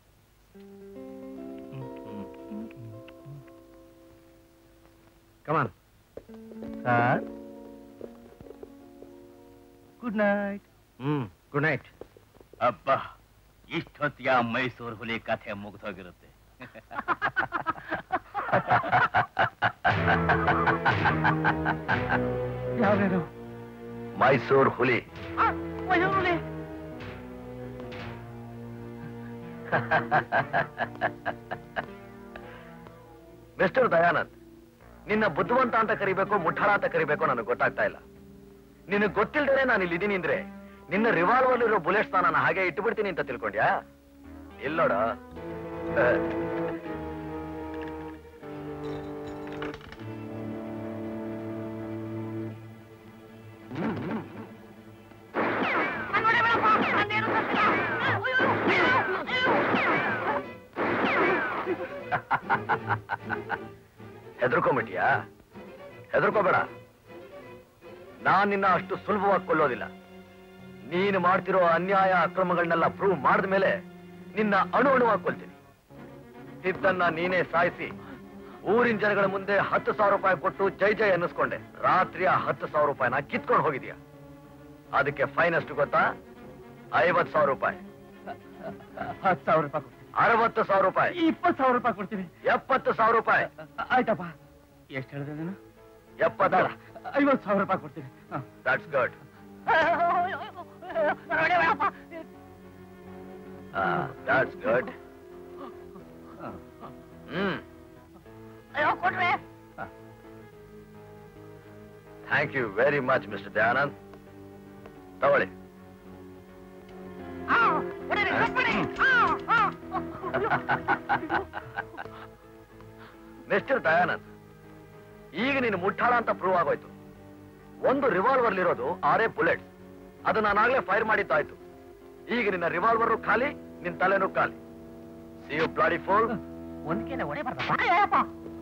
come on sir good night hmm good night ಅಬ್ಬ ಇಷ್ಟೊತ್ತಿಗೆ ಆ ಮೈಸೂರು ಹುಲಿ ಕಥೆ ಮುಗ್ದೋಗಿರುತ್ತೆ ಯಾವ್ಯಾರು ಮೈಸೂರು ಹುಲಿ ಮಿಸ್ಟರ್ ದಯಾನಂದ್ ನಿನ್ನ ಬುದ್ಧಿವಂತ ಅಂತ ಕರಿಬೇಕು ಮುಠಾಳ ಅಂತ ಕರಿಬೇಕು ನನಗೆ ಗೊತ್ತಾಗ್ತಾ ಇಲ್ಲ ನಿನಗೆ ಗೊತ್ತಿಲ್ದೇನೆ ನಾನು ಇಲ್ಲಿ ಇದೀನಿ ಅಂದ್ರೆ ನಿನ್ನ ರಿವಾಲ್ವರ್ ಇರೋ ಬುಲೆಟ್ಸ್ ನಾನು ಹಾಗೆ ಇಟ್ಬಿಡ್ತೀನಿ ಅಂತ ತಿಳ್ಕೊಂಡ್ಯಾ ಇಲ್ಲೋಡ ಹೆದರ್ಕೊಂಬಿಟ್ಟಿಯಾ ಹೆದರ್ಕೋಬೇಡ ನಾನ್ ನಿನ್ನ ಅಷ್ಟು ಸುಲಭವಾಗಿ ಕೊಲ್ಲೋದಿಲ್ಲ ನೀನು ಮಾಡ್ತಿರೋ ಅನ್ಯಾಯ ಅಕ್ರಮಗಳನ್ನೆಲ್ಲ ಪ್ರೂವ್ ಮಾಡಿದ ಮೇಲೆ ನಿನ್ನ ಅಣು ಅಣುವಾಗಿ ಕೊಲ್ತೀನಿ ಸಿದ್ದನ್ನ ನೀನೇ ಸಾಯಿಸಿ ಊರಿನ ಜನಗಳ ಮುಂದೆ ಹತ್ತು ಸಾವಿರ ರೂಪಾಯಿ ಕೊಟ್ಟು ಜೈ ಜೈ ಅನ್ನಿಸ್ಕೊಂಡೆ ರಾತ್ರಿ ಆ ಹತ್ತು ಸಾವಿರ ರೂಪಾಯಿನ ಕಿತ್ಕೊಂಡು ಹೋಗಿದ್ಯಾ ಅದಕ್ಕೆ ಫೈನ್ ಎಷ್ಟು ಗೊತ್ತಾ ಐವತ್ ಸಾವಿರ ರೂಪಾಯಿ ಹತ್ತು ಸಾವಿರ ರೂಪಾಯಿ ಕೊಡ್ತೀನಿ ಅರವತ್ತು ಸಾವಿರ ರೂಪಾಯಿ ಇಪ್ಪತ್ತು ಸಾವಿರ ರೂಪಾಯಿ ಕೊಡ್ತೀನಿ ಎಪ್ಪತ್ತು ಸಾವಿರ ರೂಪಾಯಿ ಆಯ್ತಪ್ಪ ಎಷ್ಟು ಹೇಳಿದೆ ನೀನು ಎಪ್ಪತ್ತು ಐವತ್ತು ಸಾವಿರ ರೂಪಾಯಿ ಕೊಡ್ತೀನಿ ಹ. That's good that's good hmm thank you very much mister Dayanand ತಗೊಳ್ಳಿ ಮಿಸ್ಟರ್ ದಯಾನಂದ್ ಈಗ ನೀನು ಮುಟ್ಟಾಳ ಅಂತ ಪ್ರೂವ್ ಆಗೋಯ್ತು ಒಂದು ರಿವಾಲ್ವರ್ ಇರೋದು ಆರೇ ಬುಲೆಟ್ಸ್ ಅದು ನಾನಾಗ್ಲೇ ಫೈರ್ ಮಾಡಿದ್ದಾಯ್ತು ಈಗ ನಿನ್ನ ರಿವಾಲ್ವರ್ ಖಾಲಿ ನಿನ್ ತಲೆನೂ ಖಾಲಿ ಸಿ ಯು ಬ್ಲಾಡಿ ಫೋಲ್ ಒಂದ್ಕೆನೆ ಒಡೆ ಬರ್ತಪ್ಪ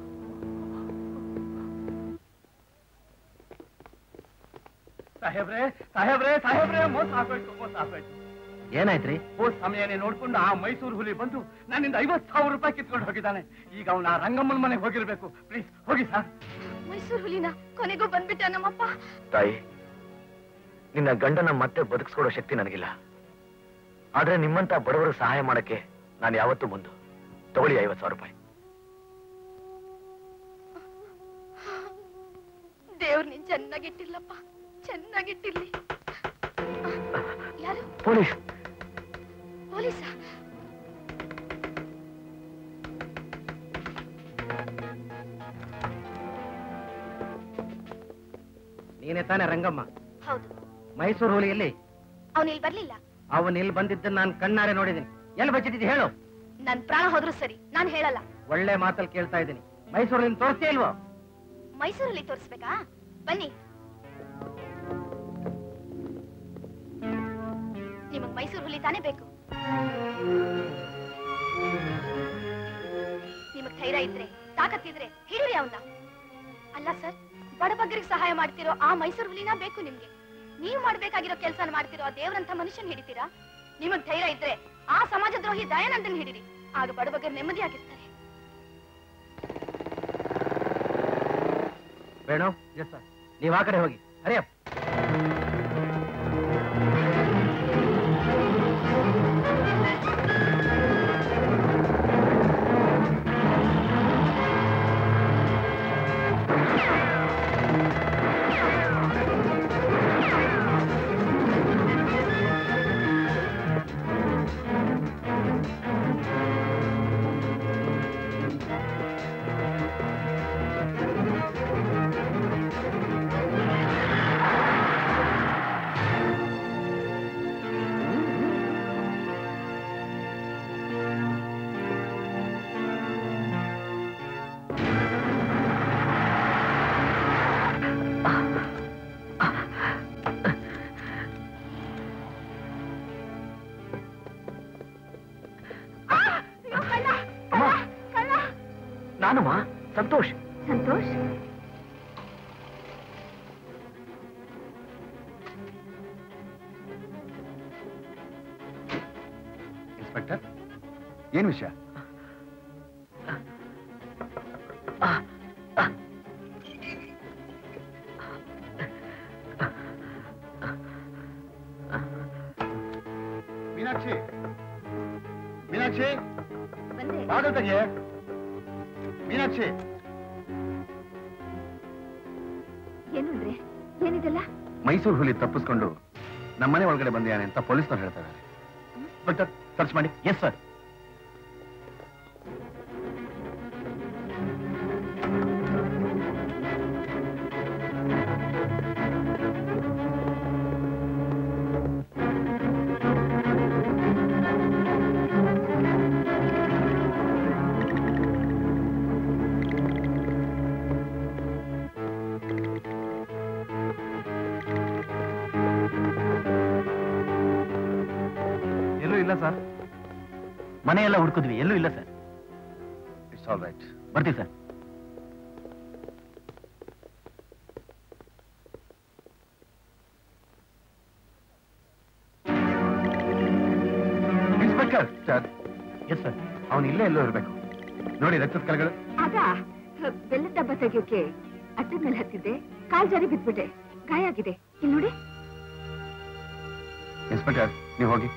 ಸಾಹೇಬ್ರೆ ಸಾಹೇಬ್ರೆ ಸಾಹೇಬ್ರೆ ಮೋಸ ಆಗೋಯ್ತು ಮೋಸ ಆಗೋಯ್ತು ಏನಾಯ್ತ್ರಿ ಹೋದ್ ಸಮಯನೇ ನೋಡ್ಕೊಂಡು ಆ ಮೈಸೂರು ಹುಲಿ ಬಂದು ನನ್ನಿಂದ ಐವತ್ ಸಾವಿರ ರೂಪಾಯಿ ಕಿತ್ಕೊಂಡು ಹೋಗಿದ್ದಾನೆ ಈಗ ಅವನ ರಂಗಮ್ಮನ ಮನೆಗೆ ಹೋಗಿರ್ಬೇಕು ಪ್ಲೀಸ್ ಹೋಗಿ ಸರ್ ಮೈಸೂರು ಹುಲಿನ ಕೊನೆಗೂ ಬಂದ್ಬಿಟ್ಟ ನಮ್ಮಪ್ಪ ತಾಯಿ ನಿನ್ನ ಗಂಡನ ಮತ್ತೆ ಬದುಕಿಸ್ಕೊಡೋ ಶಕ್ತಿ ನನಗಿಲ್ಲ ಆದ್ರೆ ನಿಮ್ಮಂತ ಬಡವರು ಸಹಾಯ ಮಾಡಕ್ಕೆ ನಾನು ಯಾವತ್ತೂ ಮುಂದು ತಗೊಳ್ಳಿ ಐವತ್ ಸಾವಿರ ರೂಪಾಯಿ ದೇವ್ರು ನೀನ್ ಚೆನ್ನಾಗಿಟ್ಟಿಲ್ಲಪ್ಪ ಚೆನ್ನಾಗಿಟ್ಟಿರ್ಲಿ ಯಾರು ಪೊಲೀಸ್ ಪೊಲೀಸ ನೀನೇ ತಾನೇ ರಂಗಮ್ಮ ಹೌದು ಮೈಸೂರು ಹುಲಿ ಎಲ್ಲಿ ಅವನು ಇಲ್ಲಿ ಬರ್ಲಿಲ್ಲ ಅವನ್ ಇಲ್ಲಿ ಬಂದಿದ್ದ ನಾನು ಕಣ್ಣಾರೆ ನೋಡಿದ್ದೀನಿ ಎಲ್ಲಿ ಬಚ್ಚಿಟ್ಟಿದ್ದು ಹೇಳು ನನ್ ಪ್ರಾಣ ಹೋದ್ರು ಸರಿ ನಾನ್ ಹೇಳಲ್ಲ ಒಳ್ಳೆ ಮಾತಲ್ಲಿ ಕೇಳ್ತಾ ಇದ್ದೀನಿ ಮೈಸೂರಲ್ಲಿ ತೋರಿಸ್ತೀಯ ಇಲ್ವೋ ಮೈಸೂರಲ್ಲಿ ತೋರಿಸ್ಬೇಕಾ ಬನ್ನಿ ನಿಮಗ್ ಮೈಸೂರು ಹುಲಿ ತಾನೇ ಬೇಕು ನಿಮಗ್ ಧೈರ್ಯ ಇದ್ರೆ ತಾಕತ್ತಿದ್ರೆ ಹಿಡೀರಿ ಅವನ್ನ ಅಲ್ಲ ಸರ್ ಬಡಬಗ್ಗರಿಗೆ ಸಹಾಯ ಮಾಡ್ತಿರೋ ಆ ಮೈಸೂರು ಹುಲಿನ ಬೇಕು ನಿಮ್ಗೆ ನೀವು ಮಾಡ್ಬೇಕಾಗಿರೋ ಕೆಲಸ ಮಾಡ್ತಿರೋ ಆ ದೇವ್ರಂತ ಮನುಷ್ಯನ್ ಹಿಡಿತೀರಾ ನಿಮಗ್ ಧೈರ್ಯ ಇದ್ರೆ ಆ ಸಮಾಜ ದ್ರೋಹಿ ದಯಾನಂದನ್ ಹಿಡಿರಿ ಆಗ ಬಡಬಗ್ಗರು ನೆಮ್ಮದಿಯಾಗಿರ್ತಾರೆ ಬೇಣು ಎಸ್ ಸರ್ ನೀವು ಆ ಕಡೆ ಹೋಗಿ ಹರಿಯಪ್ಪ ಇನ್ಸ್ಪೆಕ್ಟರ್ ಏನ್ ವಿಷಯ ಮೀನಾಕ್ಷಿ ಮೀನಾಕ್ಷಿ ಬಂದೆ ಬಾಗಿಲು ತೆಗಿಯೇ ಮೀನಾಕ್ಷಿ ಏನು ಅಂದ್ರೆ ಏನಿದೆಲ್ಲ ಮೈಸೂರು ಹುಲಿ ತಪ್ಪಿಸ್ಕೊಂಡು ನಮ್ಮನೆ ಒಳಗಡೆ ಬಂದಿಯಾನೆ ಅಂತ ಪೊಲೀಸ್ನವ್ರು ಹೇಳ್ತಾ ಇದ್ದಾರೆ ಇನ್ಸ್ಪೆಕ್ಟರ್ ಸರ್ಚ್ ಮಾಡಿ ಎಸ್ ಸರ್ ಎಲ್ಲೂ ಇಲ್ಲ ಸರ್ ಮನೆಯೆಲ್ಲ ಹುಡುಕಿದ್ವಿ ಎಲ್ಲೂ ಇಲ್ಲ ಸರ್ ಇಟ್ಸ್ ಆಲ್ ರೈಟ್ ಬರ್ತೀವಿ sir inspector sir yes sir ಅವನು ಇಲ್ಲೇ ಎಲ್ಲೋ ಇರಬೇಕು ನೋಡಿ ರಕ್ತದ ಕಲೆಗಳು ಆಗ ಬೆಲ್ಲದ ಡಬ್ಬ ತೆಗಿಯೋಕೆ ಅಟ್ಟದ ಮೇಲೆ ಹತ್ತಿದ್ದೆ ಕಾಲ್ ಜಾರಿ ಬಿದ್ಬಿಟ್ಟೆ ಗಾಯ ಆಗಿದೆ ಇಲ್ಲಿ ನೋಡಿ ಇನ್ಸ್ಪೆಕ್ಟರ್ ನೀವು ಹೋಗಿ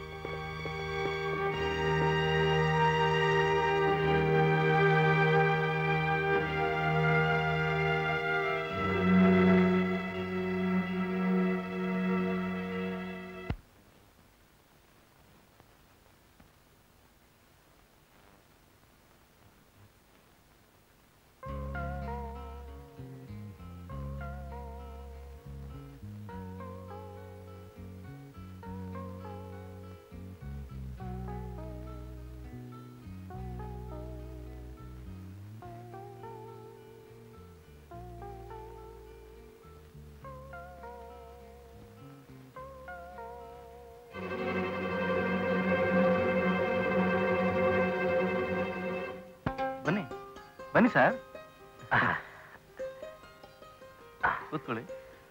ಬನ್ನಿ ಬನ್ನಿ ಸರ್ ಕೂತ್ಕೊಳ್ಳಿ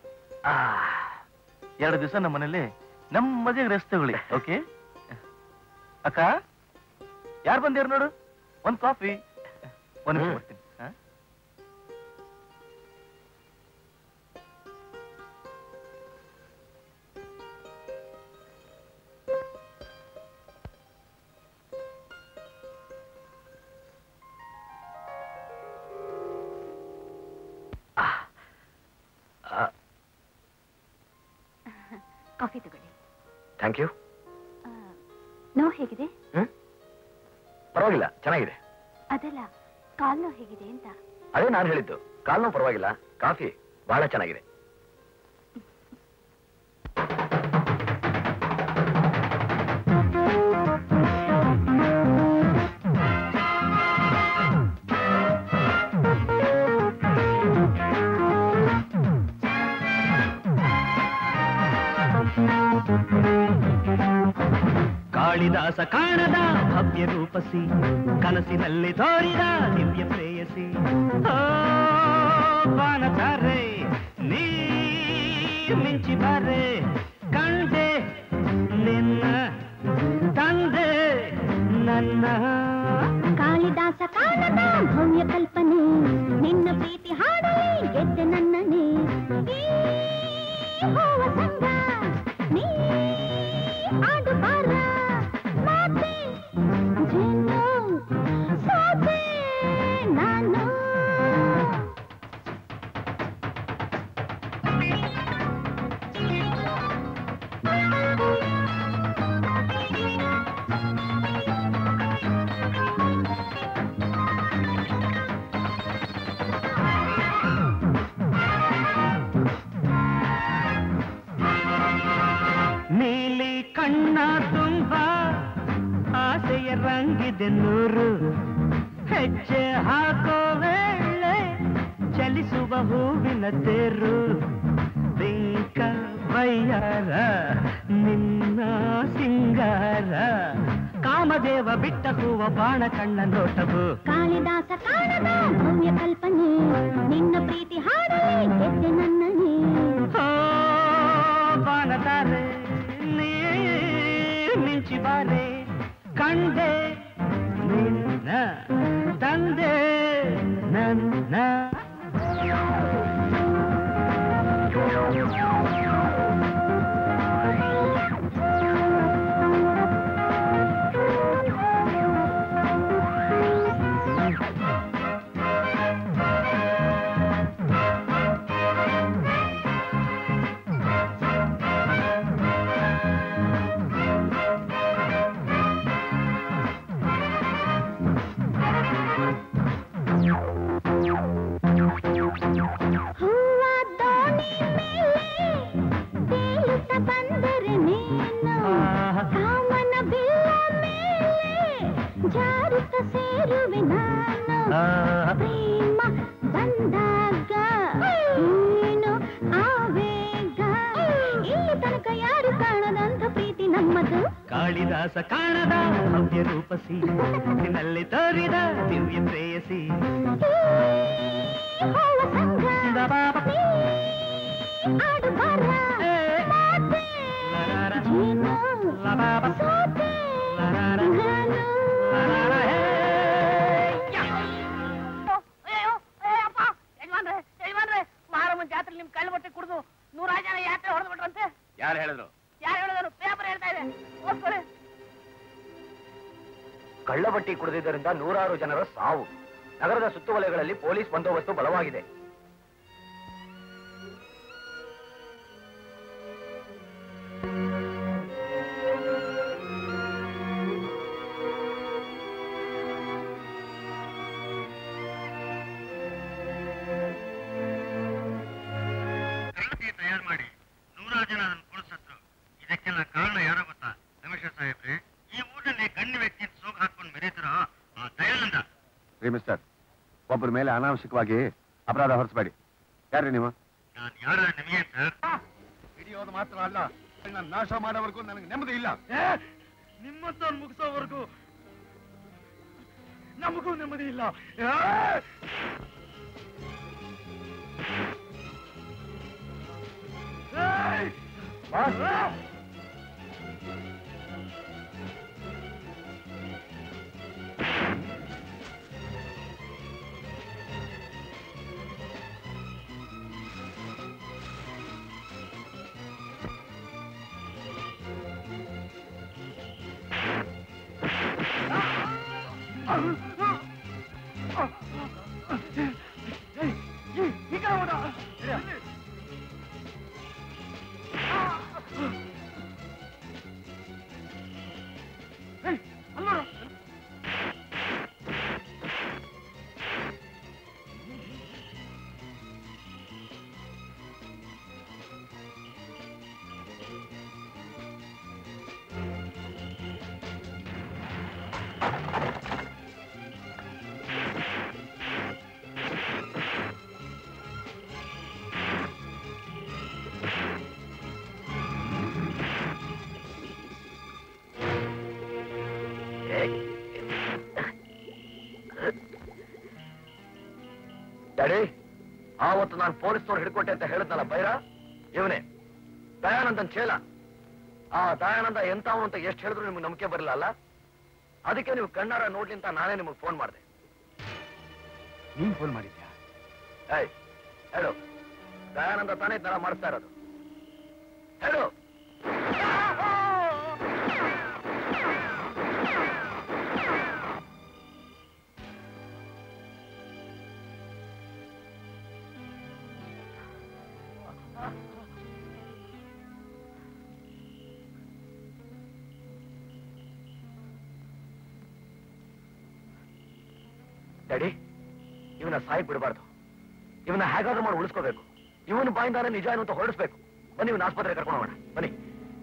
ಎರಡು ದಿವಸ ನಮ್ಮ ಮನೇಲಿ ನೆಮ್ಮದಿಯಾಗಿ ರೆಸ್ಟ್ ತಗೊಳ್ಳಿ ಓಕೆ ಅಕ್ಕ ಯಾರು ಬಂದಿರು ನೋಡು ಒಂದ್ ಕಾಫಿ ಒಂದ್ ನಿಮಿಷ ಬರ್ತೀನಿ ಹಾ? ಕಾಫಿ ತಗೊಳ್ಳಿ ಥ್ಯಾಂಕ್ ಯು ನೋವು ಹೇಗಿದೆ ಪರವಾಗಿಲ್ಲ ಚೆನ್ನಾಗಿದೆ ಅದಲ್ಲ ಕಾಲ್ ನೋವು ಹೇಗಿದೆ ಅಂತ ಅದೇ ನಾನು ಹೇಳಿದ್ದು ಕಾಲ್ ನೋವು ಪರವಾಗಿಲ್ಲ ಕಾಫಿ ಬಹಳ ಚೆನ್ನಾಗಿದೆ ಕಾಳಿದಾಸ ಕಾಣದ ಭವ್ಯ ರೂಪಸಿ ಕನಸಿನಲ್ಲಿ ತೋರಿದ ದಿವ್ಯ ಪ್ರೇಯಸಿ ಓ ಬಾನಚಾರೆ ನೀ ಮಿಂಚಿ ಬಾರೆ ಕಂಡೆ ನಿನ್ನ ತಂದೆ ನನ್ನ ಕಾಳಿದಾಸ ಕಾಣದ ಭವ್ಯ ಕಲ್ಪನೆ ನಿನ್ನ ಪ್ರೀತಿ ಹಾಡಲಿ ಗೆದ್ದೆ ನನ್ನನೆ ಈ ಹೂವ ಸಂಗ ನೀ ಆಡು ಬಾರ ಮಾತೆ ಜೇನು ಸೋತೆ ನಾನು ನೀಲಿ ಕಣ್ಣ ತುಂಬ ಆಸೆಯ ರಂಗಿದೆ ನೂರು ಹೆಜ್ಜೆ ಹಾಕೋ ವೇಳೆ ಚಲಿಸುವ ಹೂವಿನ ತೇರು ಬಿಂಕ ವಯ್ಯಾರ ನಿನ್ನ ಸಿಂಗಾರ ಕಾಮದೇವ ಬಿಟ್ಟ ಹೂವ ಬಾಣ ಕಣ್ಣ ನೋಟವು ಕಾಳಿದಾಸ ಕಾಣದ ಭವ್ಯ ಕಲ್ಪನೆ ನಿನ್ನ ಪ್ರೀತಿ ಹಾಡಲಿ ಗೆದ್ದೆ ನನ್ನನೆ ಓ ಬಾಣತಾರೆ ನೀ ಮಿಂಚಿ ಬಾರೆ ಕಂಡೆ ನಿನ್ನ ತಂದೆ ನನ್ನ ಹೂವ ದೋಣಿ ಮೇಲೆ ತೇಲುತ್ತ ಬಂದರೆ ನೀನು ಕಾಮನ ಬಿಲ್ಲ ಮೇಲೆ ಜಾರುತ್ತ ಸೇರುವೆ ನಾನು ಪ್ರೇಮ ಬಂದಾಗ ಏನು ಆವೇಗ ಇಲ್ಲಿ ತನಕ ಯಾರು ಕಾಣದಂತ ಪ್ರೀತಿ ನಮ್ಮದು ಕಾಳಿದಾಸ ಕಾಣದ ಭವ್ಯ ರೂಪಸಿ ನಿನ್ನಲ್ಲಿ ತೋರಿದ ದಿವ್ಯ ಪ್ರೇಯಸಿ ಹೂವ ಸಂಘ ಆಡು ಬರ ಮಾತೆ ಜೀನು ಸೋತೆ ನಾನು ಅಯ್ಯೋ ಅಯ್ಯಪ್ಪ ಯಜಮಾನ್ರೆ ಯಜಮಾನ್ರೆ ಮಾರಮ್ಮನ ಜಾತ್ರೆ ನಿಮ್ ಕಳ್ಳ ಬಟ್ಟೆ ಕುಡಿದು ನೂರಾರು ಜನ ಯಾತ್ರೆ ಹೊಡೆದು ಬಿಟ್ರಂತೆ ಯಾರು ಹೇಳಿದ್ರು ಯಾರು ಹೇಳಿದ್ರು ಪೇಪರ್ ಹೇಳ್ತಾ ಇದೆ ಓದ್ಕೊಳಿ ಕಳ್ಳಬಟ್ಟಿ ಕುಡಿದಿದ್ದರಿಂದ ನೂರಾರು ಜನರ ಸಾವು ನಗರದ ಸುತ್ತುವಲಯಗಳಲ್ಲಿ ಪೊಲೀಸ್ ಬಂದೋಬಸ್ತು ಬಲವಾಗಿದೆ ತಯಾರು ಮಾಡಿ ನೂರಾರು ಜನ ಅದನ್ನು ಕುಳಿಸತ್ರು ಇದಕ್ಕೆಲ್ಲ ಕಾರಣ ಯಾರೋ ಗೊತ್ತಾ ರಮೇಶ ಸಾಹೇಬ್ರೆ ಈ ಊರಲ್ಲಿ ಗಣ್ಯ ವ್ಯಕ್ತಿ ಸೋಗ್ ಹಾಕೊಂಡು ಮೆರೀತಾರೋ ಆ ದಯಾನಂದ ರೀ ಮಿಸ್ಟರ್ ಒಬ್ಬರ ಮೇಲೆ ಅನಾವಶ್ಯಕವಾಗಿ ಅಪರಾಧ ಹೊರಿಸಬೇಡಿ ಯಾರ್ರಿ ನೀವು ನಾನು ಯಾರ ನಿಮಗೆ ಸರ್ ಹಿಡಿಯೋದು ಮಾತ್ರ ಅಲ್ಲ ನನ್ನ ನಾಶ ಮಾಡೋವರೆಗೂ ನನಗೆ ನೆಮ್ಮದಿ ಇಲ್ಲ ನಿಮ್ಮಂತ ಮುಗಿಸೋವರೆಗೂ ನಮಗೂ ನೆಮ್ಮದಿ ಇಲ್ಲ ಡ್ಯಾಡಿ ಆವತ್ತು ನಾನು ಪೊಲೀಸ್ನವ್ರು ಹಿಡ್ಕೊಟ್ಟೆ ಅಂತ ಹೇಳಿದ್ನಲ್ಲ ಬೈರ ಇವನೇ ದಯಾನಂದನ್ ಚೇಲ ಆ ದಯಾನಂದ ಎಂತಾವು ಅಂತ ಎಷ್ಟು ಹೇಳಿದ್ರು ನಿಮ್ಗೆ ನಂಬಿಕೆ ಬರಲಿಲ್ಲ ಅಲ್ಲ ಅದಕ್ಕೆ ನೀವು ಕಣ್ಣಾರ ನೋಡ್ಲಿ ಅಂತ ನಾನೇ ನಿಮಗೆ ಫೋನ್ ಮಾಡಿದೆ ನೀನ್ ಫೋನ್ ಮಾಡಿದ್ಯಾ ಏಯ್ ಹೇಳು ದಯಾನಂದ ತಾನೇ ತರ ಮಾಡ್ತಾ ಇರೋದು ಹೇಳು ಡ್ಯಾಡಿ ಇವನ ಸಾಯಕ್ ಬಿಡಬಾರ್ದು ಇವನ್ನ ಹೇಗಾದ್ರೂ ಮಾಡಿ ಉಳಿಸ್ಕೋಬೇಕು ಇವನ ಬಾಯಿಂದಾನೆ ನಿಜ ಏನು ಅಂತ ಹೊರಡಿಸ್ಬೇಕು ಬನ್ನಿ ಇವನ್ನ ಆಸ್ಪತ್ರೆ ಕರ್ಕೊಂಡು ಹೋಗೋಣ ಬನ್ನಿ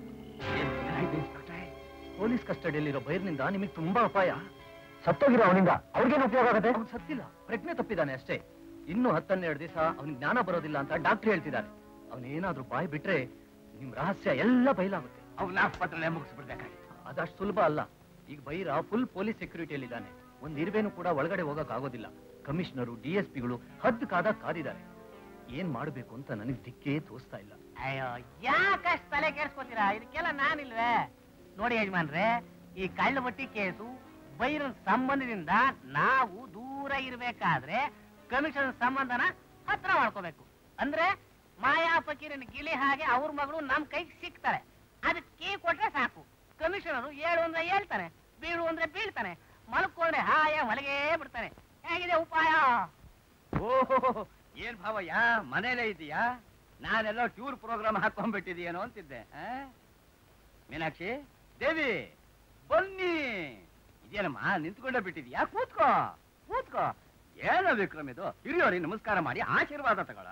ಪೊಲೀಸ್ ಕಸ್ಟಡಿಯಲ್ಲಿರೋ ಬೈರ್ನಿಂದ ನಿಮಗೆ ತುಂಬಾ ಅಪಾಯ ಸತ್ತೋಗಿರೋ ಅವನಿಂದ ಅವ್ರಿಗೇನು ಉಪಯೋಗ ಆಗುತ್ತೆ ಅವ್ನು ಸತ್ತಿಲ್ಲ ಪ್ರಜ್ಞೆ ತಪ್ಪಿದ್ದಾನೆ ಅಷ್ಟೇ ಇನ್ನು ಹತ್ತನ್ನೆರಡು ದಿವಸ ಅವನಿಗೆ ಜ್ಞಾನ ಬರೋದಿಲ್ಲ ಅಂತ ಡಾಕ್ಟರ್ ಹೇಳ್ತಿದ್ದಾರೆ ಅವನೇನಾದ್ರೂ ಬಾಯಿ ಬಿಟ್ರೆ ನಿಮ್ ರಹಸ್ಯ ಎಲ್ಲ ಬಯಲಾಗುತ್ತೆ ಅವನ ಆಸ್ಪತ್ರೆ ಮುಗಿಸ್ಬಿಡ್ಬೇಕಾಗಿತ್ತು ಅದಷ್ಟು ಸುಲಭ ಅಲ್ಲ ಈಗ ಬೈರ ಫುಲ್ ಪೊಲೀಸ್ ಸೆಕ್ಯೂರಿಟಿಯಲ್ಲಿದ್ದಾನೆ ಒಂದ್ ಇರುವೆನೂ ಕೂಡ ಒಳಗಡೆ ಹೋಗಕ್ ಆಗೋದಿಲ್ಲ ಕಮಿಷನರು ಡಿ ಎಸ್ ಪಿಗಳು ಹದ್ದು ಕಾದ ಕಾದಿದ್ದಾರೆ ಏನ್ ಮಾಡ್ಬೇಕು ಅಂತ ನನಗೆ ದಿಕ್ಕೇ ತೋರಿಸ್ತಾ ಇಲ್ಲ ಅಯ್ಯೋ ಯಾಕಷ್ಟು ತಲೆ ಕೆಡ್ಸ್ಕೊತೀರಾ ಇದಕ್ಕೆಲ್ಲ ನಾನಿಲ್ವೇ ನೋಡಿ ಯಜಮಾನ್ರೆ ಈ ಕಳ್ಳ ಬಟ್ಟಿ ಕೇಸು ಬೈರನ್ ಸಂಬಂಧದಿಂದ ನಾವು ದೂರ ಇರ್ಬೇಕಾದ್ರೆ ಕಮಿಷನ್ ಸಂಬಂಧನ ಹತ್ರ ಮಾಡ್ಕೋಬೇಕು ಅಂದ್ರೆ ಮಾಯಾ ಫಕೀರನ ಗಿಲಿ ಹಾಗೆ ಅವ್ರ ಮಗಳು ನಮ್ ಕೈಗೆ ಸಿಗ್ತಾರೆ ಅದಕ್ಕೆ ಕೀ ಕೊಟ್ರೆ ಸಾಕು ಕಮಿಷನರು ಏಳು ಅಂದ್ರೆ ಹೇಳ್ತಾನೆ ಬೀಳು ಅಂದ್ರೆ ಬೀಳ್ತಾನೆ ಮಲ್ಕೊಂಡೆ ಹಾಯ ಮಲಗೇ ಬಿಡ್ತಾನೆ ಹೇಗಿದೆ ಉಪಾಯ ಓಹೋ ಏನ್ ಭಾವಯ್ಯ ಮನೇಲೇ ಇದೀಯಾ ನಾನೆಲ್ಲೋ ಟೂರ್ ಪ್ರೋಗ್ರಾಮ್ ಹಾಕೊಂಡ್ಬಿಟ್ಟಿದೀಯೇನೋ ಅಂತಿದ್ದೆ ಆ? ಮೀನಾಕ್ಷಿ ದೇವಿ ಬನ್ನಿ ಇದೇನಮ್ಮ ನಿಂತ್ಕೊಂಡೇ ಬಿಟ್ಟಿದ್ಯಾ ಕೂತ್ಕೋ ಕೂತ್ಕೋ ಏನೋ ವಿಕ್ರಮ್ ಇದು ಹಿರಿಯೋರಿಗೆ ನಮಸ್ಕಾರ ಮಾಡಿ ಆಶೀರ್ವಾದ ತಗೊಳ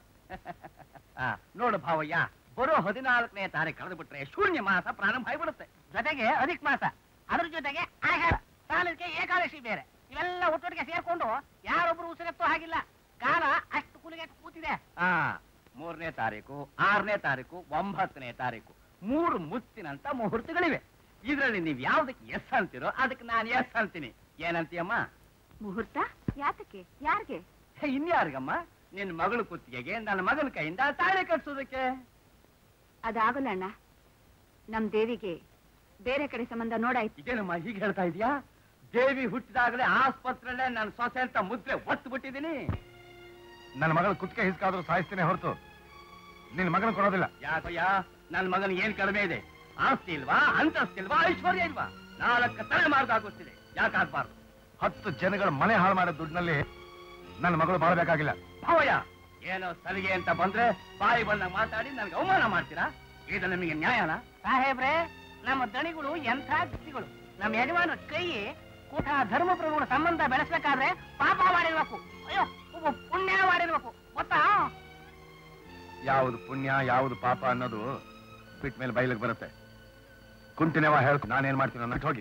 ಆ, ನೋಡು ಭಾವಯ್ಯ ಬರೋ ಹದಿನಾಲ್ಕನೇ ತಾರೀಕು ಕಳೆದು ಬಿಟ್ರೆ ಶೂನ್ಯ ಮಾಸ ಪ್ರಾರಂಭ ಆಗಿಬಿಡುತ್ತೆ ಜೊತೆಗೆ ಅಧಿಕ ಮಾಸ ಅದ್ರ ಜೊತೆಗೆ ಆಹಾರ ಸಾಲಕ್ಕೆ ಏಕಾದಶಿ ಬೇರೆ ಇವೆಲ್ಲ ಒಟ್ಟೊಟ್ಟಿಗೆ ಸೇರ್ಕೊಂಡು ಯಾರೊಬ್ರು ಉಸಿರೆತ್ತೋ ಹಾಗಿಲ್ಲ ಕಾಲ ಅಷ್ಟು ಕುಲಿಗೆ ಕೂತಿದೆ ಆ ಮೂರನೇ ತಾರೀಕು ಆರನೇ ತಾರೀಕು ಒಂಬತ್ತನೇ ತಾರೀಕು ಮೂರು ಮುತ್ತಿನಂತ ಮುಹೂರ್ತಗಳಿವೆ ಇದ್ರಲ್ಲಿ ನೀವ್ ಯಾವ್ದಕ್ಕೆ ಎಸ್ ಅಂತೀರೋ ಅದಕ್ಕೆ ನಾನು ಎಸ್ ಅಂತೀನಿ ಏನಂತೀಯಮ್ಮ ಮುಹೂರ್ತ ಯಾತಕ್ಕೆ ಯಾರಿಗೆ ಹೇ, ಇನ್ಯಾರಿಗಮ್ಮ ನಿನ್ ಮಗಳು ಕುತ್ತಿಗೆಗೆ ನನ್ನ ಮಗನ ಕೈಯಿಂದ ತಾಳಿ ಕಟ್ಸೋದಕ್ಕೆ ಅದಾಗಲ್ಲ ಅಣ್ಣ ನಮ್ ದೇವಿಗೆ ಬೇರೆ ಕಡೆ ಸಂಬಂಧ ನೋಡಾಯ್ತು ಇದೇನಮ್ಮ ಹೀಗೆ ಹೇಳ್ತಾ ಇದೀಯಾ ದೇವಿ ಹುಟ್ಟಿದಾಗಲೇ ಆಸ್ಪತ್ರೆಯಲ್ಲೇ ನನ್ನ ಸೊಸೆ ಅಂತ ಮುದ್ರೆ ಒತ್ತು ಬಿಟ್ಟಿದ್ದೀನಿ ನನ್ನ ಮಗಳ ಕುತ್ತಿಗೆ ಹಿಸ್ಕಾದ್ರೂ ಸಾಯಿಸ್ತೀನಿ ಹೊರತು ನಿನ್ನ ಮಗನ ಕೊಡೋದಿಲ್ಲ ಯಾಕಯ್ಯ ನನ್ನ ಮಗನ ಏನ್ ಕಡಿಮೆ ಇದೆ ಆಸ್ತಿ ಇಲ್ವಾ ಅಂತಸ್ತಿಲ್ವಾ ಐಶ್ವರ್ಯ ಇಲ್ವಾ ನಾಲ್ಕು ತಲೆ ಮಾರ್ಗಾಗುತ್ತಿದೆ ಯಾಕಾಗ್ಬಾರ್ದು ಹತ್ತು ಜನಗಳ ಮನೆ ಹಾಳು ಮಾಡೋ ದುಡ್ಡಿನಲ್ಲಿ ನನ್ನ ಮಗಳು ಬಾಳಬೇಕಾಗಿಲ್ಲ ಭಾವಯ್ಯ ಏನೋ ಸಲಿಗೆ ಅಂತ ಬಂದ್ರೆ ಬಾಯಿ ಬಂದಾಗ ಮಾತಾಡಿ ನನ್ಗೆ ಅವಮಾನ ಮಾಡ್ತೀರಾ ಇದು ನಿಮಗೆ ನ್ಯಾಯನ ಸಾಹೇಬ್ರೆ ನಮ್ಮ ದಣಿಗಳು ಎಂಥ ವ್ಯಕ್ತಿಗಳು ನಮ್ಮ ಯಜಮಾನರ ಕೈ ಕೂಟ ಧರ್ಮ ಪ್ರಭುಗಳ ಸಂಬಂಧ ಬೆಳೆಸ್ಬೇಕಾದ್ರೆ ಪಾಪ ಮಾಡಿರ್ಬೇಕು ಅಯ್ಯೋ ಒಬ್ಬ ಪುಣ್ಯ ಮಾಡಿರ್ಬೇಕು ಗೊತ್ತಾ ಯಾವುದು ಪುಣ್ಯ ಯಾವುದು ಪಾಪ ಅನ್ನೋದು ಬಿಟ್ ಮೇಲೆ ಬಯಲಿಗೆ ಬರುತ್ತೆ ಕುಂಟಿನೇವ ಹೇಳ್ಕೊ ನಾನೇನ್ ಮಾಡ್ತೀನಿ ಅನ್ನೋ ಹೋಗಿ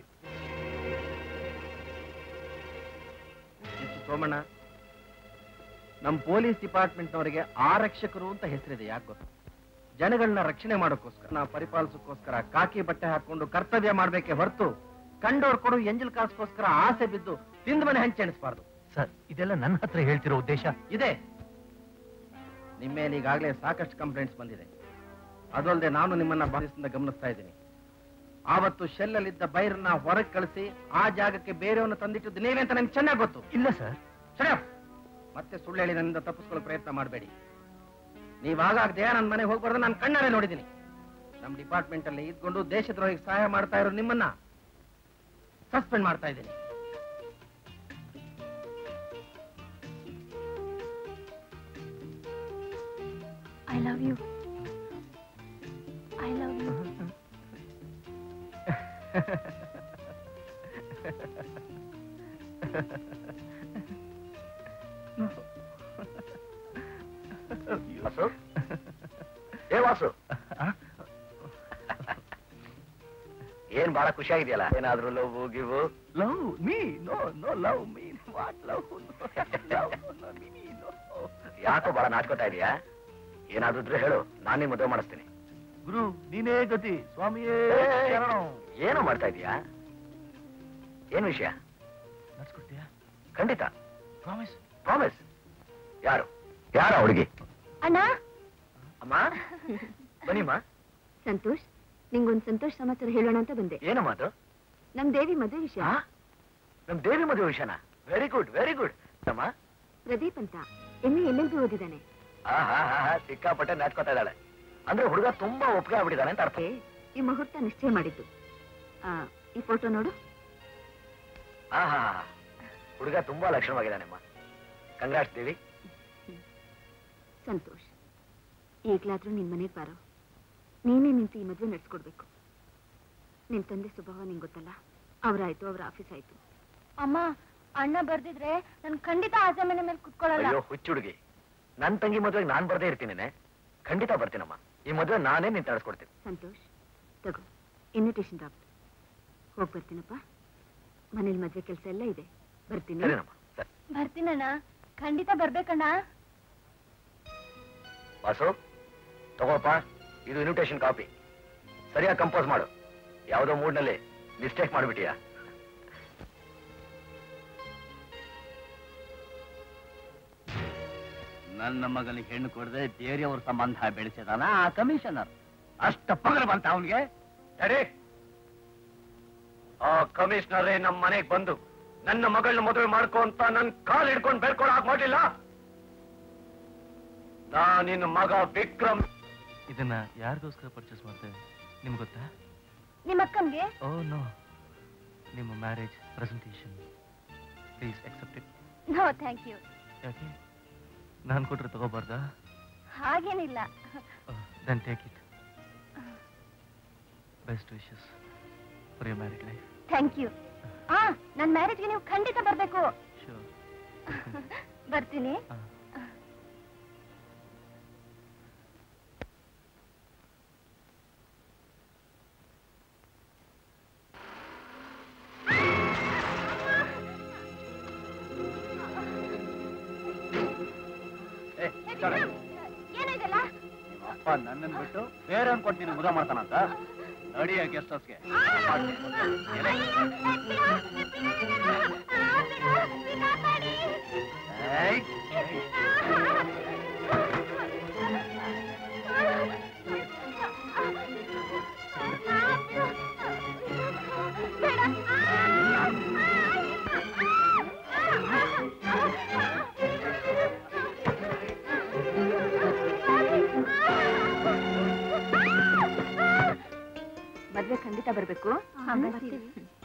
ಮಿಸ್ಟರ್ ಸೋಮಣ್ಣ ನಮ್ಮ ಪೊಲೀಸ್ ಡಿಪಾರ್ಟ್ಮೆಂಟ್ನವರಿಗೆ ಆರಕ್ಷಕರು ಅಂತ ಹೆಸರಿದೆ ಯಾಕೆ ಗೊತ್ತಾ ಜನಗಳನ್ನ ರಕ್ಷಣೆ ಮಾಡೋಕ್ಕೋಸ್ಕರ ನಾ ಪರಿಪಾಲಿಸೋಕ್ಕೋಸ್ಕರ ಕಾಕಿ ಬಟ್ಟೆ ಹಾಕೊಂಡು ಕರ್ತವ್ಯ ಮಾಡ್ಬೇಕೆ ಹೊರತು ಕಂಡೋರ್ ಕೊಡು ಎಂಜಲ್ ಕಾಸ್ಗೋಸ್ಕರ ಆಸೆ ಬಿದ್ದು ತಿಂದ ಮನೆ ಹಂಚೆಣಿಸ್ಬಾರ್ದು ಸರ್ ಇದೆಲ್ಲ ನನ್ನ ಹತ್ರ ಹೇಳ್ತಿರೋ ಉದ್ದೇಶ ಇದೆ ನಿಮ್ಮ ಮೇಲೆ ಈಗಾಗಲೇ ಸಾಕಷ್ಟು ಕಂಪ್ಲೇಂಟ್ಸ್ ಬಂದಿದೆ ಅದಲ್ಲದೆ ನಾನು ನಿಮ್ಮನ್ನ ಬಾಧಿಸಿದ ಗಮನಿಸ್ತಾ ಇದ್ದೀನಿ ಆವತ್ತು ಶೆಲ್ಲಲ್ಲಿದ್ದ ಬೈರನ್ನ ಹೊರಗೆ ಕಳಿಸಿ ಆ ಜಾಗಕ್ಕೆ ಬೇರೆಯವನ್ನ ತಂದಿಟ್ಟಿದ್ದು ನೀವೇ ಅಂತ ನನಗೆ ಚೆನ್ನಾಗಿ ಗೊತ್ತು ಇಲ್ಲ ಸರ್ Shut up! ಮತ್ತೆ ಸುಳ್ಳು ಹೇಳಿ ನನ್ನಿಂದ ತಪ್ಪಿಸ್ಕೊಳ್ಳೋ ಪ್ರಯತ್ನ ಮಾಡಬೇಡಿ ನೀವಾಗ ದೇಹ ನನ್ನ ಮನೆಗೆ ಹೋಗ್ಬಾರ್ದು ನಾನು ಕಣ್ಣಾರೆ ನೋಡಿದ್ದೀನಿ ನಮ್ಮ ಡಿಪಾರ್ಟ್ಮೆಂಟ್ ಅಲ್ಲಿ ಇದ್ಕೊಂಡು ದೇಶದ್ರೋಹಿಗೆ ಸಹಾಯ ಮಾಡ್ತಾ ಇರೋ ನಿಮ್ಮನ್ನ ಸಸ್ಪೆಂಡ್ ಮಾಡ್ತಾ ಇದ್ದೀನಿ I love you I love you Vasu ಏ ವಾಸು ಏನ್ ಬಹಳ ಖುಷಿಯಾಗಿದೆಯಲ್ಲ ಏನಾದ್ರೂ love give love me no no love me what love ಯಾಕೋ ಬಹಳ ನಾಚ್ಕೋತಾ ಇದೀಯಾ ಏನಾದ್ರೂ ಇದ್ರೆ ಹೇಳು ನಾನೇ ಮದುವೆ ಮಾಡಿಸ್ತೀನಿ ಗುರು ನೀನೇ ಗತಿ ಸ್ವಾಮಿಯೇ ಶರಣಂ. ಏನು ಮಾಡ್ತಾ ಇದೀಯಾ ಏನ್ ವಿಷಯ ನಡ್ಸ್ಕೊಡ್ತೀಯಾ ಖಂಡಿತ ಪ್ರಾಮಿಸ್ ಪ್ರಾಮಿಸ್ ಯಾರು ಯಾರ ಹುಡುಗಿ ಅಣ್ಣ ಅಮ್ಮ ಬನ್ನಿಮ್ಮ ಸಂತೋಷ್ ನಿಂಗೊಂದ್ ಸಂತೋಷ್ ಸಮಾಚಾರ ಹೇಳೋಣ ಅಂತ ಬಂದೆ ಏನಮ್ಮ ಅದು ನಮ್ ದೇವಿ ಮದುವೆ ವಿಷಯ ಆ? ನಮ್ ದೇವಿ ಮದುವೆ ವಿಷಯನ ವೆರಿ ಗುಡ್ ವೆರಿ ಗುಡ್ ಅಮ್ಮ ಪ್ರದೀಪ್ ಅಂತ ಎಮ್ಮೆ ಎಲ್ಲೆಲ್ಗೂ ಓದಿದ್ದಾನೆ ಆ, ಹಾ ಹಾ ಹಾ ಸಿಕ್ಕಾಪಟ್ಟೆ ನಾಚ್ಕೋತಾ ಇದ್ದಾಳೆ ಅಂದ್ರೆ ಹುಡುಗ ತುಂಬಾ ಒಪ್ಪಿಗೆ ಆಗ್ಬಿಟ್ಟಿದ್ದಾನೆ ಅಂತ ಅರ್ಥ ಈ ಮುಹೂರ್ತ ನಿಶ್ಚಯ ಮಾಡಿದ್ದು ಆ, ಈ ಫೋಟೋ ನೋಡು ಆ, ಹಾ ಹಾ ಹುಡುಗ ತುಂಬಾ ಲಕ್ಷಣವಾಗಿದ್ದಾನೆಮ್ಮ ಕಂಗ್ರಾಟ್ಸ್ ದೇವಿ ಸಂತೋಷ್ ಈಗ್ಲಾದ್ರೂ ನಿನ್ ಮನೆಗ್ ಬಾರೋ ನೀನೇ ನಿಂತು ಈ ಮದ್ವೆ ನಡ್ಸ್ಕೊಡ್ಬೇಕು ನಿನ್ ತಂದೆ ಸ್ವಭಾವ ನಿಂಗ್ ಗೊತ್ತಲ್ಲ ಅವ್ರಾಯ್ತು ಅವ್ರ ಆಫೀಸ್ ಆಯ್ತು ಅಮ್ಮ ಅಣ್ಣ ಬರ್ದಿದ್ರೆ ನನ್ ಖಂಡಿತ ಆಸೆ ಮನೆ ಮೇಲೆ ಕುತ್ಕೊಳ್ಳಲ್ಲ ಅಯ್ಯೋ ಹುಚ್ಚು ಹುಡುಗಿ ನನ್ ತಂಗಿ ಮದ್ವೆಗೆ ನಾನ್ ಬರ್ದೇ ಇರ್ತೀನೇನೆ ಖಂಡಿತ ಬರ್ತೀನಮ್ಮ ಈ ಮದ್ವೆ ನಾನೇ ನಿನ್ ತಳಿಸ್ಕೊಡ್ತೀನಿ ಸಂತೋಷ್ ತಗೋ ಇನ್ವಿಟೇಷನ್ ಡ್ರಾಫ್ಟ್ ಹೋಗ್ ಬರ್ತೀನಪ್ಪ ಮನೇಲಿ ಮದ್ವೆ ಕೆಲಸ ಎಲ್ಲ ಇದೆ ಬರ್ತೀನಿ ಸರಿನಮ್ಮ ಸರಿ ಬರ್ತೀನಣ್ಣ ಖಂಡಿತ ಬರ್ಬೇಕಣ್ಣ ವಾಸು ತಗೋಪ್ಪ ಇದು ಇನ್ವಿಟೇಷನ್ ಕಾಪಿ ಸರಿಯಾಗಿ ಕಂಪೋಸ್ ಮಾಡು ಯಾವುದೋ ಮೂಡ್ನಲ್ಲಿ ಮಿಸ್ಟೇಕ್ ಮಾಡ್ಬಿಟ್ಟಿಯಾ ನನ್ನ ಮಗನಿಗೆ ಹೆಣ್ಣು ಕೊಡದೆ ಬೇರೆಯವ್ರ ಸಂಬಂಧ ಬೆಳೆಸಿದಾನ ಆ ಕಮಿಷನರ್ ಅಷ್ಟ ಪಗರ ಬಂತ ಅವನಿಗೆ ಡ್ಯಾಡಿ ಆ ಕಮಿಷನರೇ ನಮ್ಮ ಮನೆಗೆ ಬಂದು ನನ್ನ ಮಗಳನ್ನ ಮದುವೆ ಮಾಡ್ಕೊ ಅಂತ ನನ್ ಕಾಲ್ ಹಿಡ್ಕೊಂಡು ಬೆಳ್ಕೊಳ ಮಾಡ್ಲಿಲ್ಲ ನಾ ನಿನ್ನ ಮಗ ವಿಕ್ರಮ್ ಇದನ್ನ ಯಾರಿಗೋಸ್ಕರ ಪರ್ಚೇಸ್ ಮಾಡ್ತೇವೆ ನಿಮ್ಗೆ ಗೊತ್ತಾ ನಿಮ್ಮ ಅಕ್ಕನ್ಗೆ ಓ ನೋ ನಿಮ್ಮ marriage presentation please accept it no thank you ಯಾಕೆ ನಾನು ಕೊಟ್ರೆ ತಗೋಬಾರ್ದಾ ಹಾಗೇನಿಲ್ಲ then take it best wishes for your married life thank you ಆ ನನ್ನ ಮ್ಯಾರೇಜ್ಗೆ ನೀವು ಖಂಡಿತ ಬರ್ಬೇಕು ಶೋರ್ ಬರ್ತೀನಿ ಏನಿದೆಲ್ಲ ಅಪ್ಪ ನನ್ನನ್ನು ಬಿಟ್ಟು ಬೇರೆ ಕೊಟ್ಟು ನೀನು ಮುದ ಮಾಡ್ತಾನಂತ ನಡಿಯ ಗೆಸ್ಟ್ ಹೌಸ್ಗೆ ಮದ್ವೆ ಖಂಡಿತ ಬರ್ಬೇಕು ಬರ್ತೀವಿ.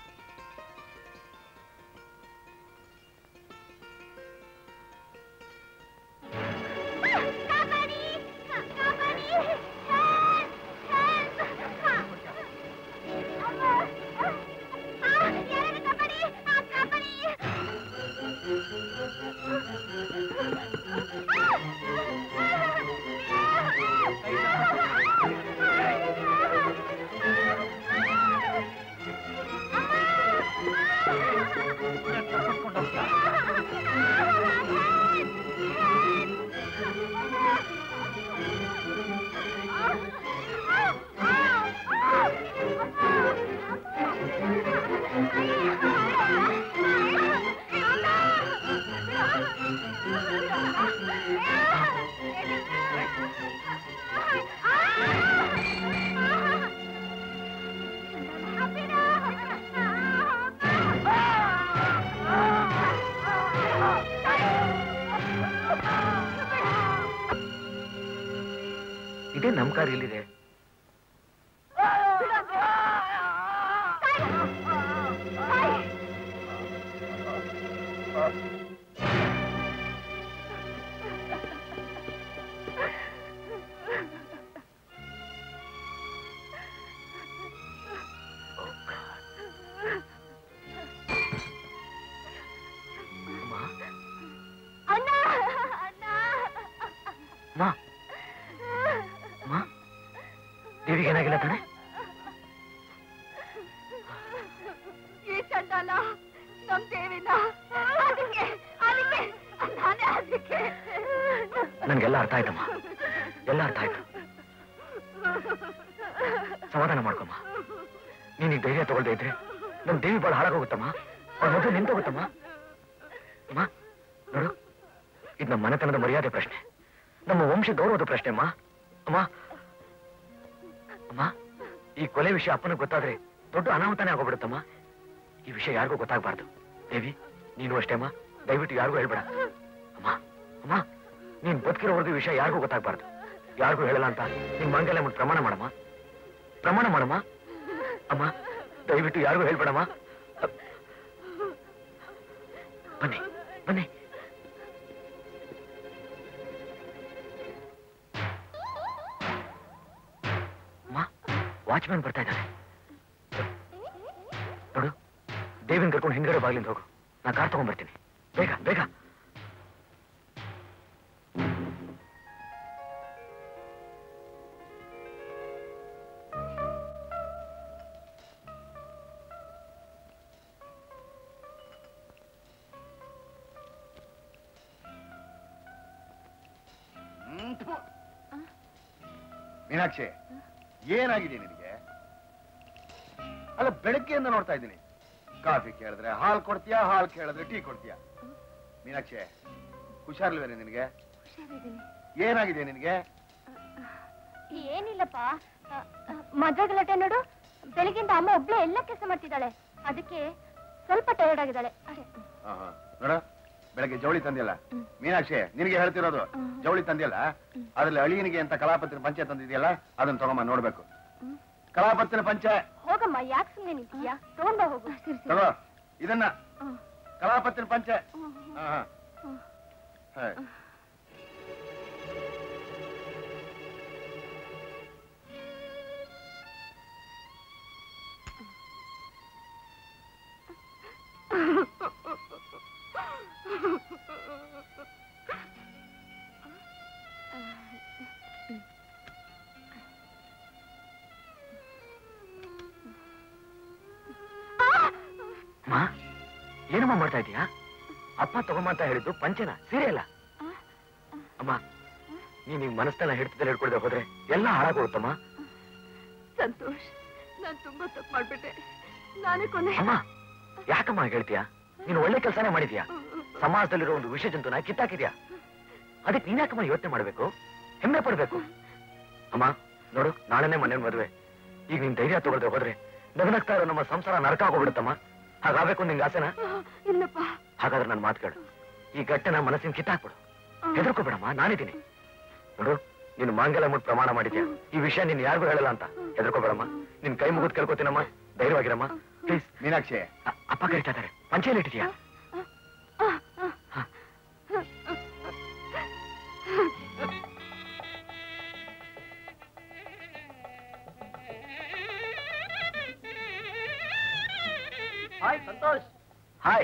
ಇದೇ ನಮ್ ಕಾರ್ ಇಲ್ಲಿದೆ ಅಣ್ಣ ಅಣ್ಣ ಮಾ ಮಾ ದೇವಿಗೆ ಏನಾಗಿಲ್ಲ ತಾನೆ ಈ ಚಂಡಾಲ ನಮ್ ದೇವಿನ ಅದಕ್ಕೆ ಅದಕ್ಕೆ ನಾನೇ ಅದಕ್ಕೆ ನನ್ಗೆಲ್ಲ ಅರ್ಥ ಆಯ್ತಮ್ಮ ಎಲ್ಲ ಅರ್ಥ ಆಯ್ತು ಸಮಾಧಾನ ಮಾಡ್ಕೊಮ್ಮ ನೀನ್ ಈಗ ಧೈರ್ಯ ತಗೊಳ್ದೇ ಇದ್ರೆ ನಮ್ ದೇವಿ ಬಾಳ ಹಾಳಾಗೋಗುತ್ತಮ್ಮ ಅವ್ರ ಮೊದಲು ನಿಂತೋಗುತ್ತಮ್ಮ ಅಮ್ಮ ನೋಡು ಇದು ನಮ್ಮ ಮನೆತನದ ಮರ್ಯಾದೆ ಪ್ರಶ್ನೆ ನಮ್ಮ ವಂಶ ಗೌರವದ ಪ್ರಶ್ನೆ ಅಮ್ಮ ಅಮ್ಮ ಅಮ್ಮ ಈ ಕೊಲೆ ವಿಷಯ ಅಪ್ಪನಿಗೆ ಗೊತ್ತಾದ್ರೆ ದೊಡ್ಡ ಅನಾಹುತನೇ ಆಗೋಗ್ಬಿಡುತ್ತಮ್ಮ ಈ ವಿಷಯ ಯಾರಿಗೂ ಗೊತ್ತಾಗಬಾರ್ದು ದೇವಿ ನೀನು ಅಷ್ಟೇ ಅಮ್ಮ ದಯವಿಟ್ಟು ಯಾರಿಗೂ ಹೇಳ್ಬೇಡ ಅಮ್ಮ ಅಮ್ಮ ನೀನ್ ಬದುಕಿರೋವರೆಗೂ ಈ ವಿಷಯ ಯಾರಿಗೂ ಗೊತ್ತಾಗಬಾರ್ದು ಯಾರಿಗೂ ಹೇಳಲ್ಲ ಅಂತ ನಿನ್ ಮಂಗಲ ಮುಟ್ಟು ಪ್ರಮಾಣ ಮಾಡಮ್ಮ ಪ್ರಮಾಣ ಮಾಡಮ್ಮ ಅಮ್ಮ ದಯವಿಟ್ಟು ಯಾರಿಗೂ ಹೇಳ್ಬೇಡಮ್ಮ ಅ- ಬನ್ನಿ ಬನ್ನಿ ಅಮ್ಮ ವಾಚ್ಮ್ಯಾನ್ ಬರ್ತಾ ಇದ್ದಾನೆ ನೋಡು ದೇವಿನ ಕರ್ಕೊಂಡು ಹಿಂದ್ಗಡೆ ಬಾಗಿಲಿಂದ ಹೋಗು ನಾ ಕಾರ್ ತಗೊಂಡ್ಬರ್ತೀನಿ ಬೇಗ ಬೇಗ ಹ್ಮ್, ಥು. ಮೀನಾಕ್ಷಿ ಏನಾಗಿದೆ ನಿನಗೆ ಅಲ್ಲ ಬೆಳಗ್ಗೆಯಿಂದ ನೋಡ್ತಾ ಇದ್ದೀನಿ ಕಾಫಿ ಕೇಳಿದ್ರೆ ಹಾಲು ಕೊಡ್ತೀಯಾ ಹಾಲು ಕೇಳಿದ್ರೆ ಟೀ ಕೊಡ್ತೀಯಾ ಮೀನಾಕ್ಷಿ ಹುಷಾರಿಲ್ವೇನೆ ನಿನಗೆ ಏನಾಗಿದೆ ನಿನಗೆ ಏನಿಲ್ಲಪ್ಪ ಮದ್ವೆ ಗಲಾಟೆ ನೋಡು ಬೆಳಗಿಂದ ಅಮ್ಮ ಒಬ್ಳೆ ಎಲ್ಲ ಕೆಲಸ ಮಾಡ್ತಿದ್ದಾಳೆ ಅದಕ್ಕೆ ಸ್ವಲ್ಪ ಟಯರ್ಡ್ ಆಗಿದ್ದಾಳೆ ಅಷ್ಟೇ. ಆಹಾ. ನೋಡ ಬೆಳಗ್ಗೆ ಜವಳಿ ತಂದಿಲ್ಲ ಮೀನಾಕ್ಷಿ ನಿನಗೆ ಹೇಳ್ತಿರೋದು ಜವಳಿ ತಂದಿಲ್ಲ ಅದ್ರಲ್ಲಿ ಅಳಿಯನಿಗೆ ಅಂತ ಕಲಾಪತ್ರ ಪಂಚೆ ತಂದಿದೆಯಲ್ಲ ಅದನ್ನ ತಗೊಂಬ ನೋಡ್ಬೇಕು ಕಲಾಪತ್ರ ಪಂಚೆ ಹೋಗಮ್ಮ ಯಾಕೆ ಸುಮ್ಮನೆ ನಿಂತಿದ್ಯಾ ತಗೊಂಡ್ ಬಾ ಹೋಗು ಸರಿ ತಗೋ ಇದನ್ನ ಕಲಾಪತ್ರ ಪಂಚೆ ಆಹಾ. ಹೇ. ಅಮ್ಮ ಏನಮ್ಮ ಮಾಡ್ತಾ ಇದೀಯಾ ಅಪ್ಪ ತಗೊಂಬ ಅಂತ ಹೇಳಿದ್ದು ಪಂಚನ ಸೀರೆ ಅಲ್ಲ ಅಮ್ಮ ನೀನ್ ನಿನ್ ಮನಸ್ಸನ್ನ ಹಿಡ್ತಿದ್ದಲ್ಲಿ ಹಿಡ್ಕೊಳ್ದೆ ಹೋದ್ರೆ ಎಲ್ಲ ಹಾಳಾಗೋಗುತ್ತಮ್ಮ ಸಂತೋಷ್ ನಾನ್ ತುಂಬಾ ತಪ್ಪು ಮಾಡ್ಬಿಟ್ಟೆ ನಾನೇ ಕೊನೆ ಅಮ್ಮ ಯಾಕಮ್ಮ ಹಾಗ್ ಹೇಳ್ತೀಯಾ ನೀನು ಒಳ್ಳೆ ಕೆಲಸನೇ ಮಾಡಿದ್ಯಾ ಸಮಾಜದಲ್ಲಿರೋ ಒಂದು ವಿಷ ಜಂತುನ ಕಿತ್ತಾಕಿದ್ಯಾ ಅದಕ್ಕೆ ನೀನ್ ಯಾಕಮ್ಮ ಯೋಚನೆ ಮಾಡ್ಬೇಕು ಹೆಮ್ಮೆ ಪಡ್ಬೇಕು ಅಮ್ಮ ನೋಡು ನಾಳೆನೇ ಮನೆ ಮದುವೆ ಈಗ ನೀನ್ ಧೈರ್ಯ ತಗೊಳ್ದೆ ಹೋದ್ರೆ ನಗನಗ್ತಾ ಇರೋ ನಮ್ಮ ಸಂಸಾರ ನರಕ ಆಗೋಗ್ಬಿಡುತ್ತಮ್ಮ ಹಾಗಾಗ್ಬೇಕು ನಿಂಗೆ ಆಸೆನಾ ಇಲ್ಲಪ್ಪ ಹಾಗಾದ್ರೆ ನನ್ನ ಮಾತು ಕೇಳು ಈ ಗಟ್ಟೆನ ಮನಸ್ಸಿನ ಕಿತ್ತಾಕ್ಬಿಡು ಹೆದರ್ಕೋಬೇಡಮ್ಮ ನಾನಿದ್ದೀನಿ ನೋಡು ನೀನು ಮಾಂಗಲ್ಯ ಮುಟ್ ಪ್ರಮಾಣ ಮಾಡಿದ್ಯಾ ಈ ವಿಷಯ ನೀನ್ ಯಾರಿಗೂ ಹೇಳಲ್ಲ ಅಂತ ಹೆದರ್ಕೋಬೇಡಮ್ಮ ನಿನ್ ಕೈ ಮುಗಿದ್ ಕೇಳ್ಕೊತೀನಮ್ಮ ಧೈರ್ಯವಾಗಿರಮ್ಮ ಪ್ಲೀಸ್ ಮೀನಾಕ್ಷಿ ಅಪ್ಪ ಕರಿತಾ ಇದಾರೆ ಪಂಚೆಯಲ್ಲಿ ಇಟ್ಟಿದ್ಯಾ ಹಾಯ್ ಸಂತೋಷ್ ಹಾಯ್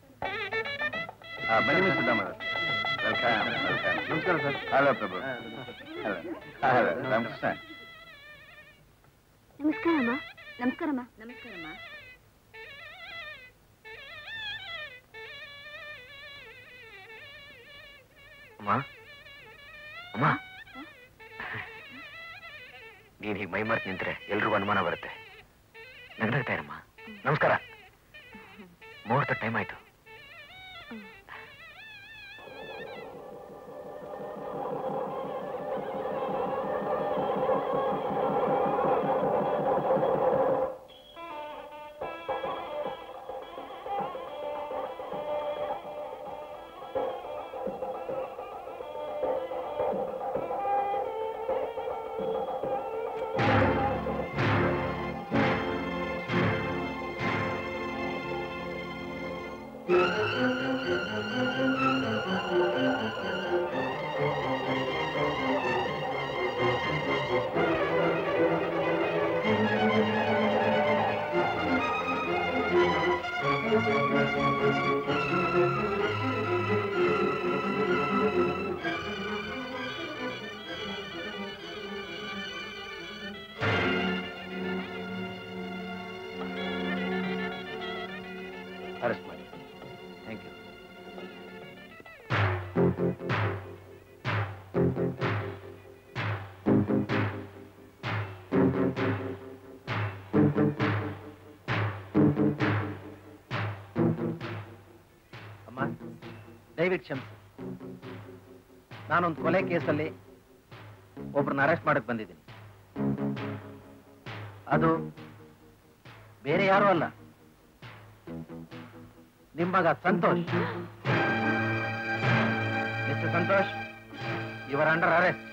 ಆ, ಬನ್ನಿ ಮಿಸ್ಟರ್ ದಾಮೋದರ್ ವೆಲ್ಕಮ್ ವೆಲ್ಕಮ್ ನಮಸ್ಕಾರ sir hello Prabhu hello hello Ramakrishna ನಮಸ್ಕಾರಮ್ಮ ನಮಸ್ಕಾರಮ್ಮ ನಮಸ್ಕಾರಮ್ಮ ಅಮ್ಮ ಅಮ್ಮ ನೀನ್ ಹೀಗೆ ಮೈ ಮರ್ತ್ ನಿಂತ್ರೆ ಎಲ್ರಿಗೂ ಅನುಮಾನ ಬರುತ್ತೆ ನಗ್ನಗ್ತಾ ಇರಮ್ಮ ನಮಸ್ಕಾರ ಮುಹೂರ್ತ ಟೈಮ್ ಆಯ್ತು ಅರೆಸ್ಟ್ ಮಾಡಿ ಥ್ಯಾಂಕ್ ಯು ಅಮ್ಮ ದಯವಿಟ್ಟು ಕ್ಷಮಿಸಿ ನಾನೊಂದು ಕೊಲೆ ಕೇಸಲ್ಲಿ ಒಬ್ರನ್ನ ಅರೆಸ್ಟ್ ಮಾಡಕ್ ಬಂದಿದ್ದೀನಿ ಅದು ಬೇರೆ ಯಾರೂ ಅಲ್ಲ ನಿಮ್ಮ ಮಗ ಸಂತೋಷ್ ಮಿಸ್ಟರ್ ಸಂತೋಷ್ ಇವರ ಅಂಡರ್ ಅರೆಸ್ಟ್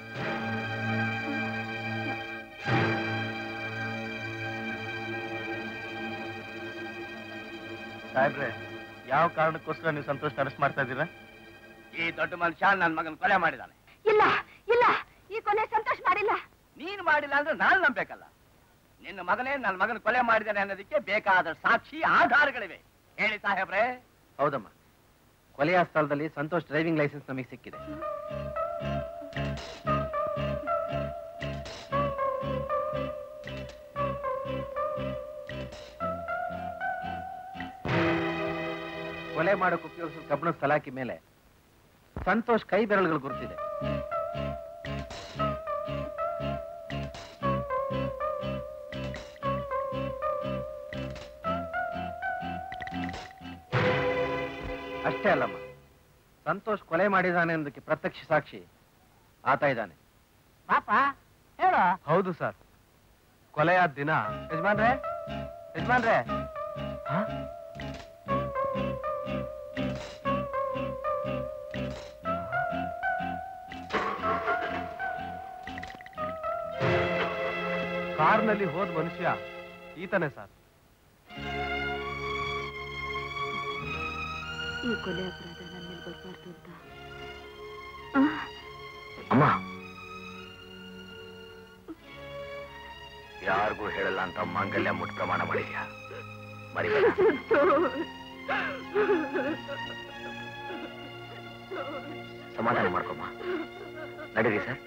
ಸಾಹೇಬ್ರೆ ಯಾವ ಕಾರಣಕ್ಕೋಸ್ಕರ ನೀವು ಸಂತೋಷ್ ಅರೆಸ್ಟ್ ಮಾಡ್ತಾ ಇದ್ದೀರಾ ಈ ದೊಡ್ಡ ಮನುಷ್ಯ ನನ್ನ ಮಗನ ಕೊಲೆ ಮಾಡಿದಾನೆ ಇಲ್ಲ ಇಲ್ಲ ಈ ಕೊನೆ ಸಂತೋಷ್ ಮಾಡಿಲ್ಲ ನೀನು ಮಾಡಿಲ್ಲ ಅಂದ್ರೆ ನಾನು ನಂಬೇಕಲ್ಲ ನಿನ್ನ ಮಗನೇ ನನ್ನ ಮಗನ ಕೊಲೆ ಮಾಡಿದ್ದಾನೆ ಅನ್ನೋದಕ್ಕೆ ಬೇಕಾದ ಸಾಕ್ಷಿ ಆಧಾರಗಳಿವೆ ಹೇಳಿ ಸಾಹೇಬ್ರೆ ಹೌದಮ್ಮ ಕೊಲೆಯ ಸ್ಥಳದಲ್ಲಿ ಸಂತೋಷ್ ಡ್ರೈವಿಂಗ್ ಲೈಸೆನ್ಸ್ ನಮಗೆ ಸಿಕ್ಕಿದೆ ಕೊಲೆ ಮಾಡಕ್ಕೆ ಉಪಯೋಗಿಸಿದ ಕಬ್ಬಣದ ಸಲಾಕಿ ಮೇಲೆ ಸಂತೋಷ್ ಕೈ ಬೆರಳುಗಳು ಗುರುತಿದೆ ಅಷ್ಟೇ ಅಲ್ಲಮ್ಮ ಸಂತೋಷ್ ಕೊಲೆ ಮಾಡಿದಾನೆ ಅನ್ನೋದಕ್ಕೆ ಪ್ರತ್ಯಕ್ಷ ಸಾಕ್ಷಿ ಆತ ಇದ್ದಾನೆ ಪಾಪ ಹೇಳು ಹೌದು ಸರ್ ಕೊಲೆಯಾದ ದಿನ ಯಜಮಾನ್ರೆ ಯಜಮಾನ್ರೆ ಕಾರ್ನಲ್ಲಿ ಹೋದ ಮನುಷ್ಯ ಈತನೇ ಸರ್ ಈ ಕೊಲೆ ಅಪರಾಧ ನನ್ನ ಮೇಲೆ ಬರಬಾರ್ದು ಅಂತ ಅಮ್ಮ ಯಾರಿಗೂ ಹೇಳಲ್ಲ ಅಂತ ಮಾಂಗಲ್ಯ ಮುಟ್ ಪ್ರಮಾಣ ಮಾಡಿದ್ಯಾ ಮರಿಬೇಡ ಸಮಾಧಾನ ಮಾಡ್ಕೊಮ್ಮ ನಡೀರಿ ಸರ್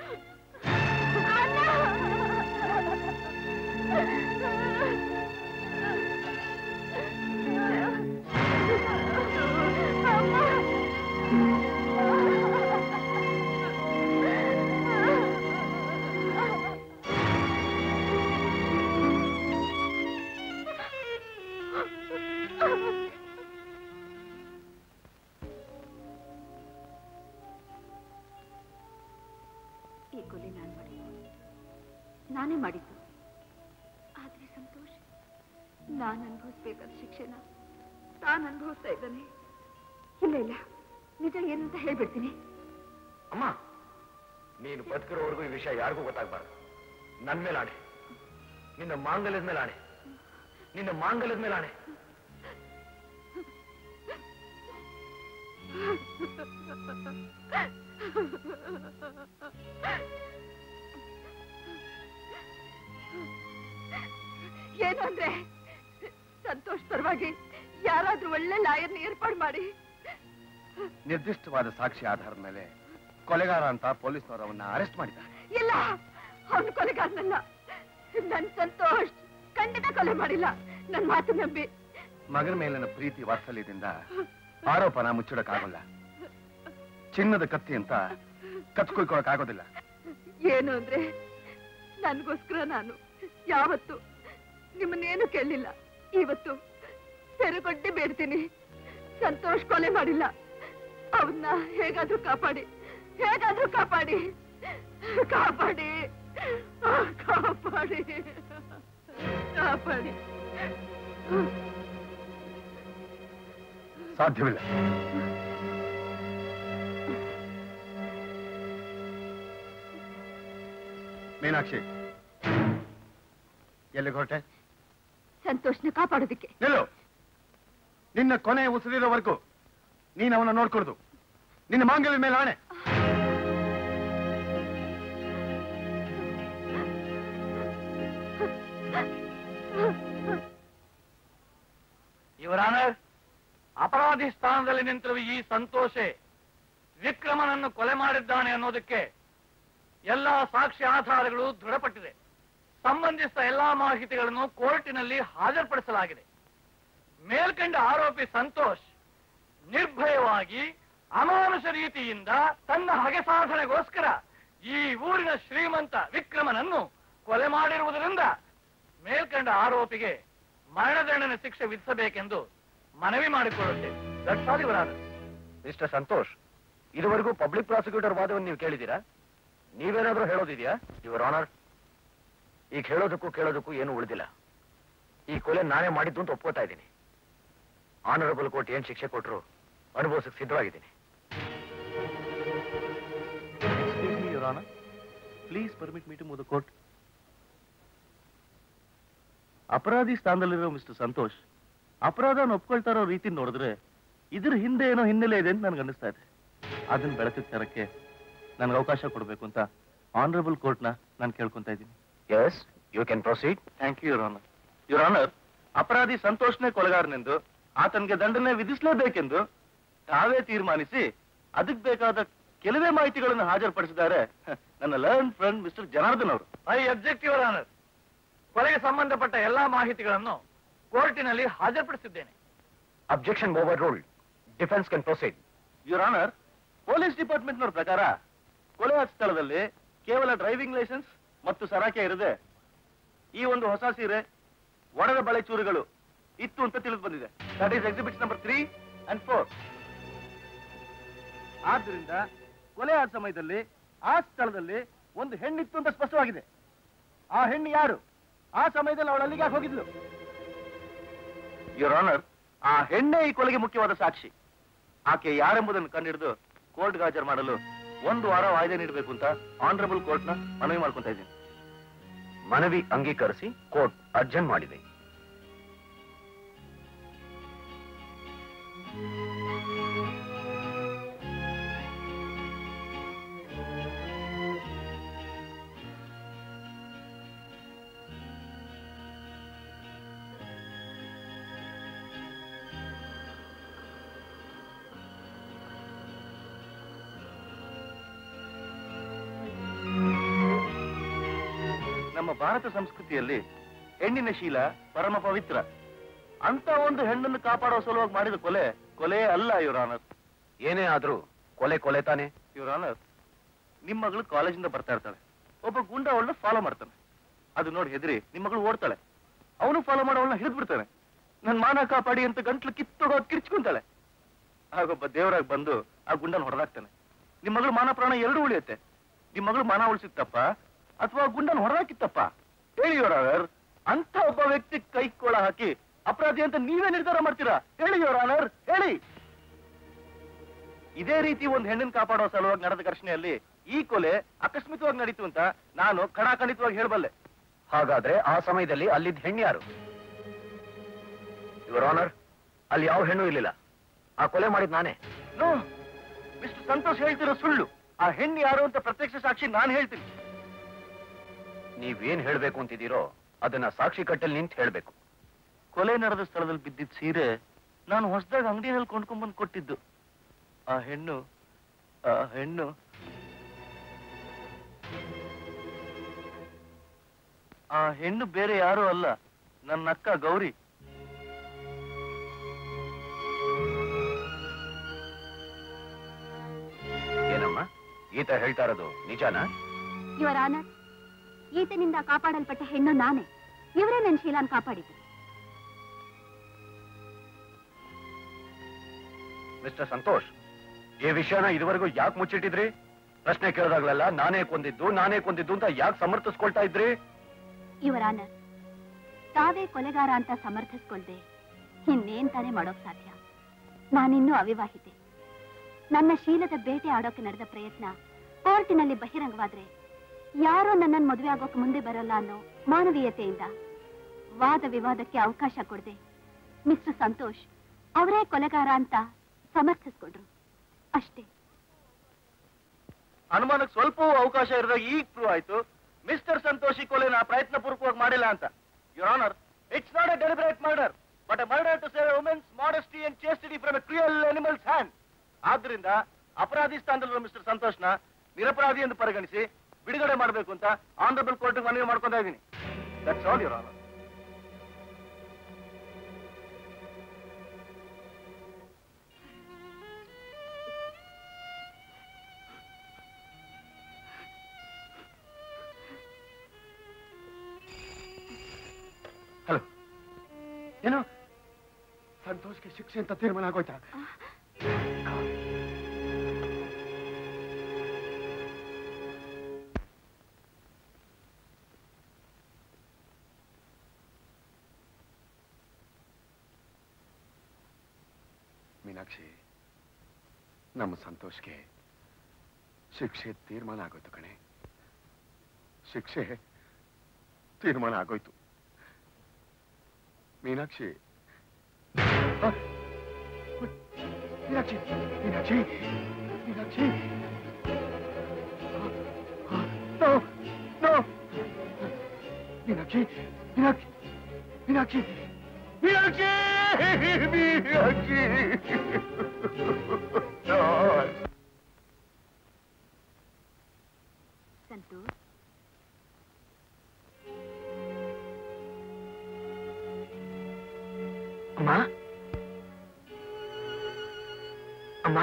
ಈ ಕೊಲೆ ನಾನು ಮಾಡಿದ್ದು ನಾನೇ ಮಾಡಿದ್ದು ಆದ್ರೆ ಸಂತೋಷ್ ನಾನು ಅನುಭವಿಸ್ಬೇಕಾದ ಶಿಕ್ಷೆನ ತಾನು ಅನುಭವಿಸ್ತಾ ಇದ್ದಾನೆ ಇಲ್ಲ ಇಲ್ಲ ನಿಜ ಏನು ಅಂತ ಹೇಳ್ಬಿಡ್ತೀನಿ ಅಮ್ಮ ನೀನು ಬದುಕಿರೋವರೆಗೂ ಈ ವಿಷಯ ಯಾರಿಗೂ ಗೊತ್ತಾಗಬಾರ್ದು ನನ್ ಮೇಲೆ ಆಣೆ ನಿನ್ನ ಮಾಂಗಲ್ಯದ ಮೇಲೆ ಆಣೆ ನಿನ್ನ ಮಾಂಗಲ್ಯದ ಮೇಲೆ ಆಣೆ ಏನು ಅಂದ್ರೆ ಸಂತೋಷ್ ಪರವಾಗಿ ಯಾರಾದ್ರೂ ಒಳ್ಳೆ ಲಾಯರ್ನ ಏರ್ಪಾಡು ಮಾಡಿ ನಿರ್ದಿಷ್ಟವಾದ ಸಾಕ್ಷಿ ಆಧಾರದ ಮೇಲೆ ಕೊಲೆಗಾರ ಅಂತ ಪೊಲೀಸ್ನವರು ಅವನ್ನ ಅರೆಸ್ಟ್ ಮಾಡಿದ್ದಾರೆ ಇಲ್ಲ ಅವನು ಕೊಲೆಗಾರನಲ್ಲ ನನ್ ಸಂತೋಷ್ ಖಂಡಿತ ಕೊಲೆ ಮಾಡಿಲ್ಲ ನನ್ ಮಾತು ನಂಬಿ ಮಗನ ಮೇಲಿನ ಪ್ರೀತಿ ವಾತ್ಸಲ್ಯದಿಂದ ಆರೋಪನ ಮುಚ್ಚಿಡಕ್ಕಾಗಲ್ಲ ಚಿನ್ನದ ಕತ್ತಿ ಅಂತ ಕಚ್ಕೊಯ್ಕೊಳಕ್ಕಾಗೋದಿಲ್ಲ ಏನು ಅಂದ್ರೆ ನನ್ಗೋಸ್ಕರ ನಾನು ಯಾವತ್ತು ನಿಮ್ಮನ್ನೇನು ಕೇಳಲಿಲ್ಲ ಇವತ್ತು ತೆರೆಗೊಡ್ಡಿ ಬೇಡ್ತೀನಿ ಸಂತೋಷ್ ಕೊಲೆ ಮಾಡಿಲ್ಲ ಅವನ್ನ ಹೇಗಾದ್ರೂ ಕಾಪಾಡಿ ಹೇಗಾದ್ರೂ ಕಾಪಾಡಿ ಕಾಪಾಡಿ ಆ, ಕಾಪಾಡಿ ಕಾಪಾಡಿ ಸಾಧ್ಯವಿಲ್ಲ ಮೀನಾಕ್ಷಿ ಎಲ್ಲಿಗೆ ಹೊರಟೆ ಸಂತೋಷ್ನ ಕಾಪಾಡೋದಿಕ್ಕೆ ನಿಲ್ಲು ನಿನ್ನ ಕೊನೆ ಉಸಿರಿರೋವರೆಗೂ ನೀನು ಅವನ ನೋಡ್ಕೊಳ್ದು ನಿನ್ನ ಮಾಂಗಲ್ಯ ಮೇಲೆ ಆಣೆ ಇವರಾನ ಅಪರಾಧಿ ಸ್ಥಾನದಲ್ಲಿ ನಿಂತಿರುವ ಈ ಸಂತೋಷೆ ವಿಕ್ರಮನನ್ನು ಕೊಲೆ ಮಾಡಿದ್ದಾನೆ ಅನ್ನೋದಕ್ಕೆ ಎಲ್ಲಾ ಸಾಕ್ಷಿ ಆಧಾರಗಳು ದೃಢಪಟ್ಟಿದೆ ಸಂಬಂಧಿಸಿದ ಎಲ್ಲಾ ಮಾಹಿತಿಗಳನ್ನು ಕೋರ್ಟಿನಲ್ಲಿ ಹಾಜರುಪಡಿಸಲಾಗಿದೆ ಮೇಲ್ಕಂಡ ಆರೋಪಿ ಸಂತೋಷ್ ನಿರ್ಭಯವಾಗಿ ಅಮಾನುಷ ರೀತಿಯಿಂದ ತನ್ನ ಹಗೆ ಸಾಧನೆಗೋಸ್ಕರ ಈ ಊರಿನ ಶ್ರೀಮಂತ ವಿಕ್ರಮನನ್ನು ಕೊಲೆ ಮಾಡಿರುವುದರಿಂದ ಮೇಲ್ಕಂಡ ಆರೋಪಿಗೆ ಮರಣದಂಡನೆ ಶಿಕ್ಷೆ ವಿಧಿಸಬೇಕೆಂದು ಮನವಿ ಮಾಡಿಕೊಳ್ಳುತ್ತೆ ದಟ್ಟಾದಿವರಾದ ಮಿಸ್ಟರ್ ಸಂತೋಷ್ ಇದುವರೆಗೂ ಪಬ್ಲಿಕ್ ಪ್ರಾಸಿಕ್ಯೂಟರ್ ವಾದವನ್ನು ನೀವು ಕೇಳಿದ್ದೀರಾ ನೀವೇನಾದ್ರೂ ಹೇಳೋದಿದೆಯಾ ಯುವರ್ ಆನರ್ ಈಗ ಹೇಳೋದಕ್ಕೂ ಕೇಳೋದಕ್ಕೂ ಏನು ಉಳಿದಿಲ್ಲ ಈ ಕೊಲೆ ನಾನೇ ಮಾಡಿದ್ದು ಅಂತ ಒಪ್ಕೋತಾ ಇದ್ದೀನಿ ಆನರಬಲ್ ಕೋರ್ಟ್ ಏನ್ ಶಿಕ್ಷೆ ಕೊಟ್ಟರು ಅನುಭವಿಸಕ್ಕೆ ಸಿದ್ಧವಾಗಿದ್ದೀನಿ Excuse me, Your Honor. Please permit me to move the court. ಅಪರಾಧಿ ಸ್ಥಾನದಲ್ಲಿರೋ ಮಿಸ್ಟರ್ ಸಂತೋಷ್ ಅಪರಾಧನ ಒಪ್ಕೊಳ್ತಾ ಇರೋ ರೀತಿ ನೋಡಿದ್ರೆ ಇದ್ರ ಹಿಂದೆ ಏನೋ ಹಿನ್ನೆಲೆ ಇದೆ ಅಂತ ನನಗೆ ಅನ್ನಿಸ್ತಾ ಇದೆ ಅದನ್ನ ಬೆಳಕಿಗೆ ತರಕ್ಕೆ ನನಗೆ ಅವಕಾಶ ಕೊಡಬೇಕು ಅಂತ ಆನರಬಲ್ ಕೋರ್ಟ್ನ ನಾನು ಕೇಳ್ಕೊಂತಾ ಇದ್ದೀನಿ yes you can proceed thank you your honour your honour ಅಪರಾಧಿ ಸಂತೋಷನೇ ಕೊಲೆಗಾರನೆಂದು ಆತನಿಗೆ ದಂಡನೆ ವಿಧಿಸಲೇಬೇಕೆಂದು ತಾವೇ ತೀರ್ಮಾನಿಸಿ ಅದಕ್ಕೆ ಬೇಕಾದ ಕೆಲವೇ ಮಾಹಿತಿಗಳನ್ನು ಹಾಜರುಪಡಿಸಿದ್ದಾರೆ ನನ್ನ ಲರ್ನ್ ಫ್ರೆಂಡ್ ಮಿಸ್ಟರ್ ಜನಾರ್ದನ್ ಅವರು ಐ ಅಬ್ಜೆಕ್ಟಿವ್ ಆನರ್ ಕೊಲೆಗೆ ಸಂಬಂಧಪಟ್ಟ ಎಲ್ಲಾ ಮಾಹಿತಿಗಳನ್ನು ಕೋರ್ಟಿನಲ್ಲಿ ಹಾಜರುಪಡಿಸಿದ್ದೇನೆ objection overruled defence can proceed your honour police ಡಿಪಾರ್ಟ್ಮೆಂಟ್ನವ್ರ ಪ್ರಕಾರ ಕೊಲೆ ಆದ ಸ್ಥಳದಲ್ಲಿ ಕೇವಲ ಡ್ರೈವಿಂಗ್ ಲೈಸೆನ್ಸ್ ಮತ್ತು ಸರಾಕೆ ಇರದೆ ಈ ಒಂದು ಹೊಸ ಸೀರೆ ಒಡೆದ ಬಳೆ ಚೂರುಗಳು ಇತ್ತು ಅಂತ ತಿಳಿದು ಬಂದಿದೆ that is exhibit number three and four ಆದ್ರಿಂದ ಕೊಲೆ ಆದ ಸಮಯದಲ್ಲಿ ಆ ಸ್ಥಳದಲ್ಲಿ ಒಂದು ಹೆಣ್ಣಿತ್ತು ಅಂತ ಸ್ಪಷ್ಟವಾಗಿದೆ ಆ ಹೆಣ್ಣು ಯಾರು ಆ ಸಮಯದಲ್ಲಿ ಅವಳು ಅಲ್ಲಿಗೆ ಯಾಕೆ ಹೋಗಿದ್ಲು ಯುವರ್ ಆನರ್ ಆ ಹೆಣ್ಣೆ ಈ ಕೊಲೆಗೆ ಮುಖ್ಯವಾದ ಸಾಕ್ಷಿ ಆಕೆ ಯಾರೆಂಬುದನ್ನು ಕಂಡಿಡಿದು ಕೋರ್ಟ್ಗೆ ಹಾಜರು ಮಾಡಲು ಒಂದು ವಾರ ವಾಯ್ದೆ ನೀಡಬೇಕು ಅಂತ ಆನರಬಲ್ ಕೋರ್ಟ್ನ ಮನವಿ ಮಾಡ್ಕೊಂತ ಇದ್ದೀನಿ ಮನವಿ ಅಂಗೀಕರಿಸಿ ಕೋರ್ಟ್ ಅರ್ಜೆಂಟ್ ಮಾಡಿದೆ ನಮ್ಮ ಭಾರತ ಸಂಸ್ಕೃತಿಯಲ್ಲಿ ಹೆಣ್ಣಿನ ಶೀಲ ಪರಮ ಪವಿತ್ರ ಅಂತ ಒಂದು ಹೆಣ್ಣನ್ನು ಕಾಪಾಡುವ ಸಲುವಾಗಿ ಮಾಡಿದ ಕೊಲೆ ಕೊಲೆ ಅಲ್ಲ ಯುವರ್ ಆನರ್ ಏನೇ ಆದ್ರೂ ಕೊಲೆ ಕೊಲೆ ತಾನೆ ಯುವರ್ ಆನರ್ ನಿಮ್ಮ ಮಗಳು ಕಾಲೇಜಿಂದ ಬರ್ತಾ ಇರ್ತಾಳೆ ಒಬ್ಬ ಗುಂಡ ಅವಳನ್ನ ಫಾಲೋ ಮಾಡ್ತಾನೆ ಅದು ನೋಡಿ ಹೆದರಿ ನಿಮ್ಮ ಮಗಳು ಓಡ್ತಾಳೆ ಅವನು ಫಾಲೋ ಮಾಡೋವಳನ್ನ ಹಿಡಿದು ಬಿಡ್ತಾನೆ ನನ್ ಮಾನ ಕಾಪಾಡಿ ಅಂತ ಗಂಟ್ಲು ಕಿತ್ತೋಗ ಕಿರ್ಚ್ಕೊಂತಾಳೆ ಆಗೊಬ್ಬ ದೇವರಾಗ ಬಂದು ಆ ಗುಂಡನ ಹೊಡೆದಾಕ್ತಾನೆ ನಿಮ್ಮ ಮಗಳು ಮಾನ ಪ್ರಾಣ ಎರಡೂ ಉಳಿಯುತ್ತೆ ನಿಮ್ಮ ಮಗಳು ಮಾನ ಉಳಿಸಿತ್ತಪ್ಪ ಅಥವಾ ಗುಂಡನ ಹೊಡೆದಾಕಿತ್ತಪ್ಪ ಹೇಳಿ ಯುವರ್ ಅಂತ ಒಬ್ಬ ವ್ಯಕ್ತಿ ಕೈ ಕೋಳ ಹಾಕಿ ಅಪರಾಧಿ ಅಂತ ನೀವೇ ನಿರ್ಧಾರ ಮಾಡ್ತೀರಾ ಹೇಳಿ ಯುವರ್ ಆನರ್ ಹೇಳಿ ಇದೇ ರೀತಿ ಒಂದು ಹೆಣ್ಣನ್ನು ಕಾಪಾಡೋ ಸಲುವಾಗಿ ನಡೆದ ಘರ್ಷಣೆಯಲ್ಲಿ ಈ ಕೊಲೆ ಆಕಸ್ಮಿಕವಾಗಿ ನಡೀತು ಅಂತ ನಾನು ಖಡಾಖಂಡಿತವಾಗಿ ಹೇಳಬಲ್ಲೆ ಹಾಗಾದ್ರೆ ಆ ಸಮಯದಲ್ಲಿ ಅಲ್ಲಿದ್ದ ಹೆಣ್ಣು ಯಾರು ಯುವರ್ ಆನರ್ ಅಲ್ಲಿ ಯಾವ ಹೆಣ್ಣು ಇರ್ಲಿಲ್ಲ ಆ ಕೊಲೆ ಮಾಡಿದ್ ನಾನೇ ನೋ ಮಿಸ್ಟರ್ ಸಂತೋಷ್ ಹೇಳ್ತಿರೋ ಸುಳ್ಳು ಆ ಹೆಣ್ಣು ಯಾರು ಅಂತ ಪ್ರತ್ಯಕ್ಷ ಸಾಕ್ಷಿ ನಾನು ಹೇಳ್ತೀನಿ ನೀವೇನ್ ಹೇಳ್ಬೇಕು ಅಂತಿದ್ದೀರೋ ಅದನ್ನ ಸಾಕ್ಷಿ ಕಟ್ಟಲ್ಲಿ ನಿಂತು ಹೇಳ್ಬೇಕು ಕೊಲೆ ನಡೆದ ಸ್ಥಳದಲ್ಲಿ ಬಿದ್ದಿದ್ದ ಸೀರೆ ನಾನು ಹೊಸದಾಗ ಅಂಗಡಿಯಲ್ಲಿ ಕೊಂಡ್ಕೊಂಡ್ಬಂದು ಕೊಟ್ಟಿದ್ದು ಆ ಹೆಣ್ಣು ಆ ಹೆಣ್ಣು ಆ ಹೆಣ್ಣು ಬೇರೆ ಯಾರೂ ಅಲ್ಲ ನನ್ನ ಅಕ್ಕ ಗೌರಿ ಏನಮ್ಮ ಗೀತಾ ಹೇಳ್ತಾ ಇರೋದು ನಿಜಾನಾ ಯುವರ್ ಆನರ್ ಈತನಿಂದ ಕಾಪಾಡಲ್ಪಟ್ಟ ಹೆಣ್ಣು ನಾನೇ ಇವರೇ ನನ್ನ ಶೀಲಾನ್ ಕಾಪಾಡಿದ್ದು ಮಿಸ್ಟರ್ ಸಂತೋಷ್ ಈ ವಿಷಯನ ಇದುವರೆಗೂ ಯಾಕೆ ಮುಚ್ಚಿಟ್ಟಿದ್ರಿ ಪ್ರಶ್ನೆ ಕೇಳಿದಾಗಲೆಲ್ಲ ನಾನೇ ಕೊಂದಿದ್ದು ನಾನೇ ಕೊಂದಿದ್ದು ಅಂತ ಯಾಕೆ ಸಮರ್ಥಿಸ್ಕೊಳ್ತಾ ಇದ್ರಿ ಯುವರ್ ಆನರ್ ತಾವೇ ಕೊಲೆಗಾರ ಅಂತ ಸಮರ್ಥಿಸ್ಕೊಳ್ದೆ ಇನ್ನೇನ್ ತಾನೇ ಮಾಡೋಕ್ ಸಾಧ್ಯ ನಾನಿನ್ನೂ ಅವಿವಾಹಿತೆ ನನ್ನ ಶೀಲದ ಬೇಟೆ ಆಡೋಕೆ ನಡೆದ ಪ್ರಯತ್ನ ಕೋರ್ಟಿನಲ್ಲಿ ಬಹಿರಂಗವಾದ್ರೆ ಯಾರೋ ನನ್ನನ್ನು ಮದುವೆ ಆಗೋಕೆ ಮುಂದೆ ಬರಲ್ಲ ಅನ್ನೋ ಮಾನವೀಯತೆಯಿಂದ ವಾದ ವಿವಾದಕ್ಕೆ ಅವಕಾಶ ಕೊಡದೆ ಮಿಸ್ಟರ್ ಸಂತೋಷ್ ಅವರೇ ಕೊಲೆಗಾರ ಅಂತ ಸಮರ್ಥಿಸ್ಕೊಂಡ್ರು ಅಷ್ಟೇ ಅನುಮಾನಕ್ಕೆ ಸ್ವಲ್ಪವೂ ಅವಕಾಶ ಇರದಾಗ ಈಗ ಪ್ರೂವ್ ಆಯ್ತು ಮಿಸ್ಟರ್ ಸಂತೋಷಿ ಕೊಲೆನ ಪ್ರಯತ್ನ ಪೂರ್ವಕವಾಗಿ ಮಾಡಿಲ್ಲ ಅಂತ your honour it's not a deliberate murder but a murder to save women's modesty and chastity from a cruel animals hand ಆದ್ರಿಂದ ಅಪರಾಧಿ ಸ್ಥಾನದಲ್ಲಿರುವ ಮಿಸ್ಟರ್ ಸಂತೋಷ್ನ ನಿರಪರಾಧಿ ಎಂದು ಪರಿಗಣಿಸಿ ಬಿಡುಗಡೆ ಮಾಡಬೇಕು ಅಂತ ಆನರಬಲ್ ಕೋರ್ಟ್ ಮನವಿ ಮಾಡ್ಕೊಂತಾ ಇದ್ದೀನಿ that's all your honour hello ಏನು ಸಂತೋಷ್ಗೆ ಶಿಕ್ಷೆ ಅಂತ ತೀರ್ಮಾನ ಆಗೋಯ್ತಾ ಮೀನಾಕ್ಷಿ ನಮ್ಮ ಸಂತೋಷ್ಗೆ ಶಿಕ್ಷೆ ತೀರ್ಮಾನ ಆಗೋಯ್ತು ಕಣೆ ಶಿಕ್ಷೆ ತೀರ್ಮಾನ ಆಗೋಯ್ತು ಮೀನಾಕ್ಷಿ ಆ! Meenakshi Meenakshi Meenakshi no no Meenakshi Meenakshi Meenakshi Meenakshi Meenakshi no Santosh ಅಮ್ಮ ಅಮ್ಮ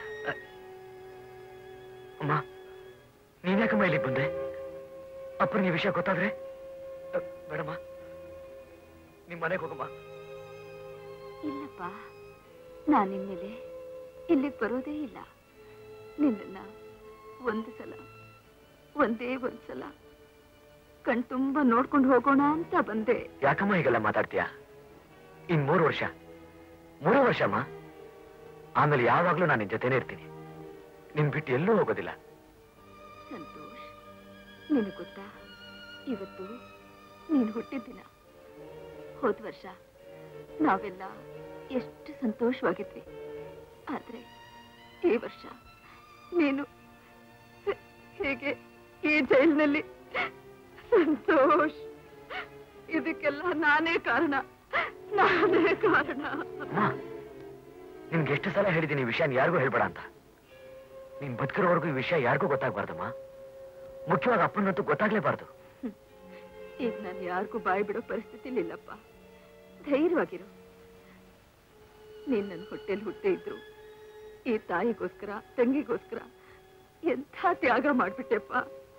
ಅಮ್ಮ ನೀನ್ಯಾಕಮ್ಮ ಇಲ್ಲಿಗೆ ಬಂದೆ ಅಪ್ಪನಿಗೆ ಈ ವಿಷಯ ಗೊತ್ತಾದ್ರೆ ಅ, ಬೇಡಮ್ಮ ನಿಮ್ ಮನೆಗೆ ಹೋಗಮ್ಮ ಇಲ್ಲಪ್ಪ ನಾನಿನ್ಮೇಲೆ ಇಲ್ಲಿಗೆ ಬರೋದೇ ಇಲ್ಲ ನಿನ್ನನ್ನ ಒಂದು ಸಲ ಒಂದೇ ಒಂದ್ಸಲ ಕಣ್ತುಂಬ ನೋಡ್ಕೊಂಡು ಹೋಗೋಣ ಅಂತ ಬಂದೆ ಯಾಕಮ್ಮ ಹೀಗೆಲ್ಲ ಮಾತಾಡ್ತೀಯಾ ಇನ್ ಮೂರು ವರ್ಷ ಮೂರು ವರ್ಷ ಅಮ್ಮ ಆಮೇಲೆ ಯಾವಾಗ್ಲೂ ನಾನು ನಿನ್ ಜೊತೆನೇ ಇರ್ತೀನಿ ನಿನ್ ಬಿಟ್ಟು ಎಲ್ಲೂ ಹೋಗೋದಿಲ್ಲ ಸಂತೋಷ್ ನಿನಗೆ ಗೊತ್ತಾ ಇವತ್ತು ನೀನು ಹುಟ್ಟಿದ ದಿನ ಹೋದ ವರ್ಷ ನಾವೆಲ್ಲ ಎಷ್ಟು ಸಂತೋಷವಾಗಿದ್ವಿ ಆದ್ರೆ ಈ ವರ್ಷ ನೀನು ಹೇ- ಹೇಗೆ ಈ ಜೈಲಿನಲ್ಲಿ ಸಂತೋಷ್ ಇದಕ್ಕೆಲ್ಲ ನಾನೇ ಕಾರಣ ನಾನೇ ಕಾರಣ ನಿನ್ಗೆ ಎಷ್ಟು ಸಲ ಹೇಳಿದ್ದೀನಿ ಈ ವಿಷಯನ ಯಾರಿಗೂ ಹೇಳ್ಬೇಡ ಅಂತ ನೀನ್ ಬದುಕಿರೋವರೆಗೂ ಈ ವಿಷಯ ಯಾರಿಗೂ ಗೊತ್ತಾಗ್ಬಾರ್ದಮ್ಮ ಮುಖ್ಯವಾಗಿ ಅಪ್ಪನಂತೂ ಗೊತ್ತಾಗ್ಲೇಬಾರ್ದು ಈಗ ನಾನು ಯಾರಿಗೂ ಬಾಯಿ ಬಿಡೋ ಪರಿಸ್ಥಿತಿಲಿ ಇಲ್ಲಪ್ಪ ಧೈರ್ಯವಾಗಿರು ನೀನ್ ನನ್ನ ಹೊಟ್ಟೆಲ್ ಹುಟ್ಟೆ ಇದ್ರು ಈ ತಾಯಿಗೋಸ್ಕರ ತಂಗಿಗೋಸ್ಕರ ಎಂಥ ತ್ಯಾಗ ಮಾಡ್ಬಿಟ್ಟೆಪ್ಪ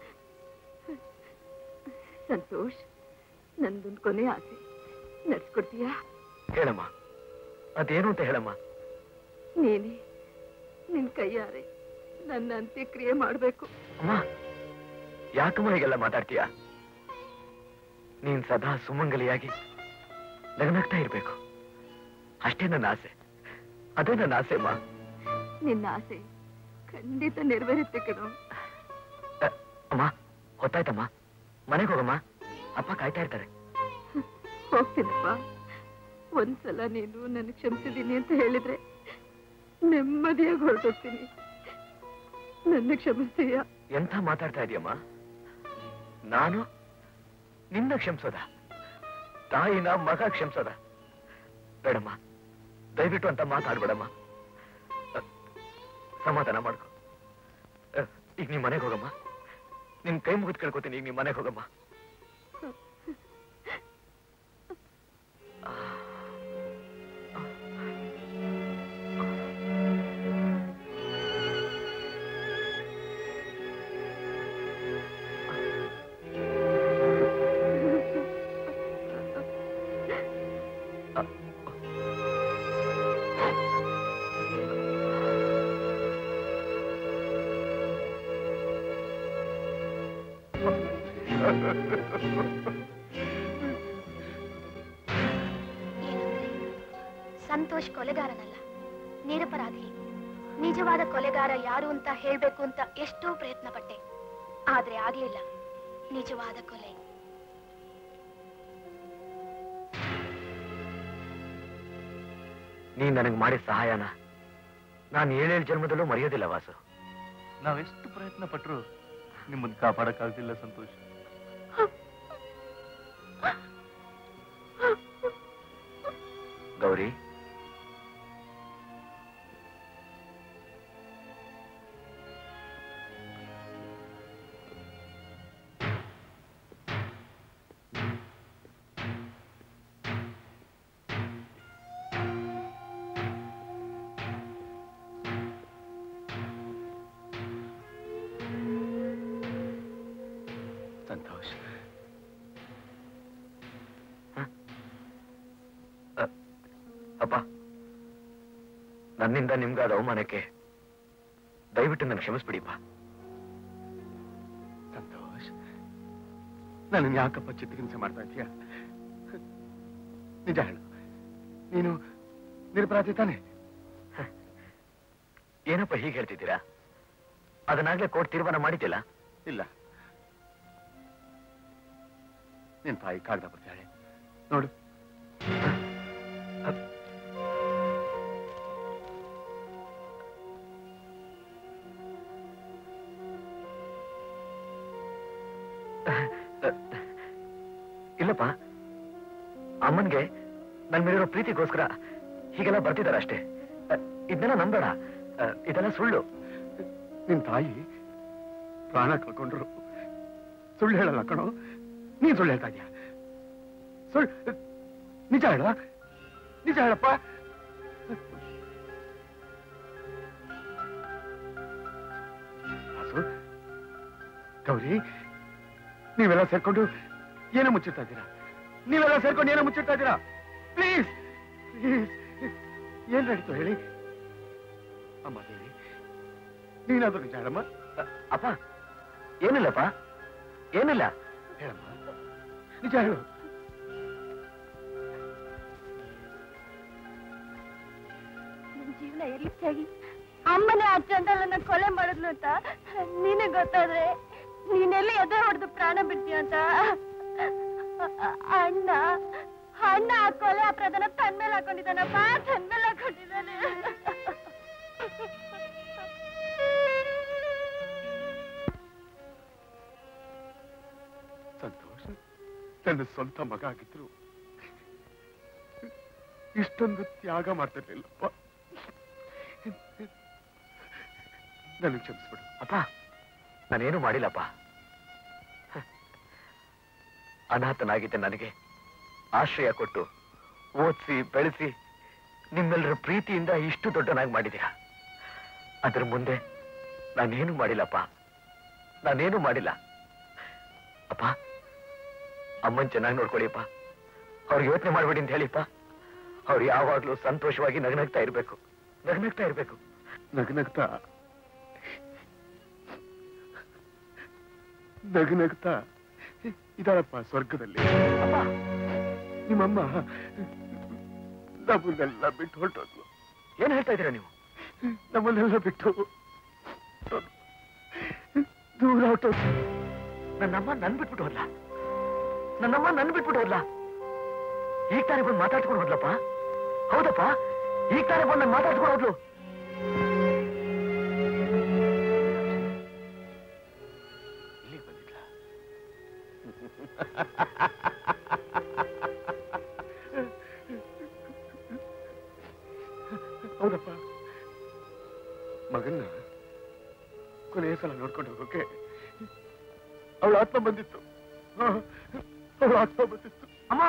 ಸಂತೋಷ್ ನಂದೊಂದು ಕೊನೆ ಆಸೆ ನಡ್ಸ್ಕೊಡ್ತೀಯಾ ಹೇಳಮ್ಮ ಅದೇನು ಅಂತ ಹೇಳಮ್ಮ ನೀನೇ ನಿನ್ ಕೈಯಾರೆ ನನ್ನ ಅಂತ್ಯಕ್ರಿಯೆ ಮಾಡ್ಬೇಕು ಅಮ್ಮ ಯಾಕಮ್ಮ ಹೀಗೆಲ್ಲ ಮಾತಾಡ್ತೀಯ ನೀನ್ ಸದಾ ಸುಮಂಗಲಿಯಾಗಿ ನಗನಗ್ತಾ ಇರ್ಬೇಕು ಅಷ್ಟೇ ನನ್ನ ಆಸೆ ಅದೇ ನನ್ನ ಆಸೆ ಅಮ್ಮ ನಿನ್ನ ಆಸೆ ಖಂಡಿತ ನೆರವೇರುತ್ತೆ ಕಣೋ ಅಮ್ಮ ಹೊತ್ತಾಯ್ತಮ್ಮ ಮನೆಗೆ ಹೋಗಮ್ಮ ಅಪ್ಪ ಕಾಯ್ತಾ ಇರ್ತಾರೆ ಹೋಗ್ತೀನಪ್ಪ ಒಂದ್ಸಲ ನೀನು ನನ್ನ ಕ್ಷಮಿಸಿದೀನಿ ಅಂತ ಹೇಳಿದ್ರೆ ನೆಮ್ಮದಿಯಾಗಿ ಹೊರಟೋಗ್ತೀನಿ ನನ್ನ ಕ್ಷಮಿಸ್ತೀಯ ಎಂಥ ಮಾತಾಡ್ತಾ ಇದೀಯಮ್ಮ ನಾನು ನಿನ್ನ ಕ್ಷಮಿಸೋದ ತಾಯಿನ ಮಗ ಕ್ಷಮಿಸೋದ ಬೇಡಮ್ಮ ದಯವಿಟ್ಟು ಅಂತ ಮಾತಾಡ್ಬೇಡಮ್ಮ ಅ, ಸಮಾಧಾನ ಮಾಡ್ಕೊ ಅ, ಈಗ ನೀ ಮನೆಗೆ ಹೋಗಮ್ಮ ನಿನ್ ಕೈ ಮುಗಿದ್ ಕೇಳ್ಕೊತೀನಿ ಈಗ ನೀ ಮನೆಗೆ ಹೋಗಮ್ಮ ಸಂತೋಷ್ ಕೊಲೆಗಾರನಲ್ಲ ನಿರಪರಾಧಿ ನಿಜವಾದ ಕೊಲೆಗಾರ ಯಾರು ಅಂತ ಹೇಳ್ಬೇಕು ಅಂತ ಎಷ್ಟೋ ಪ್ರಯತ್ನ ಪಟ್ಟೆ ಆದ್ರೆ ಆಗ್ಲಿಲ್ಲ ನಿಜವಾದ ಕೊಲೆ ನೀನ್ ನನಗೆ ಮಾಡಿದ ಸಹಾಯನ ನಾನು ಏಳೇಳು ಜನ್ಮದಲ್ಲೂ ಮರೆಯೋದಿಲ್ಲ ವಾಸು ನಾವೆಷ್ಟು ಪ್ರಯತ್ನ ಪಟ್ರು ನಿಮ್ಮನ್ನ ಕಾಪಾಡಕ್ಕಾಗ್ತಿಲ್ಲ ಸಂತೋಷ್ ಗೌರಿ ಸಂತೋಷ್ ಅಪ್ಪ ನನ್ನಿಂದ ನಿಮ್ಗಾದ ಅವಮಾನಕ್ಕೆ ದಯವಿಟ್ಟು ನನ್ ಕ್ಷಮಿಸ್ಬಿಡಿಪ್ಪ ಸಂತೋಷ್ ನನ್ನ ಯಾಕಪ್ಪ ಚಿತ್ರಹಿಂಸೆ ಮಾಡ್ತಾ ಇದೀಯ ನಿಜ ಹೇಳು ನೀನು ನಿರಪರಾಧಿ ತಾನೆ ಏನಪ್ಪ ಹೀಗೆ ಹೇಳ್ತಿದ್ದೀರಾ ಅದನ್ನಾಗ್ಲೇ ಕೋರ್ಟ್ ತೀರ್ಮಾನ ಮಾಡಿದ್ದಿಲ್ಲ ಇಲ್ಲ ನಿನ್ ತಾಯಿ ಕಾಗದ ಬರ್ತಾಳೆ ನೋಡು ಇಲ್ಲಪ್ಪ ಅಮ್ಮನ್ಗೆ ನನ್ ಮೇಲಿರೋ ಪ್ರೀತಿಗೋಸ್ಕರ ಹೀಗೆಲ್ಲ ಬರ್ತಿದಾರೆ ಅಷ್ಟೇ ಅ, ಇದನ್ನೆಲ್ಲ ನಂಬೇಡ ಅ, ಇದೆಲ್ಲ ಸುಳ್ಳು ನಿನ್ ತಾಯಿ ಪ್ರಾಣ ಕಳ್ಕೊಂಡ್ರು ಸುಳ್ಳು ಹೇಳಲ್ಲ ಕಣೋ ನೀನ್ ಸುಳ್ಳು ಹೇಳ್ತಾ ಇದೀಯ ಸುಳ್ಳು ನಿಜ ಹೇಳ ನಿಜ ಹೇಳಪ್ಪ ವಾಸು, ಗೌರಿ ನೀವೆಲ್ಲ ಸೇರ್ಕೊಂಡು ಏನೋ ಮುಚ್ಚಿಡ್ತಾ ಇದ್ದೀರಾ ನೀವೆಲ್ಲ ಸೇರ್ಕೊಂಡು ಏನೋ ಮುಚ್ಚಿಡ್ತಾ ಇದ್ದೀರಾ ಪ್ಲೀಸ್ ಪ್ಲೀಸ್ ಏನ್ ನಡೀತು ಹೇಳಿ ಅಮ್ಮ ದೇವಿ ನೀನಾದ್ರೂ ನಿಜ ಹೇಳಮ್ಮ ಅಪ್ಪ ಏನಿಲ್ಲಪ್ಪ ಏನಿಲ್ಲ ಹೇಳಮ್ಮ ನಿಜ ಹೇಳು ಈಚೆಯಾಗಿ ಅಮ್ಮನೇ ಆ ಚಂದಲನ್ನ ಕೊಲೆ ಮಾಡಿದ್ಲು ಅಂತ ನಿನಗ್ ಗೊತ್ತಾದ್ರೆ ನೀನೆಲ್ಲಿ ಎದೆ ಹೊಡೆದು ಪ್ರಾಣ ಬಿಡ್ತೀಯ ಅಂತ ಅಣ್ಣ ಅಣ್ಣ ಆ ಕೊಲೆ ಅಪರಾಧನ ತನ್ ಮೇಲೆ ಹಾಕೊಂಡಿದ್ದಾನಪ್ಪ ತನ್ ಮೇಲೆ ಹಾಕೊಂಡಿದ್ದಾನೆ ಸಂತೋಷ ನನ್ನ ಸ್ವಂತ ಮಗ ಆಗಿದ್ರು ಇಷ್ಟೊಂದು ತ್ಯಾಗ ಮಾಡ್ತಿರ್ಲಿಲ್ಲಪ್ಪ ನನಗೆ ಕ್ಷಮಿಸ್ಬಿಡು ಅಪ್ಪ ನಾನೇನು ಮಾಡಿಲ್ಲಪ್ಪ ಹ. ಅನಾಥನಾಗಿದ್ದ ನನಗೆ ಆಶ್ರಯ ಕೊಟ್ಟು ಓದಿಸಿ ಬೆಳೆಸಿ ನಿಮ್ಮೆಲ್ಲರ ಪ್ರೀತಿಯಿಂದ ಇಷ್ಟು ದೊಡ್ಡನಾಗಿ ಮಾಡಿದ್ದೀರಾ ಅದ್ರ ಮುಂದೆ ನಾನೇನು ಮಾಡಿಲ್ಲಪ್ಪ ನಾನೇನು ಮಾಡಿಲ್ಲ ಅಪ್ಪ ಅಮ್ಮನ್ ಚೆನ್ನಾಗಿ ನೋಡ್ಕೊಳ್ಳಿಪ್ಪ ಅವ್ರಿಗೆ ಯೋಚನೆ ಮಾಡ್ಬೇಡಿ ಅಂತ ಹೇಳಿಪ್ಪ ಅವ್ರು ಯಾವಾಗ್ಲೂ ಸಂತೋಷವಾಗಿ ನಗನಗ್ತಾ ಇರ್ಬೇಕು ನಗನಗ್ತಾ ಇರ್ಬೇಕು ನಗನಗ್ತಾ ನಗನಗ್ತಾ ಇದಾರಪ್ಪ ಸ್ವರ್ಗದಲ್ಲಿ ನಿಮ್ಮಮ್ಮ ನಮ್ಮನ್ನೆಲ್ಲ ಬಿಟ್ಟು ಹೊರಟೋದ್ಲು ಏನ್ ಹೇಳ್ತಾ ಇದ್ದೀರಾ ನೀವು ನಮ್ಮನ್ನೆಲ್ಲ ಬಿಟ್ಟು ದೂರ ಹೊರಟೋದ್ಲು ನನ್ನಮ್ಮ ನನ್ ಬಿಟ್ಬಿಟ್ಟು ಹೋದ್ಲ ನನ್ನಮ್ಮ ನನ್ ಬಿಟ್ಬಿಟ್ಟು ಹೋದ್ಲ ಈಗ ತಾನೇ ಬಂದು ಮಾತಾಡ್ಸ್ಕೊಂಡು ಹೋದ್ಲಪ್ಪ ಹೌದಪ್ಪ ಈಗ ತಾನೇ ಬಂದು ನಾನು ಮಾತಾಡ್ಸ್ಕೊಂಡು ಹೋದ್ಲು ಇಲ್ಲಿಗೆ ಬಂದಿದ್ಲ ಹೌದಪ್ಪ ಮಗನ್ನ ಕೊನೆಯ ಸಲ ನೋಡ್ಕೊಂಡು ಹೋಗೋಕೆ ಅವಳ ಆತ್ಮ ಬಂದಿತ್ತು ಅವಳ ಆತ್ಮ ಬಂದಿತ್ತು ಅಮ್ಮ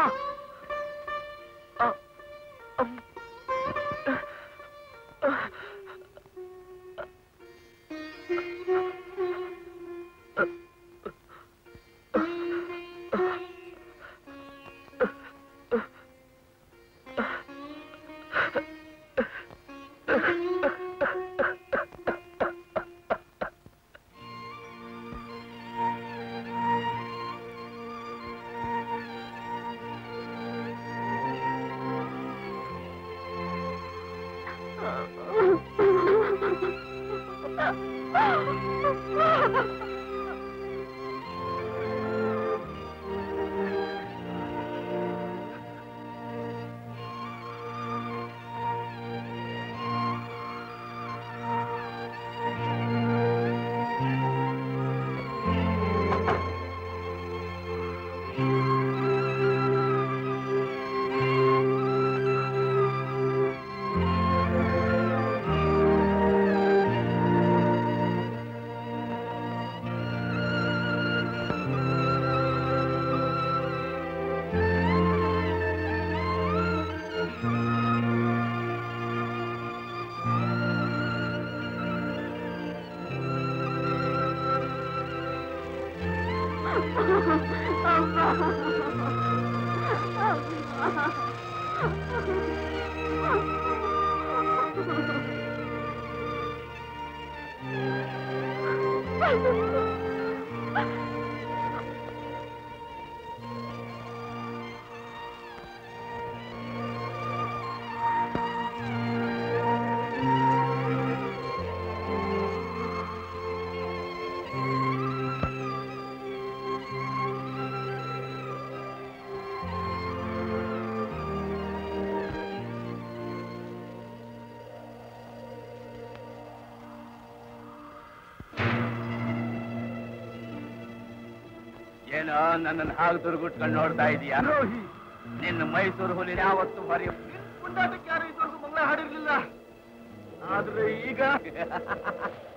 ಏನೋ ನನ್ನನ್ನು ಹಾಗೆ ದುರ್ಗುಟ್ಕೊಂಡು ನೋಡ್ತಾ ಇದೀಯಾ ನಿನ್ನ ಮೈಸೂರು ಹುಲಿ ಯಾವತ್ತು ಹೊರಿ ಪುಂಡಾಟಕ್ಕೆ ಯಾರು ಇದುವರೆಗೂ ಮಂಗಳ ಹಾಡಿರ್ಲಿಲ್ಲ ಆದ್ರೆ ಈಗ